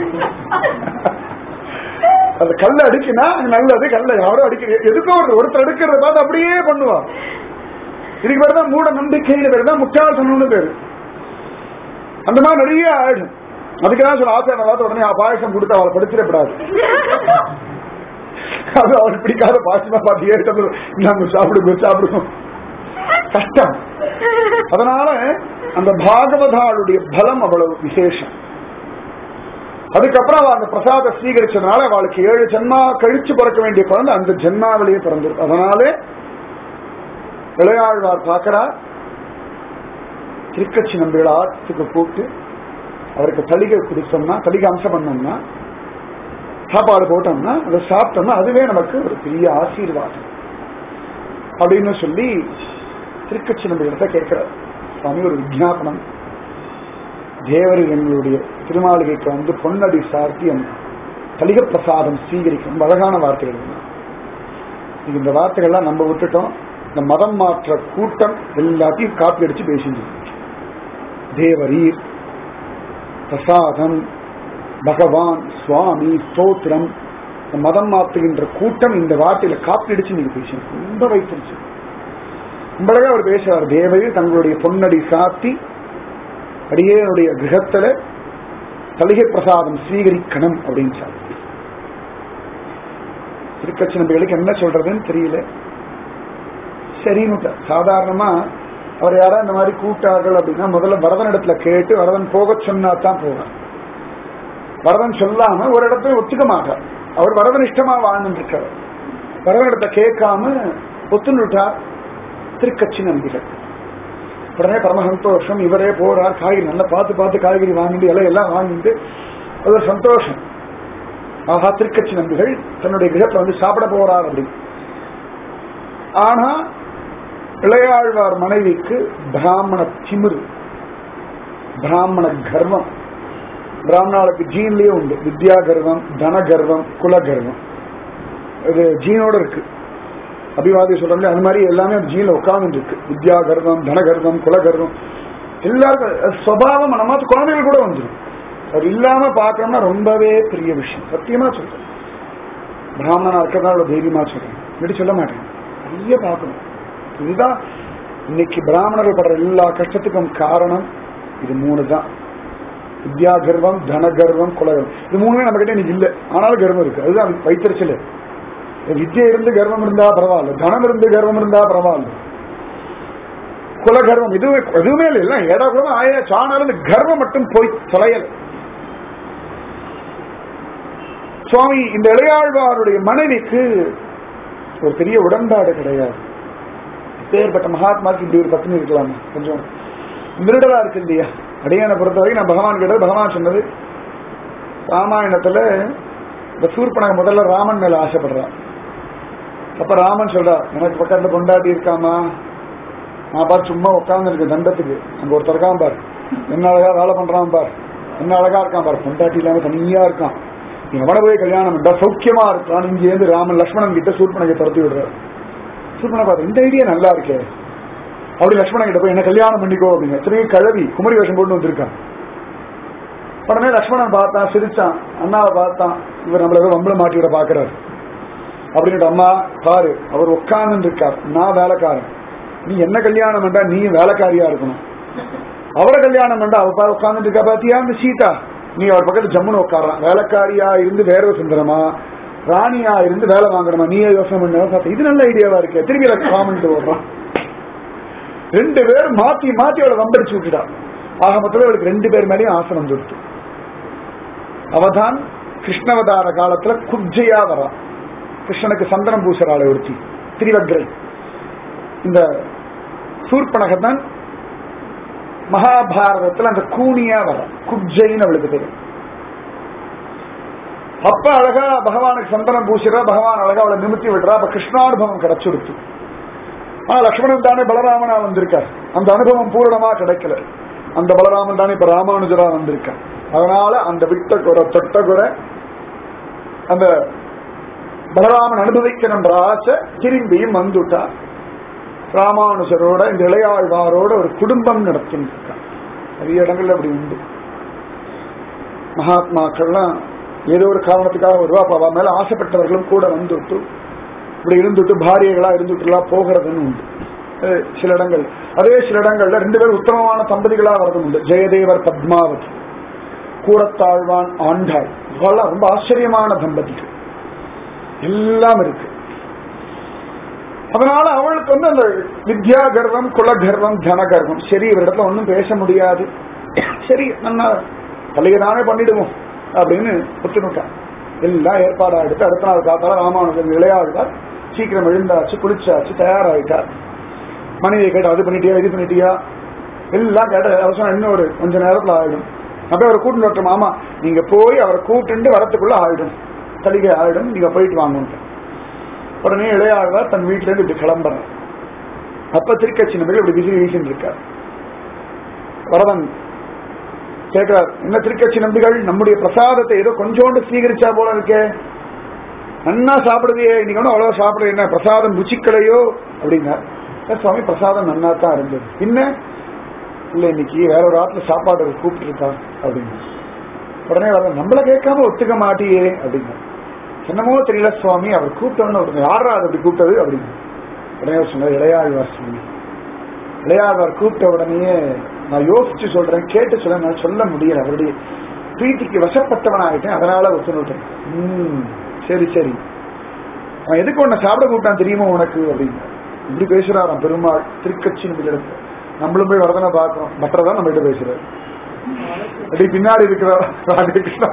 அந்த கல்ல அடிக்கினா அது நல்லது கல்ல யாரோ அடிக்கிற எதுக்கோ ஒரு ஒருத்தர் அடிக்கிறத பார்த்து அப்படியே பண்ணுவா இதுக்கு பேர் தான் மூட நம்பிக்கைன்னு பேர் தான் முட்டாள் சொன்னு பேரு அந்த மாதிரி நிறைய ஆயிடும் அதுக்குதான் சொல்ல ஆசிரியர் பார்த்து உடனே பாயசம் கொடுத்து அவளை படிச்சிடப்படாது அது அவளுக்கு பிடிக்காத பாசிமா பார்த்து ஏற்றது நாங்க சாப்பிடுங்க சாப்பிடுவோம் கஷ்டம் அதனால அந்த பாகவதாளுடைய பலம் அவ்வளவு விசேஷம் அதுக்கப்புறம் அவ அந்த பிரசாத ஸ்வீகரிச்சதுனால அவளுக்கு ஏழு ஜென்மா கழிச்சு பிறக்க வேண்டிய குழந்தை அந்த ஜென்மாவிலேயே பிறந்திருக்கு அதனாலே இளையாழ்வார் பார்க்கிறா திருக்கட்சி நம்பிகள் ஆற்றுக்கு கூப்பிட்டு அவருக்கு தளிகை குடிச்சோம்னா தளிகை அம்சம் பண்ணோம்னா சாப்பாடு போட்டோம்னா அதை சாப்பிட்டோம்னா அதுவே நமக்கு ஒரு பெரிய ஆசீர்வாதம் அப்படின்னு சொல்லி திருக்கட்சி நம்பிகளிடத்த கேட்கிறார் சுவாமி ஒரு விஜாபனம் தேவரில் எங்களுடைய திருமாளிகைக்கு வந்து பொன்னடி சார்த்தி அந்த தலிக பிரசாதம் ஸ்வீகரிக்கும் ரொம்ப அழகான வார்த்தைகள் இது. இது இந்த வார்த்தைகள்லாம் நம்ம விட்டுட்டோம் இந்த மதம் மாற்ற கூட்டம் எல்லாத்தையும் காப்பி அடிச்சு பேசிட்டு தேவரீர் பிரசாதம் பகவான் சுவாமி ஸ்தோத்திரம் இந்த மதம் மாற்றுகின்ற கூட்டம் இந்த வார்த்தையில காப்பி அடிச்சு நீங்க பேசணும் ரொம்ப வைத்திருச்சு நம்மளவே அவர் பேசுவார் தேவையில் தங்களுடைய பொன்னடி சாத்தி அடியேனுடைய கிரகத்துல தலிகை பிரசாதம் ஸ்வீகரிக்கணும் அப்படின்னு சொன்னார் திருக்கட்சி நம்பிகளுக்கு என்ன சொல்றதுன்னு தெரியல சரின்னு சாதாரணமா அவர் யாரா இந்த மாதிரி கூட்டார்கள் அப்படின்னா முதல்ல வரதன் இடத்துல கேட்டு வரதன் போக சொன்னா தான் போவார் வரதன் சொல்லாம ஒரு இடத்துல ஒத்துக்க மாட்டார் அவர் வரதன் இஷ்டமா வாழ்ந்துட்டு இருக்கார் வரதன் இடத்த கேட்காம ஒத்துனுட்டார் திருக்கட்சி நம்பிகள் உடனே பரம சந்தோஷம் இவரே போறார் காய்கறி நல்லா பார்த்து பார்த்து காய்கறி வாங்கிட்டு இலையெல்லாம் வாங்கிட்டு அது ஒரு சந்தோஷம் ஆஹா திருக்கட்சி நம்பிகள் தன்னுடைய கிரகத்துல வந்து சாப்பிட போறார் அப்படி ஆனா இளையாழ்வார் மனைவிக்கு பிராமண திமிரு பிராமண கர்வம் பிராமணாளுக்கு ஜீன்லயே உண்டு வித்யா கர்வம் தன கர்வம் குல கர்வம் இது ஜீனோட இருக்கு அபிவாதி சொல்றோம்ல அது மாதிரி எல்லாமே ஜீன்ல உட்கார்ந்து இருக்கு வித்யா கர்வம் தன கர்வம் குல கர்வம் எல்லாருக்கும் அது சுவாவம் நம்ம குழந்தைகள் கூட வந்துடும் அது இல்லாம பாக்குறோம்னா ரொம்பவே பெரிய விஷயம் சத்தியமா சொல்றேன் பிராமணனா இருக்கிறதா தைரியமா சொல்றேன் இப்படி சொல்ல மாட்டேன் நிறைய பார்க்கணும் இதுதான் இன்னைக்கு பிராமணர்கள் படுற எல்லா கஷ்டத்துக்கும் காரணம் இது மூணு தான் வித்யா கர்வம் தன கர்வம் குலகர்வம் இது மூணுமே நம்ம கிட்ட இன்னைக்கு இல்ல ஆனாலும் கர்வம் இருக்கு அதுதான் வைத்தறிச்சல் வித்யை இருந்து கர்வம் இருந்தா பரவாயில்ல தனம் இருந்து கர்வம் இருந்தா பரவாயில்ல குலகர்வம் இதுவே எதுவுமே இல்லை எல்லாம் ஏடா குலமா ஆயாச்சு ஆனாலும் இந்த கர்வம் மட்டும் போய் தொலையல் சுவாமி இந்த இளையாழ்வாருடைய மனைவிக்கு ஒரு பெரிய உடன்பாடு கிடையாது பேர்பட்ட மகாத்மாக்கு இப்படி ஒரு பத்னி இருக்கலாமா கொஞ்சம் மிருடலா இருக்கு இல்லையா அடியான பொறுத்த வரைக்கும் நான் பகவான் கேட்டது பகவான் சொன்னது ராமாயணத்துல இந்த சூர்பனக முதல்ல ராமன் மேல ஆசைப்படுறான் அப்ப ராமன் சொல்றா எனக்கு பக்கத்துல கொண்டாடி இருக்காமா நான் பார் சும்மா உட்கார்ந்து இருக்கு தண்டத்துக்கு அங்க ஒருத்தர் இருக்கான் பார் என்ன அழகா வேலை பண்றான் பார் என்ன அழகா இருக்கான் பார் பொண்டாட்டி இல்லாம தனியா இருக்கான் நீ அவனை போய் கல்யாணம் பண்ணா சௌக்கியமா இருக்கான் இங்க இருந்து ராமன் லக்ஷ்மணன் கிட்ட சூர்பனகை துரத்தி விடுறாரு சூர்பனை பார்த்து இந்த ஐடியா நல்லா இருக்கே அப்படி லக்ஷ்மணன் கிட்ட போய் என்ன கல்யாணம் பண்ணிக்கோ அப்படிங்க திரும்பி கழவி குமரி வேஷம் போட்டு வந்திருக்கான் உடனே லக்ஷ்மணன் பார்த்தான் சிரிச்சான் அண்ணாவை பார்த்தான் இவர் நம்மள ஏதோ வம்பளை மாட்டி விட பாக்குறாரு அப்படின்ட்டு அம்மா பாரு அவர் உட்கார்ந்து இருக்கார் நான் வேலைக்காரன் நீ என்ன கல்யாணம் பண்ணா நீ வேலைக்காரியா இருக்கணும் அவரை கல்யாணம் பண்ணா அவ பாரு உட்கார்ந்து இருக்கா பாத்தியா அந்த சீதா நீ அவர் பக்கத்துல ஜம்முன்னு உட்காரலாம் வேலைக்காரியா இருந்து வேற சுந்தரமா ராணியா இருந்து வேலை வாங்கணுமா நீயே யோசனை பண்ண பார்த்தா இது நல்ல ஐடியாவா இருக்கு திரும்பி காமெண்ட் ஓடுறான் ரெண்டு பேரும் மாத்தி மாத்தி அவளை வம்படிச்சு விட்டுட்டா ஆக மொத்தத்தில் அவளுக்கு ரெண்டு பேர் மேலேயும் ஆசை வந்துடுத்து அவதான் கிருஷ்ணவதார காலத்துல குப்ஜையா வரா கிருஷ்ணனுக்கு சந்தனம் பூசறாளை ஒருத்தி திரிவக்ரை இந்த சூர்பனக தான் மகாபாரதத்துல அந்த கூனியா வர குப்ஜைன்னு அவளுக்கு தெரியும் அப்ப அழகா பகவானுக்கு சந்தனம் பூசிறா பகவான் அழகா அவளை நிமித்தி விடுறா அப்ப கிருஷ்ணானுபவம் கிடைச்சுடுத்து ஆனா லக்ஷ்மணன் தானே பலராமனா வந்திருக்கார் அந்த அனுபவம் பூரணமா கிடைக்கல அந்த பலராமன் தானே இப்ப ராமானுஜரா வந்திருக்கார் அதனால அந்த விட்ட குறை தொட்ட குறை அந்த பலராமன் அனுபவிக்கணுன்ற ஆசை திரும்பியும் வந்துட்டார் ராமானுஜரோட இந்த இளையாழ்வாரோட ஒரு குடும்பம் நடத்தின்னு இருக்கார் நிறைய இடங்கள்ல அப்படி உண்டு மகாத்மாக்கள்லாம் ஏதோ ஒரு காரணத்துக்காக வருவா அப்ப அவ மேல ஆசைப்பட்டவர்களும் கூட வந்துட்டு இப்படி இருந்துட்டு பாரியர்களா இருந்துட்டுலாம் போகிறதுன்னு உண்டு அஹ் சில இடங்கள் அதே சில இடங்கள்ல ரெண்டு பேரும் உத்தமமான தம்பதிகளா வரதும் உண்டு ஜெயதேவர் பத்மாவதி கூடத்தாழ்வான் ஆண்டாள் இவெல்லாம் ரொம்ப ஆச்சரியமான தம்பதிகள் எல்லாம் இருக்கு அதனால அவளுக்கு வந்து அந்த வித்யா கர்வம் குலகர்வம் தனகர்வம் சரி இவரிடத்துல ஒன்றும் பேச முடியாது சரி நம்ம தலையதானே பண்ணிடுவோம் அப்படின்னு ஒத்துனுட்டான் எல்லாம் ஏற்பாடா எடுத்து அடுத்த நாள் காத்தால ராமானுஜன் விளையாடுவார் சீக்கிரம் எழுந்தாச்சு குளிச்சாச்சு தயாராயிட்டார் மனைவியை கேட்டு அது பண்ணிட்டியா இது பண்ணிட்டியா எல்லாம் கேட்ட அவசரம் இன்னும் ஒரு கொஞ்ச நேரத்துல ஆயிடும் அப்படியே அவர் கூட்டு வரட்டும் மாமா நீங்க போய் அவரை கூட்டுண்டு வரத்துக்குள்ள ஆயிடும் தலிகை ஆயிடும் நீங்க போயிட்டு வாங்க உடனே இளையாழ்வார் தன் வீட்டுல இருந்து இப்படி கிளம்புறார் அப்ப திருக்கட்சி நம்பிகள் இப்படி விசிறி வீசின்னு இருக்கார் வரதன் கேட்கிறார் என்ன திருக்கட்சி நம்பிகள் நம்முடைய பிரசாதத்தை ஏதோ கொஞ்சோண்டு சீகரிச்சா போல இருக்கே நன்னா சாப்பிடுதியே இன்னைக்கு ஒன்றும் அவ்வளவு சாப்பிடுறது என்ன பிரசாதம் ருச்சிக்கலையோ அப்படின்னா சுவாமி பிரசாதம் நன்னா தான் இருந்தது என்ன இல்ல இன்னைக்கு வேற ஒரு ஆத்துல சாப்பாடு கூப்பிட்டு இருக்கா அப்படின்னு உடனே வர நம்மள கேட்காம ஒத்துக்க மாட்டியே அப்படின்னா என்னமோ தெரியல சுவாமி அவர் கூப்பிட்டோன்னு யாரா அது அப்படி கூப்பிட்டது அப்படின்னு உடனே சொன்னார் இளையாழ்வார் சுவாமி இளையாழ்வார் கூப்பிட்ட உடனே நான் யோசிச்சு சொல்றேன் கேட்டு சொல்ல நான் சொல்ல முடியல அவருடைய பிரீத்திக்கு வசப்பட்டவன் ஆகிட்டேன் அதனால அவர் சொல்லிட்டேன் ம் சரி சரி அவன் எதுக்கு உன்னை சாப்பிட கூப்பிட்டான் தெரியுமா உனக்கு அப்படின்னு இப்படி பேசுறாராம் பெருமாள் திருக்கட்சி இடத்துல நம்மளும் போய் வரதனை பார்க்கிறோம் பட்டரை தான் நம்ம கிட்ட பேசுறாரு அப்படி பின்னாடி இருக்கிறார் ராதே கிருஷ்ணா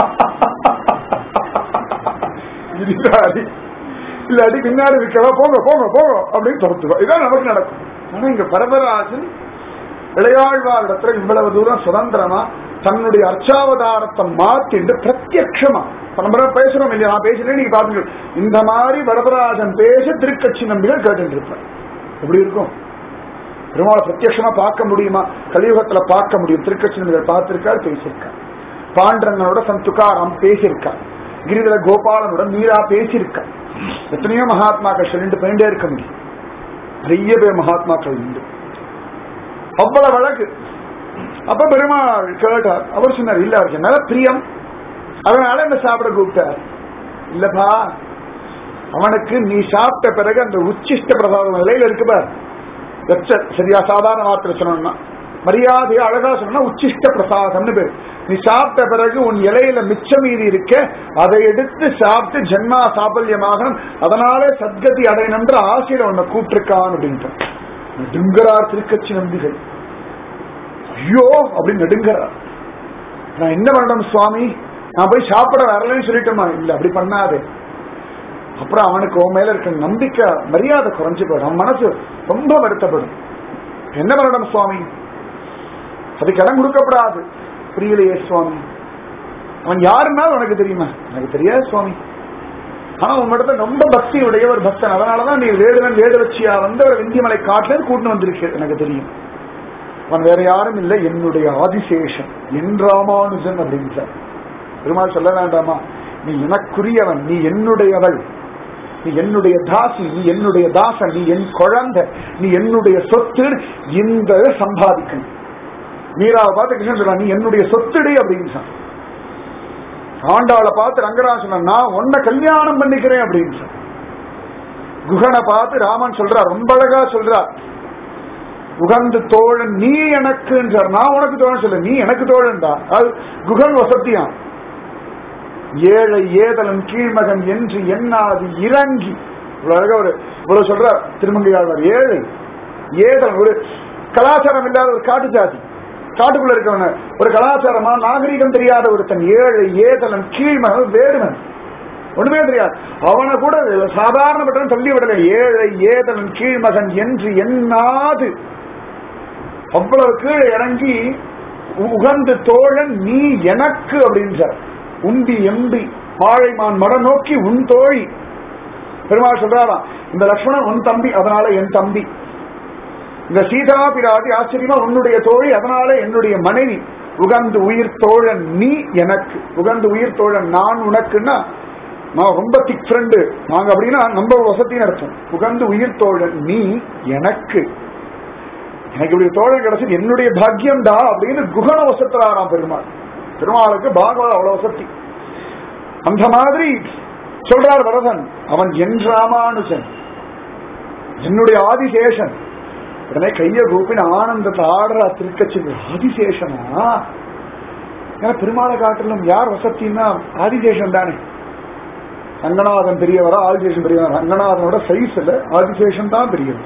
இல்லாடி இல்லாடி பின்னாடி இருக்கிறவா போங்க போங்க போங்க அப்படின்னு துரத்துவா இதான் நமக்கு நடக்கும் ஆனா இங்க பரபராஜன் இளையாழ்வார் இடத்துல இவ்வளவு தூரம் சுதந்திரமா தன்னுடைய அர்ச்சாவதாரத்தை மாத்திட்டு பிரத்யக்ஷமா இப்ப நம்ம பேசுறோம் இல்லையா நான் பேசுறேன் நீங்க பாத்துங்க இந்த மாதிரி வரதராஜன் பேச திருக்கட்சி நம்பிகள் கேட்டு இருப்பேன் எப்படி இருக்கும் பெருமாளை பிரத்யட்சமா பார்க்க முடியுமா கலியுகத்துல பார்க்க முடியும் திருக்கட்சி நம்பிகள் பார்த்திருக்கார் பேசியிருக்கார் பாண்டரங்கனோட சந்துகாராம் பேசியிருக்கார் கிரிதல கோபாலனுடன் மீரா பேசியிருக்கார் எத்தனையோ மகாத்மாக்கள் சொல்லிட்டு போயிட்டே இருக்க முடியும் நிறைய பேர் மகாத்மாக்கள் உண்டு அவ்வளவு அழகு அப்ப பெருமாள் கேட்டார் அவர் சொன்னார் இல்ல அவருக்கு நல்ல பிரியம் அதனால என்ன சாப்பிட கூப்பிட்டார் இல்லப்பா அவனுக்கு நீ சாப்பிட்ட பிறகு அந்த உச்சிஷ்ட பிரசாதம் நிலையில இருக்கு பார் வெச்ச சரியா சாதாரண வார்த்தை சொன்னா மரியாதையா அழகா சொன்னா உச்சிஷ்ட பிரசாதம்னு பேர் நீ சாப்பிட்ட பிறகு உன் இலையில மிச்ச மீதி இருக்க அதை எடுத்து சாப்பிட்டு ஜென்மா சாபல்யமாகணும் அதனாலே சத்கதி அடையணுன்ற ஆசையில உன்னை கூப்பிட்டிருக்கான் அப்படின்ட்டு நெடுங்கரார் திருக்கட்சி நம்பிகள் ஐயோ அப்படின்னு நெடுங்கரார் நான் என்ன பண்ணணும் சுவாமி நான் போய் சாப்பிட வரலன்னு சொல்லிட்டோமா இல்ல அப்படி பண்ணாதே அப்புறம் அவனுக்கு உன் மேல இருக்க நம்பிக்கை மரியாதை குறைஞ்சு போயிடும் அவன் மனசு ரொம்ப வருத்தப்படும் என்ன பண்ணணும் சுவாமி அதுக்கு இடம் கொடுக்கப்படாது புரியலையே சுவாமி அவன் யாருன்னாலும் உனக்கு தெரியுமா எனக்கு தெரியாது சுவாமி ஆனா உங்களிடத்த ரொம்ப பக்தி உடைய ஒரு பக்தன் அதனாலதான் நீ வேடுவன் வேடு வச்சியா வந்து ஒரு விந்தியமலை காட்டுல கூட்டு வந்திருக்கு எனக்கு தெரியும் அவன் வேற யாரும் இல்லை என்னுடைய ஆதிசேஷன் என் ராமானுஜன் அப்படின்றார் பெருமாள் சொல்ல வேண்டாமா நீ எனக்குரியவன் நீ என்னுடையவள் நீ என்னுடைய தாசி நீ என்னுடைய தாசன் நீ என் குழந்தை நீ என்னுடைய சொத்து இந்த சம்பாதிக்கணும் மீராவை பார்த்து கிருஷ்ணன் சொல்றான் நீ என்னுடைய சொத்துடி அப்படின்னு சொன்னான் ஆண்டாளை பார்த்து ரங்கராஜன் நான் உன்னை கல்யாணம் பண்ணிக்கிறேன் அப்படின்னு சொன்னான் குகனை பார்த்து ராமன் சொல்றார் ரொம்ப அழகா சொல்றார் உகந்து தோழன் நீ எனக்குன்றார் நான் உனக்கு தோழன் சொல்ல நீ எனக்கு தோழன்டா அது குகன் வசத்தியான் ஏழை ஏதலன் கீழ்மகன் என்று எண்ணாது இறங்கி இவ்வளவு அழகா ஒரு இவ்வளவு சொல்ற திருமங்கையாளர் ஏழை ஏதலன் ஒரு கலாச்சாரம் இல்லாத ஒரு காட்டு ஜாதி காட்டுக்குள்ள இருக்கவன ஒரு கலாச்சாரமா நாகரீகம் தெரியாத ஒருத்தன் ஏழை ஏதலன் கீழ்மகன் வேடுவன் ஒண்ணுமே தெரியாது அவனை கூட சாதாரணப்பட்டவன் தள்ளி விடல ஏழை ஏதலன் கீழ்மகன் என்று எண்ணாது அவ்வளவு கீழே இறங்கி உகந்து தோழன் நீ எனக்கு அப்படின்றார் உண்டி எம்பி மாழைமான் மட நோக்கி உன் தோழி பெருமாள் சொல்றாராம் இந்த லக்ஷ்மணன் உன் தம்பி அதனால என் தம்பி இந்த சீதா பிராதி ஆச்சரியமா உன்னுடைய தோழி அதனால என்னுடைய மனைவி உகந்து உயிர் தோழன் நீ எனக்கு உகந்து உயிர் தோழன் நான் உனக்குன்னா நான் ரொம்ப திக் ஃப்ரெண்டு நாங்க அப்படின்னா நம்ம வசத்தின்னு அர்த்தம் உகந்து உயிர் தோழன் நீ எனக்கு எனக்கு இப்படி தோழன் கிடைச்சது என்னுடைய பாக்கியம்டா அப்படின்னு குகன வசத்துறாராம் பெருமாள் பெருமாளுக்கு பாகவத அவ்வளவு வசதி அந்த மாதிரி சொல்றார் வரதன் அவன் என் ராமானுஜன் என்னுடைய ஆதிசேஷன் உடனே கைய கூப்பின ஆனந்தத்தை ஆடுற திருக்கட்சி ஆதிசேஷனா ஏன்னா பெருமாளை காட்டிலும் யார் வசத்தின்னா ஆதிசேஷன் தானே ரங்கநாதன் பெரியவரா ஆதிசேஷன் பெரியவரா ரங்கநாதனோட சைஸ்ல ஆதிசேஷன் தான் பெரியவர்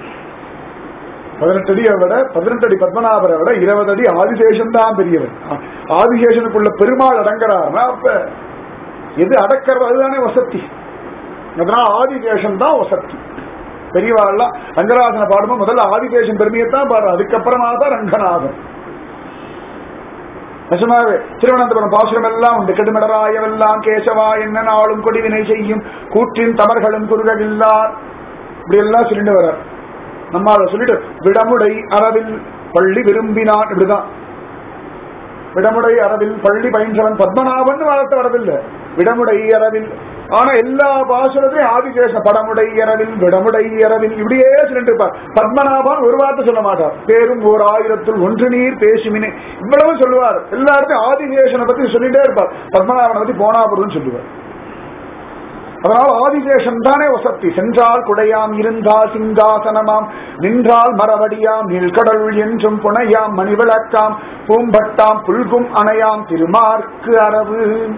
பதினெட்டு அடியை விட பதினெட்டு அடி பத்மநாபரை விட இருபது அடி ஆதிசேஷன் தான் பெரியவர் ஆதிசேஷனுக்குள்ள பெருமாள் அடங்குறாருன்னா அப்ப எது அடக்கிறது அதுதானே வசதி அதனால ஆதிசேஷன் தான் வசதி பெரியவாள்லாம் ரங்கராஜனை பாடும்போது முதல்ல ஆதிசேஷன் பெருமையைத்தான் பாடுற அதுக்கப்புறமா தான் ரங்கநாதன் நிஜமாவே திருவனந்தபுரம் பாசுரம் எல்லாம் உண்டு கெடுமடராயவெல்லாம் கேசவா என்ன நாளும் கொடிவினை செய்யும் கூற்றின் தமர்களும் குறுகவில்லார் இப்படி எல்லாம் சொல்லிட்டு வர்றார் நம்ம அதை சொல்லிட்டு விடமுடை அறவில் பள்ளி விரும்பினான் இப்படிதான் விடமுடை அறவில் பள்ளி பயின்றவன் பத்மநாபன் வார்த்தை வரவில்லை விடமுடை அறவில் ஆனா எல்லா பாசுரத்தையும் ஆதிசேஷன் படமுடை இரவில் விடமுடை இரவில் இப்படியே சொல்லிட்டு இருப்பார் பத்மநாபன் ஒரு வார்த்தை சொல்ல மாட்டார் பேரும் ஓர் ஆயிரத்துள் ஒன்று நீர் பேசுமினே இவ்வளவு சொல்லுவார் எல்லாருக்கும் ஆதிசேஷனை பத்தி சொல்லிட்டே இருப்பார் பத்மநாபனை பத்தி போனா போதும்னு சொல்லுவார் அதனால் ஆதிசேஷன் தானே வசத்தி சென்றால் குடையாம் இருந்தால் சிங்காசனமாம் நின்றால் மரவடியாம் நீழ்கடல் என்றும் புனையாம் மணிவிளக்காம் பூம்பட்டாம் புல்கும் அணையாம் திருமார்க்கு அரவு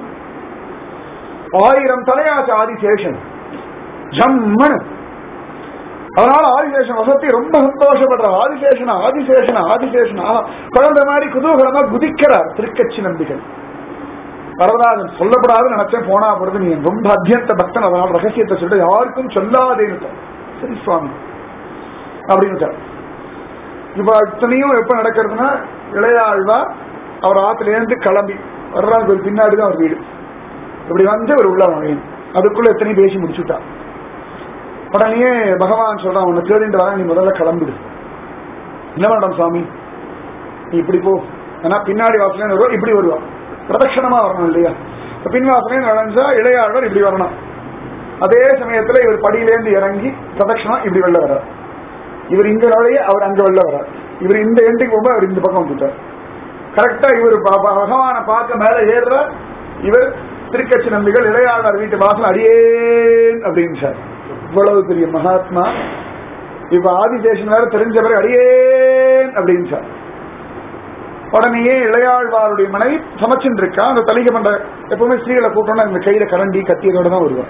ஆயிரம் தலையாச்சு ஆதிசேஷன் ஜம்மனு அதனால ஆதிசேஷன் வசதி ரொம்ப சந்தோஷப்படுற ஆதிசேஷனா ஆதிசேஷனா ஆதிசேஷனா குழந்தை மாதிரி குதூகலமா குதிக்கிறார் திருக்கட்சி நம்பிகள் வரதராஜன் சொல்லப்படாதுன்னு நினைச்சேன் போனா பொழுது நீ ரொம்ப அத்தியந்த பக்தன் அதனால ரகசியத்தை சொல்லிட்டு யாருக்கும் சொல்லாதேன்னு சரி சுவாமி அப்படின்னு இப்ப இத்தனையும் எப்ப நடக்கிறதுனா இளையாழ்வா அவர் ஆத்துல இருந்து கிளம்பி வர்றாங்க ஒரு பின்னாடி தான் அவர் வீடு இப்படி வந்து ஒரு உள்ள வாங்க அதுக்குள்ள எத்தனையும் பேசி முடிச்சுட்டா உடனே பகவான் சொல்றான் உன்னை தேடிட்டு வர நீ முதல்ல கிளம்பிடு என்ன வேண்டாம் சுவாமி நீ இப்படி போ ஏன்னா பின்னாடி வாசலே வருவா இப்படி வருவா பிரதட்சணமா வரணும் இல்லையா இப்ப பின் வாசலே நுழைஞ்சா இளையாழ்வர் இப்படி வரணும் அதே சமயத்துல இவர் படியிலேருந்து இறங்கி பிரதட்சணம் இப்படி வெளில வர்றார் இவர் இங்க நுழைய அவர் அங்க வெளில வர்றார் இவர் இந்த எண்டுக்கு போகும்போது அவர் இந்த பக்கம் வந்துட்டார் கரெக்டா இவர் ப- ப- பகவானை பார்க்க மேல ஏறுறார் இவர் திருக்கட்சி நம்பிகள் இளையாளர் வீட்டு வாசல் அடியேன் அப்படின்னு சார் இவ்வளவு பெரிய மகாத்மா இப்ப ஆதிசேஷன் வேற தெரிஞ்சவர் அடியேன் அப்படின்னு சார் உடனேயே இளையாழ்வாருடைய மனைவி சமைச்சுட்டு இருக்கா அந்த தலிகை பண்ற எப்பவுமே ஸ்திரீகளை கூட்டம்னா இந்த கையில கரண்டி கத்தியதோட தான் வருவா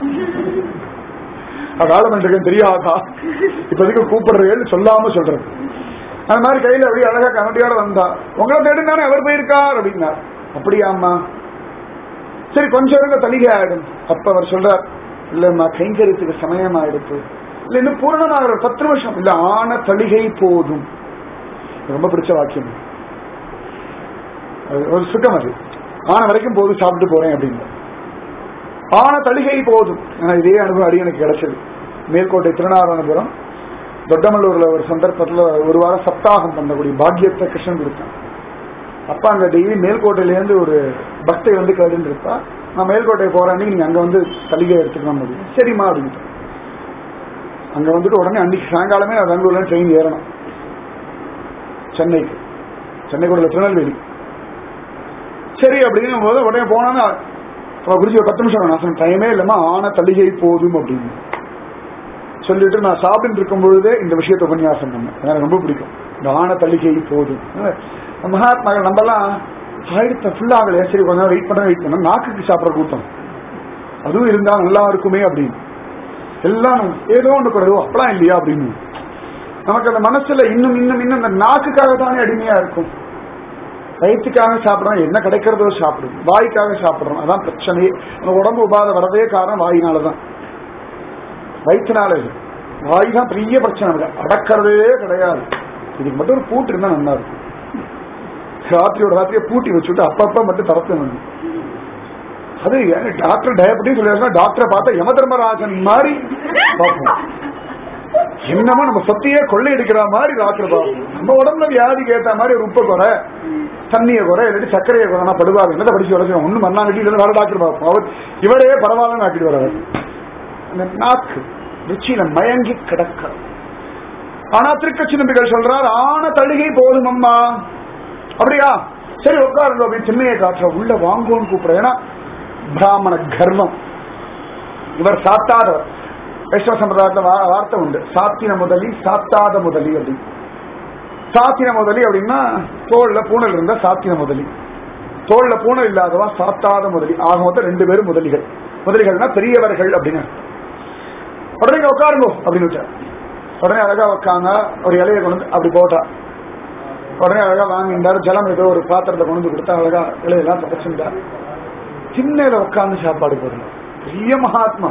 அதால பண்றேன் தெரியாதா இப்போதைக்கு கூப்பிடுறேன்னு சொல்லாம சொல்றது அந்த மாதிரி கையில அப்படியே அழகா கரண்டியோட வந்தா உங்களை தேடினானே அவர் போயிருக்கார் அப்படின்னார் அப்படியாம்மா சரி கொஞ்சம் இருங்க தலிகை ஆயிடும் அப்ப அவர் சொல்றார் இல்லம்மா கைங்கரியத்துக்கு சமயம் ஆயிடுச்சு இல்ல இன்னும் பூரணமாகிற ஒரு பத்து நிமிஷம் இல்ல ஆன தலிகை போதும் ரொம்ப பிடிச்ச வாக்கியம் அது ஒரு சுகம் அது ஆன வரைக்கும் போதும் சாப்பிட்டு போறேன் அப்படின்னு ஆன தலிகை போதும் ஆனா இதே அனுபவம் அடி எனக்கு கிடைச்சது மேற்கோட்டை திருநாராயணபுரம் தொட்டமல்லூர்ல ஒரு சந்தர்ப்பத்துல ஒரு வாரம் சப்தாகம் பண்ணக்கூடிய பாக்கியத்தை கிருஷ்ணன் கொடுத்தான் அப்பா அங்க டெய்லி மேல்கோட்டையில இருந்து ஒரு பக்தை வந்து கேட்டு இருப்பா நான் மேல்கோட்டை போறேன் அன்னைக்கு நீங்க அங்க வந்து தலிகை எடுத்துக்கலாம் முடியும் சரிம்மா அப்படின்ட்டு அங்க வந்துட்டு உடனே அன்னைக்கு சாயங்காலமே நான் பெங்களூர்ல ட்ரெயின் ஏறணும் சென்னைக்கு சென்னை கூட திருநெல்வேலி சரி அப்படிங்கும் போது உடனே போனா குறிச்சி ஒரு பத்து நிமிஷம் நான் சொன்ன டைமே இல்லாம ஆன தலிகை போதும் அப்படின்னு சொல்லிட்டு நான் சாப்பிட்டு இருக்கும் பொழுதே இந்த விஷயத்தை உபன்யாசம் பண்ணேன் எனக்கு ரொம்ப பிடிக்கும் இந்த ஆன தலிகை போதும் மகாத்மாக்கள் நம்மலாம் ஆயிரத்த ஃபுல்லா ஆகலையே சரி கொஞ்ச நேரம் வெயிட் பண்ண வெயிட் பண்ண நாக்குக்கு சாப்பிட்ற கூட்டம் அதுவும் இருந்தா நல்லா இருக்குமே அப்படின்னு எல்லாம் ஏதோ ஒண்ணு குறைவோ அப்பலாம் இல்லையா அப்படின்னு நமக்கு அந்த மனசுல இன்னும் இன்னும் இன்னும் அந்த நாக்குக்காக தானே அடிமையா இருக்கும் வயிற்றுக்காக சாப்பிடுறோம் என்ன கிடைக்கிறதோ சாப்பிடுறோம் வாய்க்காக சாப்பிடுறோம் அதான் பிரச்சனையே நம்ம உடம்பு உபாதை வரதே காரணம் வாயினாலதான் வயிற்றுனால இது வாய் தான் பெரிய பிரச்சனை இல்லை அடக்கிறதே கிடையாது இதுக்கு மட்டும் ஒரு பூட்டு இருந்தா நல்லா இருக்கும் ராத்திரியோட ராத்திரியை பூட்டி வச்சுட்டு அப்பப்ப மட்டும் தரத்தணும் அது டாக்டர் டயபெட்டிஸ் சொல்லிடுறா டாக்டரை பார்த்தா யம தர்மராஜன் மாதிரி பார்ப்போம் என்னமோ நம்ம சொத்தையே கொள்ளையடிக்கிற மாதிரி டாக்டர் பார்ப்போம் நம்ம உடம்புல வியாதிக்கு ஏத்த மாதிரி ஒரு உப்பை குறை தண்ணியை குறை இல்லாட்டி சர்க்கரையை குறை நான் படுவாங்க என்னத்தை படிச்சு உடச்சு ஒன்னும் மண்ணாங்கட்டி இல்லை வேற டாக்டர் பார்ப்போம் அவர் இவரே பரவாயில்லன்னு ஆக்கிட்டு வர்றாரு அந்த நாக்கு ருச்சியில மயங்கி கிடக்க ஆனா திருக்கட்சி நம்பிகள் சொல்றார் ஆன தழுகை போதும் அம்மா அப்படியா சரி உட்காருங்க அப்படின்னு சின்னையை காட்டுற உள்ள வாங்குவோன்னு கூப்பிடுற ஏன்னா பிராமண கர்வம் இவர் சாத்தாதவர் வைஷ்ணவ சம்பிரதாயத்துல வா- வார்த்தை உண்டு சாத்தின முதலி சாத்தாத முதலி அப்படின்னு சாத்தின முதலி அப்படின்னா தோல்ல பூனல் இருந்தா சாத்தின முதலி தோல்ல பூனல் இல்லாதவா சாத்தாத முதலி ஆக மொத்தம் ரெண்டு பேரும் முதலிகள் முதலிகள்னா பெரியவர்கள் அப்படின்னு அர்த்தம். உடனே இங்க உட்காருங்க அப்படின்னு விட்டார் உடனே அழகா உட்காங்க ஒரு இலையை கொண்டு வந்து அப்படி போட்டா உடனே அழகா வாங்கிட்டார் ஜலம் ஏதோ ஒரு பாத்திரத்தை கொண்டு வந்து கொடுத்தா அழகா இலையெல்லாம் தொடச்சுட்டார் சின்னையில உட்கார்ந்து சாப்பாடு போடுங்க பெரிய மகாத்மா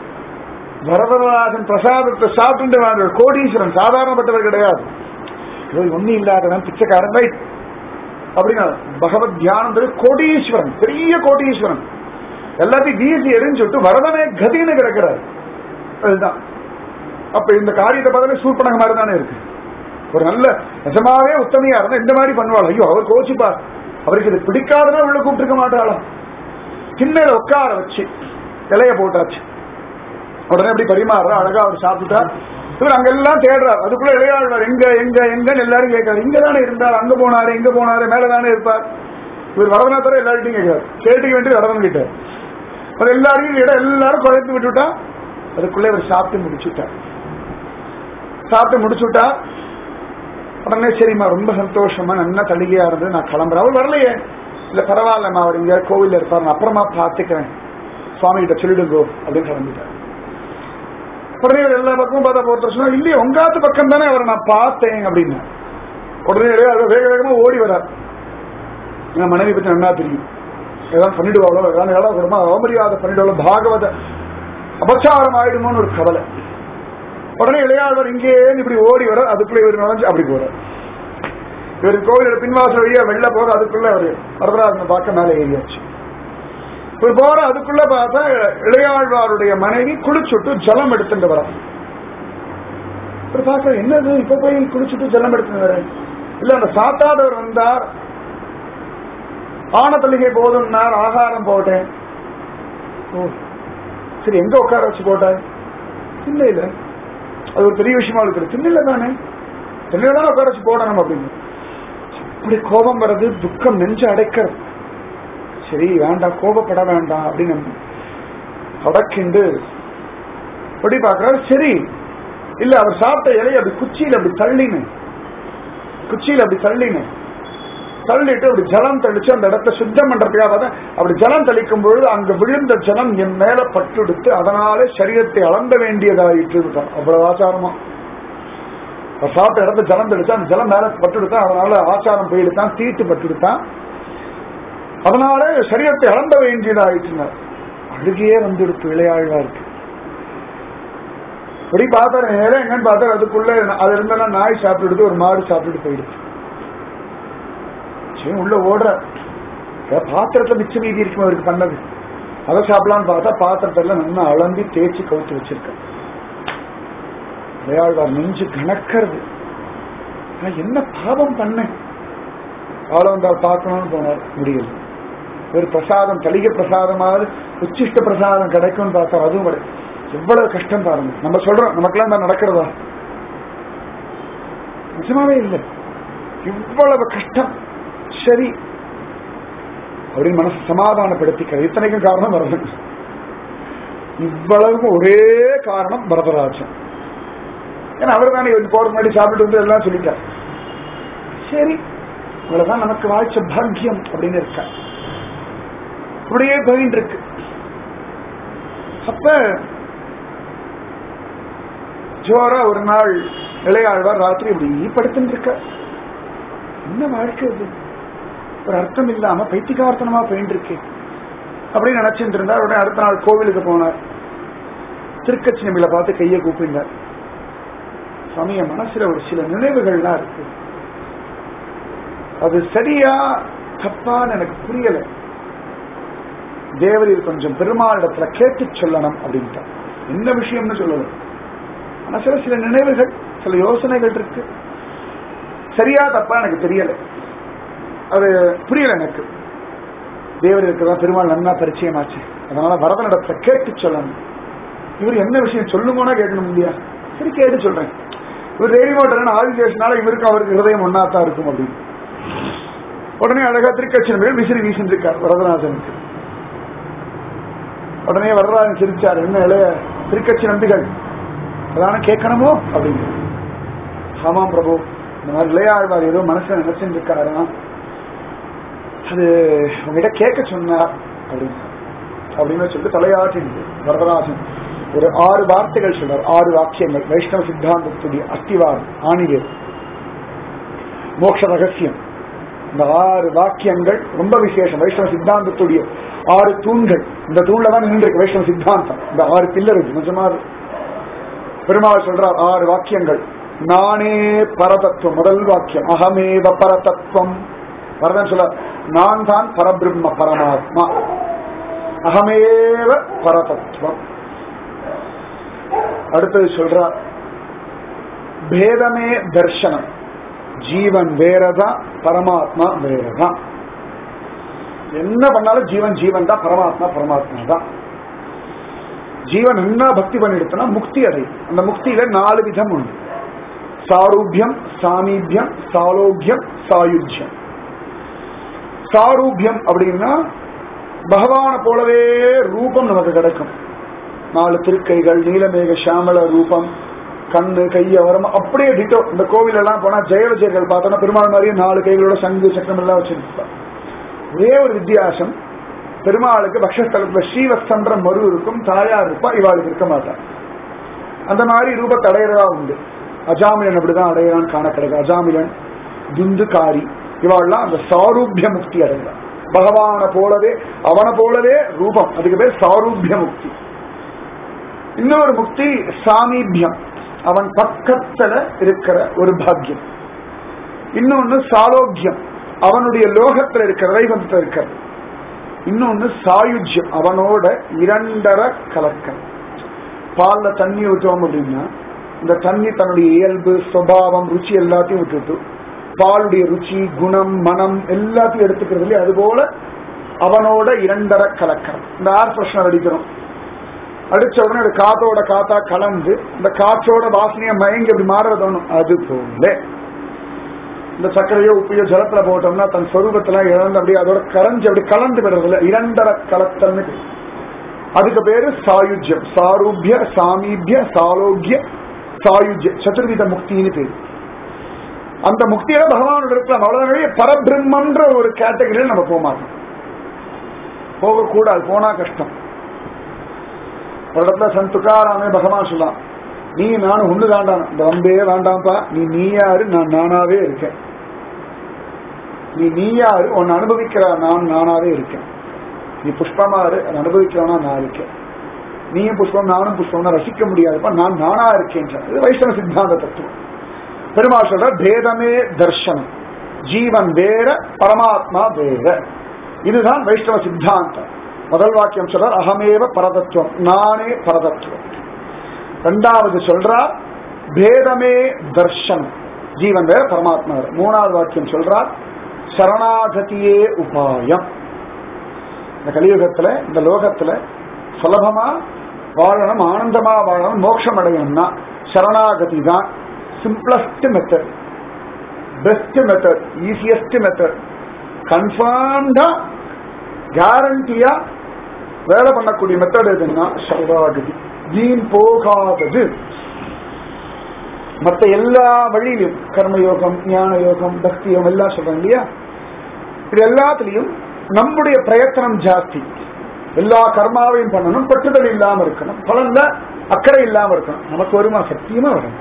வரதராஜன் பிரசாதத்தை சாப்பிட்டு வாங்க கோடீஸ்வரன் சாதாரணப்பட்டவர் கிடையாது ஏதோ ஒன்னும் இல்லாதவன் பிச்சைக்காரன் ரைட் அப்படின்னா பகவத் தியானம்ன்றது கோடீஸ்வரன் பெரிய கோடீஸ்வரன் எல்லாத்தையும் வீசி எரிஞ்சுட்டு வரதனே கதின்னு கிடக்கிறார் அதுதான் அப்ப இந்த காரியத்தை பார்த்தாலே சூப்பனக மாதிரி தானே இருக்கு ஒரு நல்ல நிஜமாவே உத்தமையா இருந்தா இந்த மாதிரி பண்ணுவாள் ஐயோ அவர் கோச்சிப்பார் அவருக்கு இது பிடிக்காதனா உள்ள கூப்பிட்டுருக்க மாட்டாளா திண்ணையில உட்கார வச்சு இலைய போட்டாச்சு உடனே அப்படி பரிமாறுற அழகா அவர் சாப்பிட்டா இவர் அங்கெல்லாம் தேடுறார் அதுக்குள்ள இளையாடுவார் எங்க எங்க எங்கன்னு எல்லாரும் கேட்காரு இங்க தானே இருந்தார் அங்க போனாரு இங்க போனாரு மேல தானே இருப்பார் இவர் வரதனா தர எல்லார்ட்டையும் கேட்கிறார் கேட்டுக்க வேண்டியது வரதன் கிட்ட அது எல்லாரையும் இடம் எல்லாரும் குழைத்து விட்டுட்டா அதுக்குள்ளே அவர் சாப்பிட்டு முடிச்சுட்டார் சாப்பிட்டு முடிச்சுட்டா உடனே சரிம்மா ரொம்ப சந்தோஷமா நல்லா தளிகையா இருந்து நான் கிளம்புறேன் அவர் வரலையே இல்ல பரவாயில்லம்மா அவர் இங்க கோவில்ல இருப்பார் நான் அப்புறமா பார்த்துக்கிறேன் சுவாமி கிட்ட சொல்லிடுங்கோ அப்படின்னு கிளம்பிட்டார் உடனே இவர் எல்லா பக்கமும் பார்த்தா ஒருத்தர் சொன்னா இல்லையே உங்காத்து பக்கம் தானே அவரை நான் பார்த்தேன் அப்படின்னு உடனே அவர் வேக வேகமா ஓடி வரார் என் மனைவி பத்தி நல்லா தெரியும் ஏதாவது பண்ணிடுவாங்களோ ஏதாவது ஏதாவது கொடுமா அவமரியாதை பண்ணிடுவாங்களோ பாகவத அபச்சாரம் ஆயிடுமோன்னு ஒரு கவலை உடனே இளையாளர் இங்கே இப்படி ஓடி வர அதுக்குள்ள இவர் நுழைஞ்சு அப்படி போறார் இவர் கோவிலோட பின்வாசல் வழியா வெளில போற அதுக்குள்ள அவர் வரதராஜனை பார்க்க மேல ஏறியாச்சு இவர் போற அதுக்குள்ள பார்த்தா இளையாழ்வாருடைய மனைவி குளிச்சுட்டு ஜலம் எடுத்துட்டு வர இவர் பார்க்க என்னது இப்ப போய் குளிச்சுட்டு ஜலம் எடுத்துட்டு வர இல்ல அந்த சாத்தாதவர் வந்தார் ஆனத்தலிகை போதும்னார் ஆகாரம் போட்டேன் ஓ சரி எங்க உட்கார வச்சு போட்டாய் இல்ல இல்ல அது ஒரு பெரிய விஷயமா இருக்குது திண்ணில தானே திண்ணில தானே உட்கார வச்சு போடணும் அப்படின்னு அப்படி கோபம் வர்றது துக்கம் நெஞ்சு அடைக்கிறது சரி வேண்டாம் கோபப்பட வேண்டாம் அப்படின்னு அடக்கிண்டு அப்படி பாக்குறாரு சரி இல்ல அவர் சாப்பிட்ட இலையை அப்படி குச்சியில அப்படி தள்ளினு குச்சியில அப்படி தள்ளினு தள்ளிட்டு அப்படி ஜலம் தெளிச்சு அந்த இடத்த சுத்தம் பண்றதுக்காக பார்த்தா அப்படி ஜலம் தெளிக்கும் பொழுது அங்க விழுந்த ஜலம் என் மேல பட்டுடுத்து அதனாலே சரீரத்தை அளந்த வேண்டியதாயிட்டு இருக்கான் அவ்வளவு ஆச்சாரமா அவர் சாப்பிட்ட இடத்த ஜலம் தெளிச்சா அந்த ஜலம் மேல பட்டுடுத்தான் அதனால ஆச்சாரம் போயிடுத்தான் தீட்டு பட்டுடுத்தான் அதனால சரீரத்தை அளந்த வேண்டியதாயிட்டுனார் அழுகையே வந்துடுத்து இளையாழ்வாருக்கு இப்படி பார்த்தா நேரம் எங்கன்னு பார்த்தா அதுக்குள்ள அது இருந்தாலும் நாய் சாப்பிட்டுடுது ஒரு மாடு சாப்பிட்டுட்டு போயிடுச்சு சரி உள்ள ஓடுற பாத்திரத்துல மிச்ச மீதி இருக்கும் அவருக்கு பண்ணது அதை சாப்பிடலாம்னு பார்த்தா பாத்திரத்துல நல்லா அலம்பி தேய்ச்சி கவுத்து வச்சிருக்க விளையாழ்வார் நெஞ்சு கணக்கிறது நான் என்ன பாவம் பண்ணேன் ஆளவந்தார் பார்க்கணும்னு போனார் முடியல ஒரு பிரசாதம் தலிக பிரசாதமாவது உச்சிஷ்ட பிரசாதம் கிடைக்கும்னு பார்த்தா அதுவும் கிடையாது எவ்வளவு கஷ்டம் பாருங்க நம்ம சொல்றோம் நமக்கெல்லாம் தான் நடக்கிறதா நிஜமாவே இல்லை இவ்வளவு கஷ்டம் சரி அப்படின்னு மனசு சமாதானப்படுத்திக்கிறது இத்தனைக்கும் காரணம் வரதன் இவ்வளவுக்கும் ஒரே காரணம் பரதராஜன் ஏன்னா அவர் தானே போறது முன்னாடி சாப்பிட்டு வந்து எல்லாம் சொல்லிட்டார் சரி இவ்வளவுதான் நமக்கு வாய்ச்ச பாக்கியம் அப்படின்னு இருக்க அப்படியே போயிட்டு இருக்கு அப்ப ஜோரா ஒரு நாள் இளையாழ்வார் ராத்திரி இப்படி படுத்துட்டு இருக்க என்ன வாழ்க்கை இது ஒரு அர்த்தம் இல்லாம பைத்திகார்த்தனமா போயிட்டு இருக்கு அப்படின்னு நினைச்சிட்டு இருந்தார் உடனே அடுத்த நாள் கோவிலுக்கு போனார் திருக்கச்சி நம்பில பார்த்து கையை கூப்பிட்டார் சமய மனசுல ஒரு சில நினைவுகள்லாம் இருக்கு அது சரியா தப்பான்னு எனக்கு புரியல தேவரீர் கொஞ்சம் பெருமாளிடத்துல கேட்டு சொல்லணும் அப்படின்ட்டு என்ன விஷயம்னு சொல்லணும் மனசுல சில நினைவுகள் சில யோசனைகள் இருக்கு சரியா தப்பா எனக்கு தெரியல அது புரியல எனக்கு தேவர் இருக்கிறதா பெருமாள் நன்னா பரிச்சயமாச்சு அதனால வரதனிடத்துல கேட்டு சொல்லணும் இவர் என்ன விஷயம் சொல்லுமோனா கேட்கணும் இல்லையா சரி கேட்டு சொல்றேன் இவர் ரேடி மோட்டர் ஆதிசேஷனால இவருக்கு அவருக்கு ஹிருதயம் ஒன்னாத்தான் இருக்கும் அப்படின்னு உடனே அழகா திருக்கட்சி விசிறி வீசிட்டு இருக்கார் வரதராஜனுக்கு உடனே வரதராஜன் சிரிச்சார் என்ன இளைய திருக்கட்சி நம்பிகள் அதான கேட்கணுமோ அப்படின்னு ஆமாம் பிரபு இந்த மாதிரி இளையாழ்வார் ஏதோ மனசுல நினைச்சுட்டு இருக்காருன்னா அது உங்ககிட்ட கேட்க சொன்னார் அப்படின்னு அப்படின்னு சொல்லிட்டு தலையாட்டி வரதராஜன் ஒரு ஆறு வார்த்தைகள் சொல்றார் ஆறு வாக்கியங்கள் வைஷ்ணவ சித்தாந்தத்துடைய அஸ்திவாரம் ஆணிவேர் மோட்ச ரகசியம் இந்த ஆறு வாக்கியங்கள் ரொம்ப விசேஷம் வைஷ்ணவ சித்தாந்தத்துடைய ஆறு தூண்கள் இந்த தூண்ல தான் நின்றுருக்கு வைஷ்ணவ சித்தாந்தம் இந்த ஆறு பில்லர் நிஜமா பெருமாள் சொல்றார் ஆறு வாக்கியங்கள் நானே பரதத்துவம் முதல் வாக்கியம் அகமேவ பரதத்துவம் வரதன் சொல்ல நான் தான் பரபிரம்ம பரமாத்மா அகமேவ பரதத்துவம் அடுத்தது சொல்றார் பேதமே தர்சனம் ஜீவன் வேறதான் பரமாத்மா வேறதான் என்ன பண்ணாலும் ஜீவன் ஜீவன் தான் பரமாத்மா பரமாத்மா தான் ஜீவன் என்ன பக்தி பண்ணிடுத்தனா முக்தி அடை அந்த முக்தியில நாலு விதம் உண்டு சாரூபியம் சாமீபியம் சாலோக்கியம் சாயுஜ்யம் சாரூபியம் அப்படின்னா பகவானை போலவே ரூபம் நமக்கு கிடைக்கும் நாலு திருக்கைகள் நீலமேக சாமல ரூபம் கண்ணு கைய வரம் அப்படியே டிட்டோ இந்த கோவில் எல்லாம் போனா ஜெய விஜயர்கள் பார்த்தோம்னா பெருமாள் மாதிரியே நாலு கைகளோட சங்கு சக்கரம் எல்லாம் வச்சிருப்பார் ஒரே ஒரு வித்தியாசம் பெருமாளுக்கு பக்ஷஸ்தலத்துல ஸ்ரீவஸ்தன்ற மறு இருக்கும் தாயார் இருப்பா இவாளுக்கு இருக்க மாட்டார் அந்த மாதிரி ரூபத்தை அடையிறதா உண்டு அஜாமிலன் அப்படிதான் அடையிறான்னு காண கிடைக்கும் அஜாமிலன் துந்துகாரி இவாள்லாம் அந்த சாரூபிய முக்தி அடைகிறார் பகவானை போலவே அவனை போலவே ரூபம் அதுக்கு பேர் சாரூபிய முக்தி இன்னொரு முக்தி சாமீபியம் அவன் பக்கத்துல இருக்கிற ஒரு பாக்கியம் இன்னொன்னு சாலோக்கியம் அவனுடைய லோகத்துல இருக்கிற வைகுந்தத்துல இருக்கிறது இன்னொன்னு சாயுஜ்யம் அவனோட இரண்டர கலக்கம் பால்ல தண்ணி ஊற்றோம் அப்படின்னா இந்த தண்ணி தன்னுடைய இயல்பு சுபாவம் ருச்சி எல்லாத்தையும் விட்டுட்டு பாலுடைய ருச்சி குணம் மனம் எல்லாத்தையும் எடுத்துக்கிறது இல்லையா அதுபோல அவனோட இரண்டர கலக்கம் இந்த ஆர் பிரஷ்னர் அடிக்கிறோம் அடிச்ச உடனே அது காத்தோட காத்தா கலந்து இந்த காற்றோட வாசனையை மயங்கி அப்படி மாற தோணும் அது போல இந்த சர்க்கரையோ உப்பையோ ஜலத்துல போட்டோம்னா தன் சொரூபத்துல இழந்து அப்படியே அதோட கரைஞ்சு அப்படி கலந்து விடுறதுல இரண்டர கலத்தல்னு பேரு. அதுக்கு பேரு சாயுஜ்யம் சாரூபிய சாமீபிய சாலோக்கிய சாயுஜ்ய சதுர்வித முக்தின்னு பேரு அந்த முக்தியில பகவானோட இருக்கலாம் அவ்வளவு பரபிரம்மன்ற ஒரு கேட்டகரியில் நம்ம போக மாட்டோம் போகக்கூடாது போனா கஷ்டம் ஒரு இடத்துல சந்த் துக்காராமே பகவான் சொல்லலாம் நீ நானும் ஒண்ணு தாண்டான் இந்த வம்பே வேண்டாம்ப்பா நீ நீயாரு நான் நானாவே இருக்கேன் நீ நீயாரு உன்னை அனுபவிக்கிற நான் நானாவே இருக்கேன் நீ புஷ்பமாரு அதை அனுபவிக்கிறவனா நான் இருக்கேன் நீயும் புஷ்பம் நானும் புஷ்பம்னா ரசிக்க முடியாதுப்பா நான் நானா இருக்கேன் இது வைஷ்ணவ சித்தாந்த தத்துவம் பெருமாள் சொல்ற பேதமே தர்ஷனம் ஜீவன் வேற பரமாத்மா வேற இதுதான் வைஷ்ணவ சித்தாந்தம் முதல் வாக்கியம் சொல்றார் அகமேவ பரதத்துவம் நானே பரதத்துவம் ரெண்டாவது சொல்றார் பேதமே தர்ஷனம் ஜீவன் வேற பரமாத்மா வேற மூணாவது வாக்கியம் சொல்றார் சரணாகதியே உபாயம் இந்த கலியுகத்துல இந்த லோகத்துல சுலபமா வாழணும் ஆனந்தமா வாழணும் மோட்சம் அடையணும்னா சரணாகதி தான் simplest method best method easiest method கன்ஃபார்ம்டா கேரண்டியா வேலை பண்ணக்கூடிய மெத்தட் எதுன்னா சரணாகதி வீண் போகாதது மற்ற எல்லா வழியிலும் கர்மயோகம் ஞான யோகம் பக்தி யோகம் எல்லாம் சொல்றோம் இல்லையா இது எல்லாத்துலயும் நம்முடைய பிரயத்தனம் ஜாஸ்தி எல்லா கர்மாவையும் பண்ணணும் பற்றுதல் இல்லாம இருக்கணும் பலன்ல அக்கறை இல்லாம இருக்கணும் நமக்கு வருமா சத்தியமா வரும்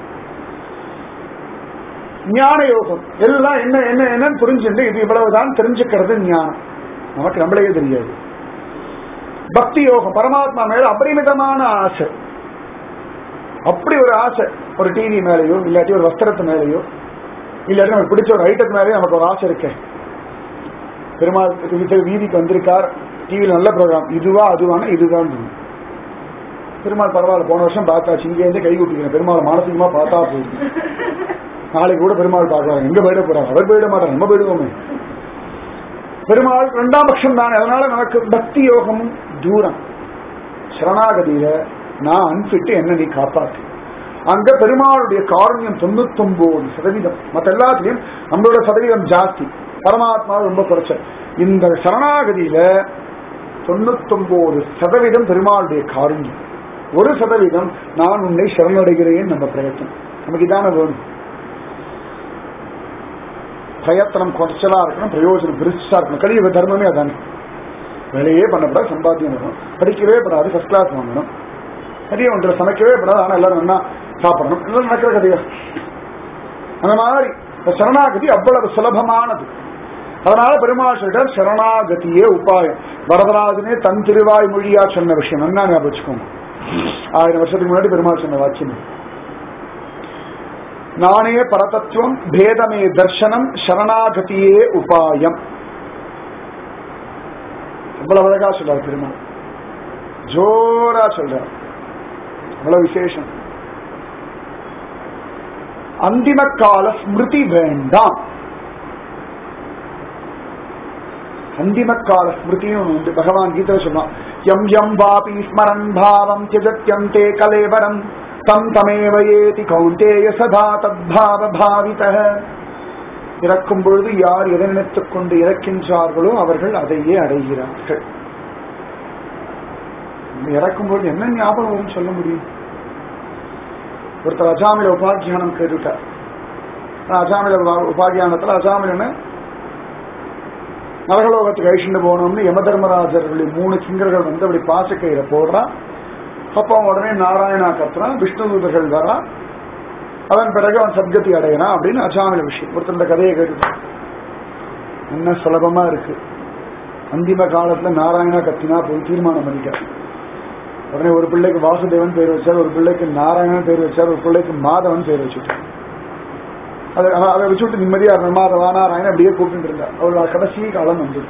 ஞான யோகம் எல்லாம் என்ன என்ன என்னன்னு புரிஞ்சுட்டு இது இவ்வளவுதான் தெரிஞ்சுக்கிறது ஞானம் நமக்கு நம்மளே தெரியாது பக்தி யோகம் பரமாத்மா மேல அபரிமிதமான ஆசை அப்படி ஒரு ஆசை ஒரு டிவி மேலேயோ இல்லாட்டி ஒரு வஸ்திரத்து மேலேயோ இல்லாட்டி நமக்கு பிடிச்ச ஒரு ஐட்டத்து மேலேயோ நமக்கு ஒரு ஆசை இருக்கேன் பெருமாள் வீட்டு- வீதிக்கு வந்திருக்கார் டிவியில் நல்ல ப்ரோக்ராம் இதுவா அதுவானா இதுதான் பெருமாள் பரவாயில்ல போன வருஷம் பார்த்தாச்சு இங்கே இருந்து கை கூட்டிக்கிறேன் பெருமாள் மானசீகமா பார்த்தா போதும் நாளைக்கு கூட பெருமாள் பார்க்கலாம் எங்க போயிட போறாங்க அவர் போயிட மாட்டார் நம்ம போயிடுவோமே பெருமாள் ரெண்டாம் பட்சம் தானே அதனால நமக்கு பக்தி யோகம் தூரம் சரணாகதியில நான் அன்பிட்டு என்ன நீ காப்பாத்து அங்க பெருமாளுடைய காரண்யம் தொண்ணூத்தொன்பது சதவீதம் மத்த எல்லாத்துலயும் நம்மளோட சதவீதம் ஜாஸ்தி பரமாத்மா ரொம்ப குறைச்சல் இந்த சரணாகதியில தொண்ணூத்தொன்பது சதவீதம் பெருமாளுடைய காரண்யம் ஒரு சதவீதம் நான் உன்னை சரணடைகிறேன் நம்ம பிரயத்தனம் நமக்கு இதான வேணும் பிரயத்தனம் குறைச்சலா இருக்கணும் பிரயோஜனம் பெருசா இருக்கணும் கலியுக தர்மமே அதானே வேலையே பண்ணப்படாது சம்பாத்தியம் வரும் படிக்கவே படாது ஃபர்ஸ்ட் கிளாஸ் வாங்கணும் நிறைய ஒன்றில் சமைக்கவே படாது ஆனா எல்லாரும் என்ன சாப்பிடணும் இதெல்லாம் நடக்கிற கதையா அந்த மாதிரி இந்த சரணாகதி அவ்வளவு சுலபமானது அதனால பெருமாள் சொல்லிட்டார் சரணாகதியே உபாயம் வரதராஜனே தன் திருவாய் மொழியா சொன்ன விஷயம் என்ன ஞாபகம் வச்சுக்கோங்க ஆயிரம் வருஷத்துக்கு முன்னாடி பெருமாள் சொன்ன வாக்கியம் இது. நானே பரதத்துவம் பேதமே தர்சனம் சரணாகதியே உபாயம் அவ்வளவு அழகா சொல்றார் பெருமாள் ஜோரா சொல்றார் அவ்வளவு விசேஷம் அந்திம கால ஸ்மிருதி வேண்டாம் அந்திம கால ஸ்மிருதியும் ஒண்ணு உண்டு பகவான் கீதை சொன்னான் எம் எம் வாபி ஸ்மரன் பாவம் தியஜத்யந்தே கலேவரம் தம் தமேவ ஏதி கௌந்தேய சதா தத்பாவ பாவித இறக்கும் பொழுது யார் எதை நினைத்துக் கொண்டு இறக்கின்றார்களோ அவர்கள் அதையே அடைகிறார்கள் இறக்கும்போது என்ன ஞாபகம் வரும்னு சொல்ல முடியும் ஒருத்தர் அஜாமில உபாக்கியானம் கேட்டுட்டார் அஜாமில உபாக்கியானத்துல அஜாமிலன்னு நரகலோகத்துக்கு அழிச்சுட்டு போகணும்னு யம தர்மராஜர்களுடைய மூணு சிங்கர்கள் வந்து அப்படி பாசக்கையில போடுறான் அப்போ உடனே நாராயணா கத்துறான் விஷ்ணு தூதர்கள் வரா அதன் பிறகு அவன் சத்கதி அடையறான் அப்படின்னு அஜாமில விஷயம் ஒருத்தர் இந்த கதையை கேட்டுட்டான் என்ன சுலபமா இருக்கு அந்திம காலத்துல நாராயணா கத்தினா போய் தீர்மானம் பண்ணிட்டார் உடனே ஒரு பிள்ளைக்கு வாசுதேவன் பேர் வச்சார் ஒரு பிள்ளைக்கு நாராயணன் பேர் வச்சார் ஒரு பிள்ளைக்கு மாதவன் பேர் வச்சுட்டார் அதை அதை வச்சுட்டு நிம்மதியா இருந்த மாதவா நாராயணன் அப்படியே கூப்பிட்டு இருந்தார் அவர் கடைசி காலம் வந்து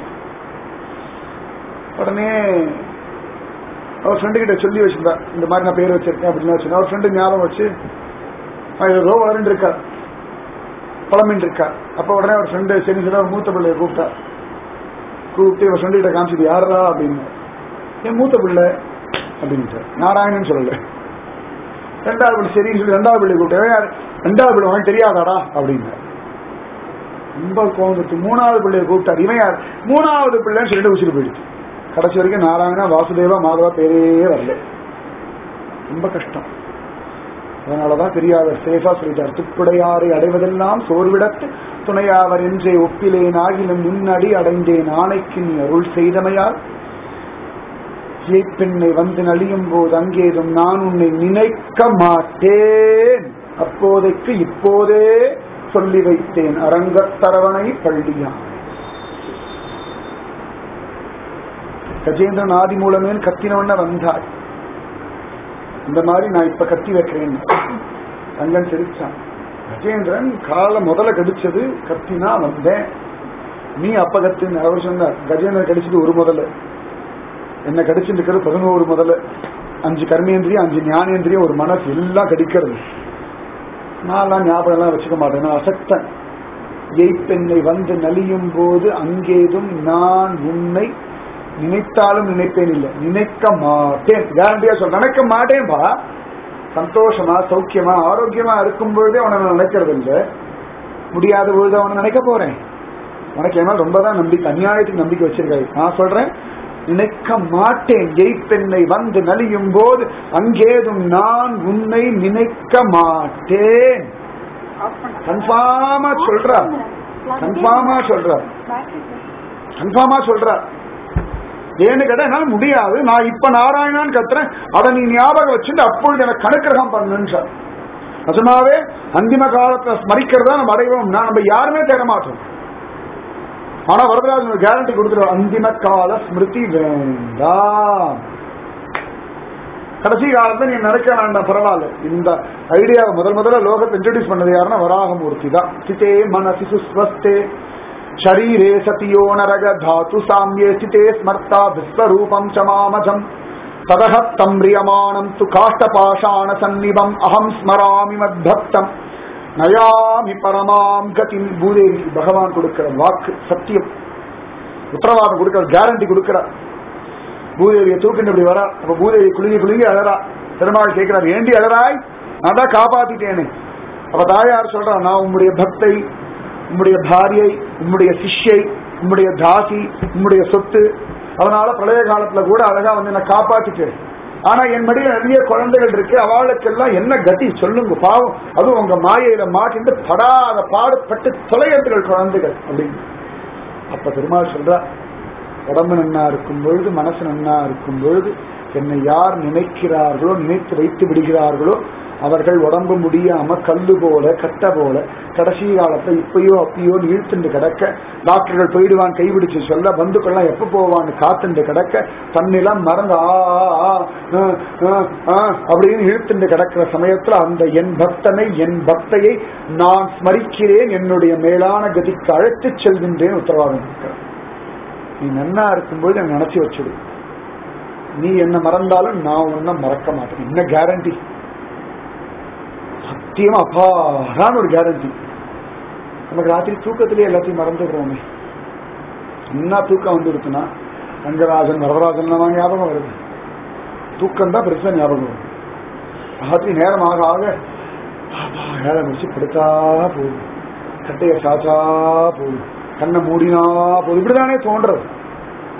உடனே அவர் ஃப்ரெண்டு கிட்ட சொல்லி வச்சிருந்தா இந்த மாதிரி நான் பேர் வச்சிருக்கேன் அப்படின்னு வச்சிருந்தேன் அவர் ஃப்ரெண்டு ஞாபகம் வச்சு ஏதோ வளர்ந்து இருக்கா பழமின் இருக்கா அப்ப உடனே அவர் ஃப்ரெண்டு சரி சொல்லி அவர் மூத்த பிள்ளைய கூப்பிட்டா கூப்பிட்டு இவர் ஃப்ரெண்டு கிட்ட காமிச்சது யாரா அப்படின்னு என் மூத்த பிள்ளை அப்படின்ட்டு நாராயணன் சொல்லல ரெண்டாவது பிள்ளை சரின்னு சொல்லி ரெண்டாவது பிள்ளை கூப்பிட்டேன் ரெண்டாவது பிள்ளை உனக்கு தெரியாதாடா அப்படின்னு ரொம்ப கோவத்து மூணாவது பிள்ளைய கூப்பிட்டார் இவன் யார் மூணாவது பிள்ளைன்னு சொல்லிட்டு உச்சிட்டு போயிடுச்சு கடைசி வரைக்கும் நாராயணா வாசுதேவா மாதவா பேரே வரல ரொம்ப கஷ்டம் அதனாலதான் பெரியார் சேஃபா சொல்லிட்டார் துப்புடையாரை அடைவதெல்லாம் சோர்விடத்து துணையாவர் என்றே ஒப்பிலேன் ஆகிலும் முன்னடி அடைந்தேன் ஆணைக்கு நீ அருள் செய்தமையால் பெண்ணை வந்து நலியும் போது அங்கேதும் நான் உன்னை நினைக்க மாட்டேன் அப்போதைக்கு இப்போதே சொல்லி வைத்தேன் அரங்கத்தரவணை பள்ளியா கஜேந்திரன் ஆதி மூலமேன் கத்தினவண்ண வந்தாய் இந்த மாதிரி நான் இப்ப கத்தி வைக்கிறேன் தங்கன் சிரிச்சான் கஜேந்திரன் கால முதல்ல கடிச்சது கத்தினா வந்தேன் நீ அப்ப கத்தின அவர் சொன்னார் கஜேந்திரன் கடிச்சது ஒரு முதல்ல என்ன கடிச்சுட்டு இருக்கிறது பதினோரு முதல்ல அஞ்சு கர்மேந்திரியம் அஞ்சு ஞானேந்திரியம் ஒரு மனசு எல்லாம் கடிக்கிறது நான்லாம் ஞாபகம் எல்லாம் வச்சுக்க மாட்டேன் நான் அசக்தன் எய்ப்பெண்ணை வந்து நலியும் போது அங்கேதும் நான் உன்னை நினைத்தாலும் நினைப்பேன் இல்லை நினைக்க மாட்டேன் கேரண்டியா சொல்ல நினைக்க மாட்டேன்பா சந்தோஷமா சௌக்கியமா ஆரோக்கியமா இருக்கும் பொழுதே அவனை நான் நினைக்கிறது இல்லை முடியாத பொழுது அவனை நினைக்க போறேன் உனக்கு என்ன ரொம்ப தான் நம்பிக்கை அநியாயத்துக்கு நம்பிக்கை வச்சிருக்காரு நான் சொல்றேன் நினைக்க மாட்டேன் எய்ப்பெண்ணை வந்து நலியும் போது அங்கேதும் நான் உன்னை நினைக்க மாட்டேன் கன்ஃபார்மா சொல்ற கன்ஃபார்மா சொல்ற கன்ஃபார்மா சொல்ற ஏன்னு கேட்டா என்னால முடியாது நான் இப்ப நாராயணான்னு கத்துறேன் அதை நீ ஞாபகம் வச்சுட்டு அப்பொழுது எனக்கு கணக்கிரகம் பண்ணுன்னு நிஜமாவே அந்திம காலத்தை ஸ்மரிக்கிறதா நம்ம அடைவோம் நம்ம யாருமே தேட மாட்டோம் ஆனா வரதராஜன் கேரண்டி கொடுத்துருவார் அந்திம கால ஸ்மிருதி வேண்டாம் கடைசி காலத்துல நீ நினைக்க வேண்டாம் பரவாயில்ல இந்த ஐடியாவை முதல் முதல்ல லோகத்தை இன்ட்ரடியூஸ் பண்ணது யாருன்னா வராகமூர்த்தி தான் சிதே மனசி சுஸ்வஸ்தே शरीरे सतियो नरग धातु साम्ये स्थिते स्मर्ता विश्वरूपं च मामजम् तदः तं म्रियमाणं तु काष्ठपाषाणसन्निभम् अहं स्मरामि मद्भक्तम् நயாமி பரமாம் கதின் பூதேவி பகவான் கொடுக்கிற வாக்கு சத்தியம் உத்தரவாதம் கொடுக்கிற கேரண்டி கொடுக்கிறார் பூதேவியை தூக்கிட்டு இப்படி வரா அப்ப பூதேவி குலுங்கி குலுங்கி அழறா பெருமாள் கேட்கிறார் ஏண்டி அழறாய் நான் தான் காப்பாத்திட்டேனே அப்ப தாயார் சொல்றா நான் உம்முடைய பக்தை உம்முடைய பாரியை உம்முடைய சிஷ்யை உம்முடைய தாசி உம்முடைய சொத்து அதனால பிரளய காலத்துல கூட அழகா வந்து என்ன காப்பாத்திட்டு ஆனா என் மடியில நிறைய குழந்தைகள் இருக்கு அவளுக்கெல்லாம் என்ன கதி சொல்லுங்க பாவம் அதுவும் உங்க மாயையில மாட்டிட்டு படாத பாடுபட்டு தொலையத்துகள் குழந்தைகள் அப்படின்னு அப்ப பெருமாள் சொல்றா உடம்பு நன்னா இருக்கும் பொழுது மனசு நன்னா இருக்கும் பொழுது என்னை யார் நினைக்கிறார்களோ நினைத்து வைத்து விடுகிறார்களோ அவர்கள் உடம்பு முடியாம கல்லு போல கட்ட போல கடைசி காலத்துல இப்பயோ அப்பயோ இழுத்துண்டு கிடக்க டாக்டர்கள் போயிடுவான் கைவிடிச்சு சொல்ல பந்துக்கள்லாம் எப்ப போவான்னு காத்துண்டு கிடக்க தன்னிலம் மறந்து ஆ ஆ, ஆ, ஆ, ஆ, அப்படின்னு இழுத்துண்டு கிடக்கிற சமயத்துல அந்த என் பக்தனை என் பக்தையை நான் ஸ்மரிக்கிறேன் என்னுடைய மேலான கதிக்கு அழைத்துச் செல்கின்றேன் உத்தரவாதம் இருக்கிறேன் நீ நன்னா இருக்கும்போது என்னை நினைச்சு வச்சுடு நீ என்ன மறந்தாலும் நான் உன்னை மறக்க மாட்டேன் என்ன கேரண்டி சத்தியமா அப்பாடான ஒரு கேரண்டி நமக்கு ராத்திரி தூக்கத்திலே எல்லாத்தையும் மறந்துடுறோமே என்ன தூக்கம் வந்து இருக்குன்னா ரங்கராஜன் வரதராஜன் ஞாபகம் வருது தூக்கம் தான் பெருசா ஞாபகம் வரும் ராத்திரி நேரம் ஆக ஆக அப்பா, வேலை முடிச்சு படுத்தா போகுது கட்டைய சாச்சா போகுது கண்ணை மூடினா போகுது இப்படிதானே தோன்றது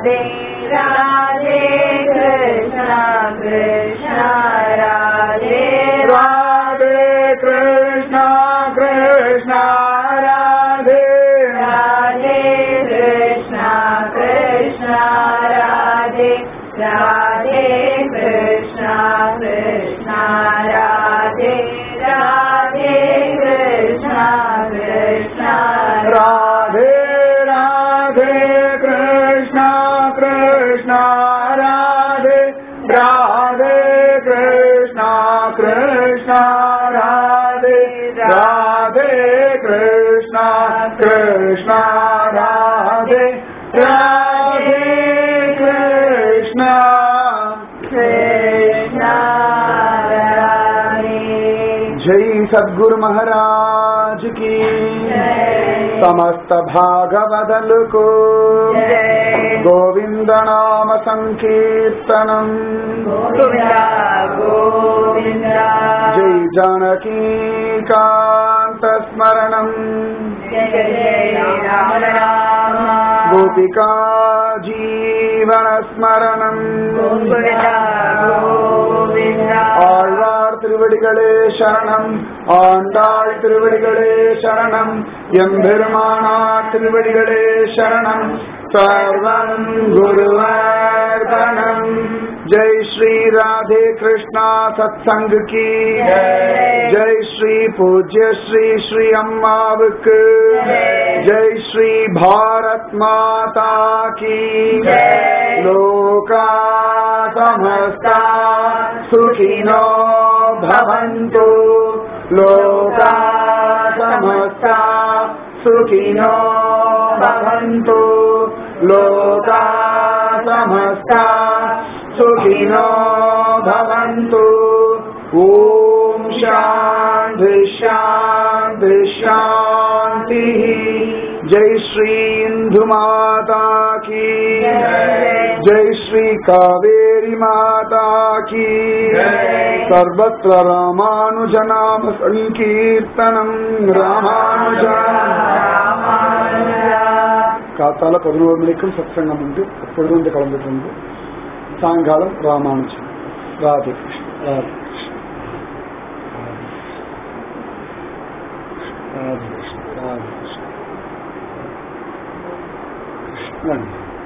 राधे राधे कृष्ण कृष्ण राधे राधे कृष्ण कृष्ण राधे राधे कृष्ण कृष्ण राधे राधे कृष्ण कृष्ण राधे राधे कृष्ण कृष्ण राधे राधे कृष्ण कृष्ण राधे राधे कृष्ण कृष्ण राधे राधे कृष्ण कृष्ण राधे राधे कृष्ण कृष्ण राधे जय सद्गुरु महाराज की समस्त भागवदल को जय गोविंद नाम संकीर्तनम गोविन्दा गोविन्दा जय जानकी कांत स्मरणम जय जय राम राम गोपिका जीवन स्मरणम गोविन्दा गोविन्दा ஆழ்வார் திருவடிகளே சரணம் ஆண்டாள் திருவடிகளே சரணம் எம்பெருமானார் திருவடிகளே சரணம் சர்வம் குருவர்பணம் ஜெய் ஸ்ரீ ராதே கிருஷ்ணா சத்சங்க் கி ஜெய் ஸ்ரீ பூஜ்ய ஸ்ரீ ஸ்ரீ அம்மாவுக்கு ஜெய் ஸ்ரீ பாரத் மாதா கி லோகா समस्ता सुखिनो भवन्तु लोका समस्ता सुखिनो भवन्तु लोका समस्ता सुखिनो भवन्तु ॐ शान्ति शान्ति शान्तिः जय श्री इंदु माता की जय श्री कावेरी माता की सर्वत्र रामानुज नाम संकीर्तनम ராமானுஜா காத்தால பதினோரு மணிக்கும் சத்சங்கம் உண்டு அப்பொழுது வந்து கலந்துட்டு இருந்து சாயங்காலம் ராமானுஜம் ராதே கிருஷ்ண ராதே கிருஷ்ண ராதே கிருஷ்ண ராதே கிருஷ்ண கிருஷ்ணன்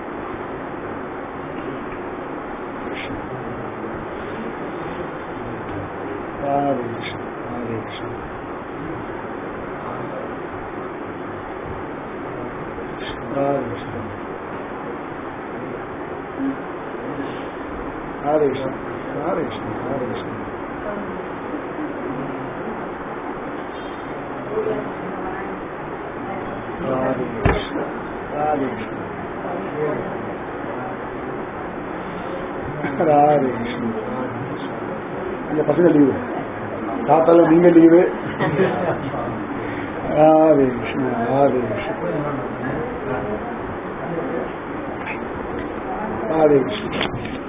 ராதே கிருஷ்ண ராதே கிருஷ்ண ராதே கிருஷ்ண ராதே கிருஷ்ண ராதே கிருஷ்ண ராதே கிருஷ்ண ராதே கிருஷ்ண ராதே கிருஷ்ண ராதே கிருஷ்ண அந்த பசங்க லீவு தாத்தால நீங்க லீவு ராதே கிருஷ்ண ராதே கிருஷ்ண ராதே கிருஷ்ண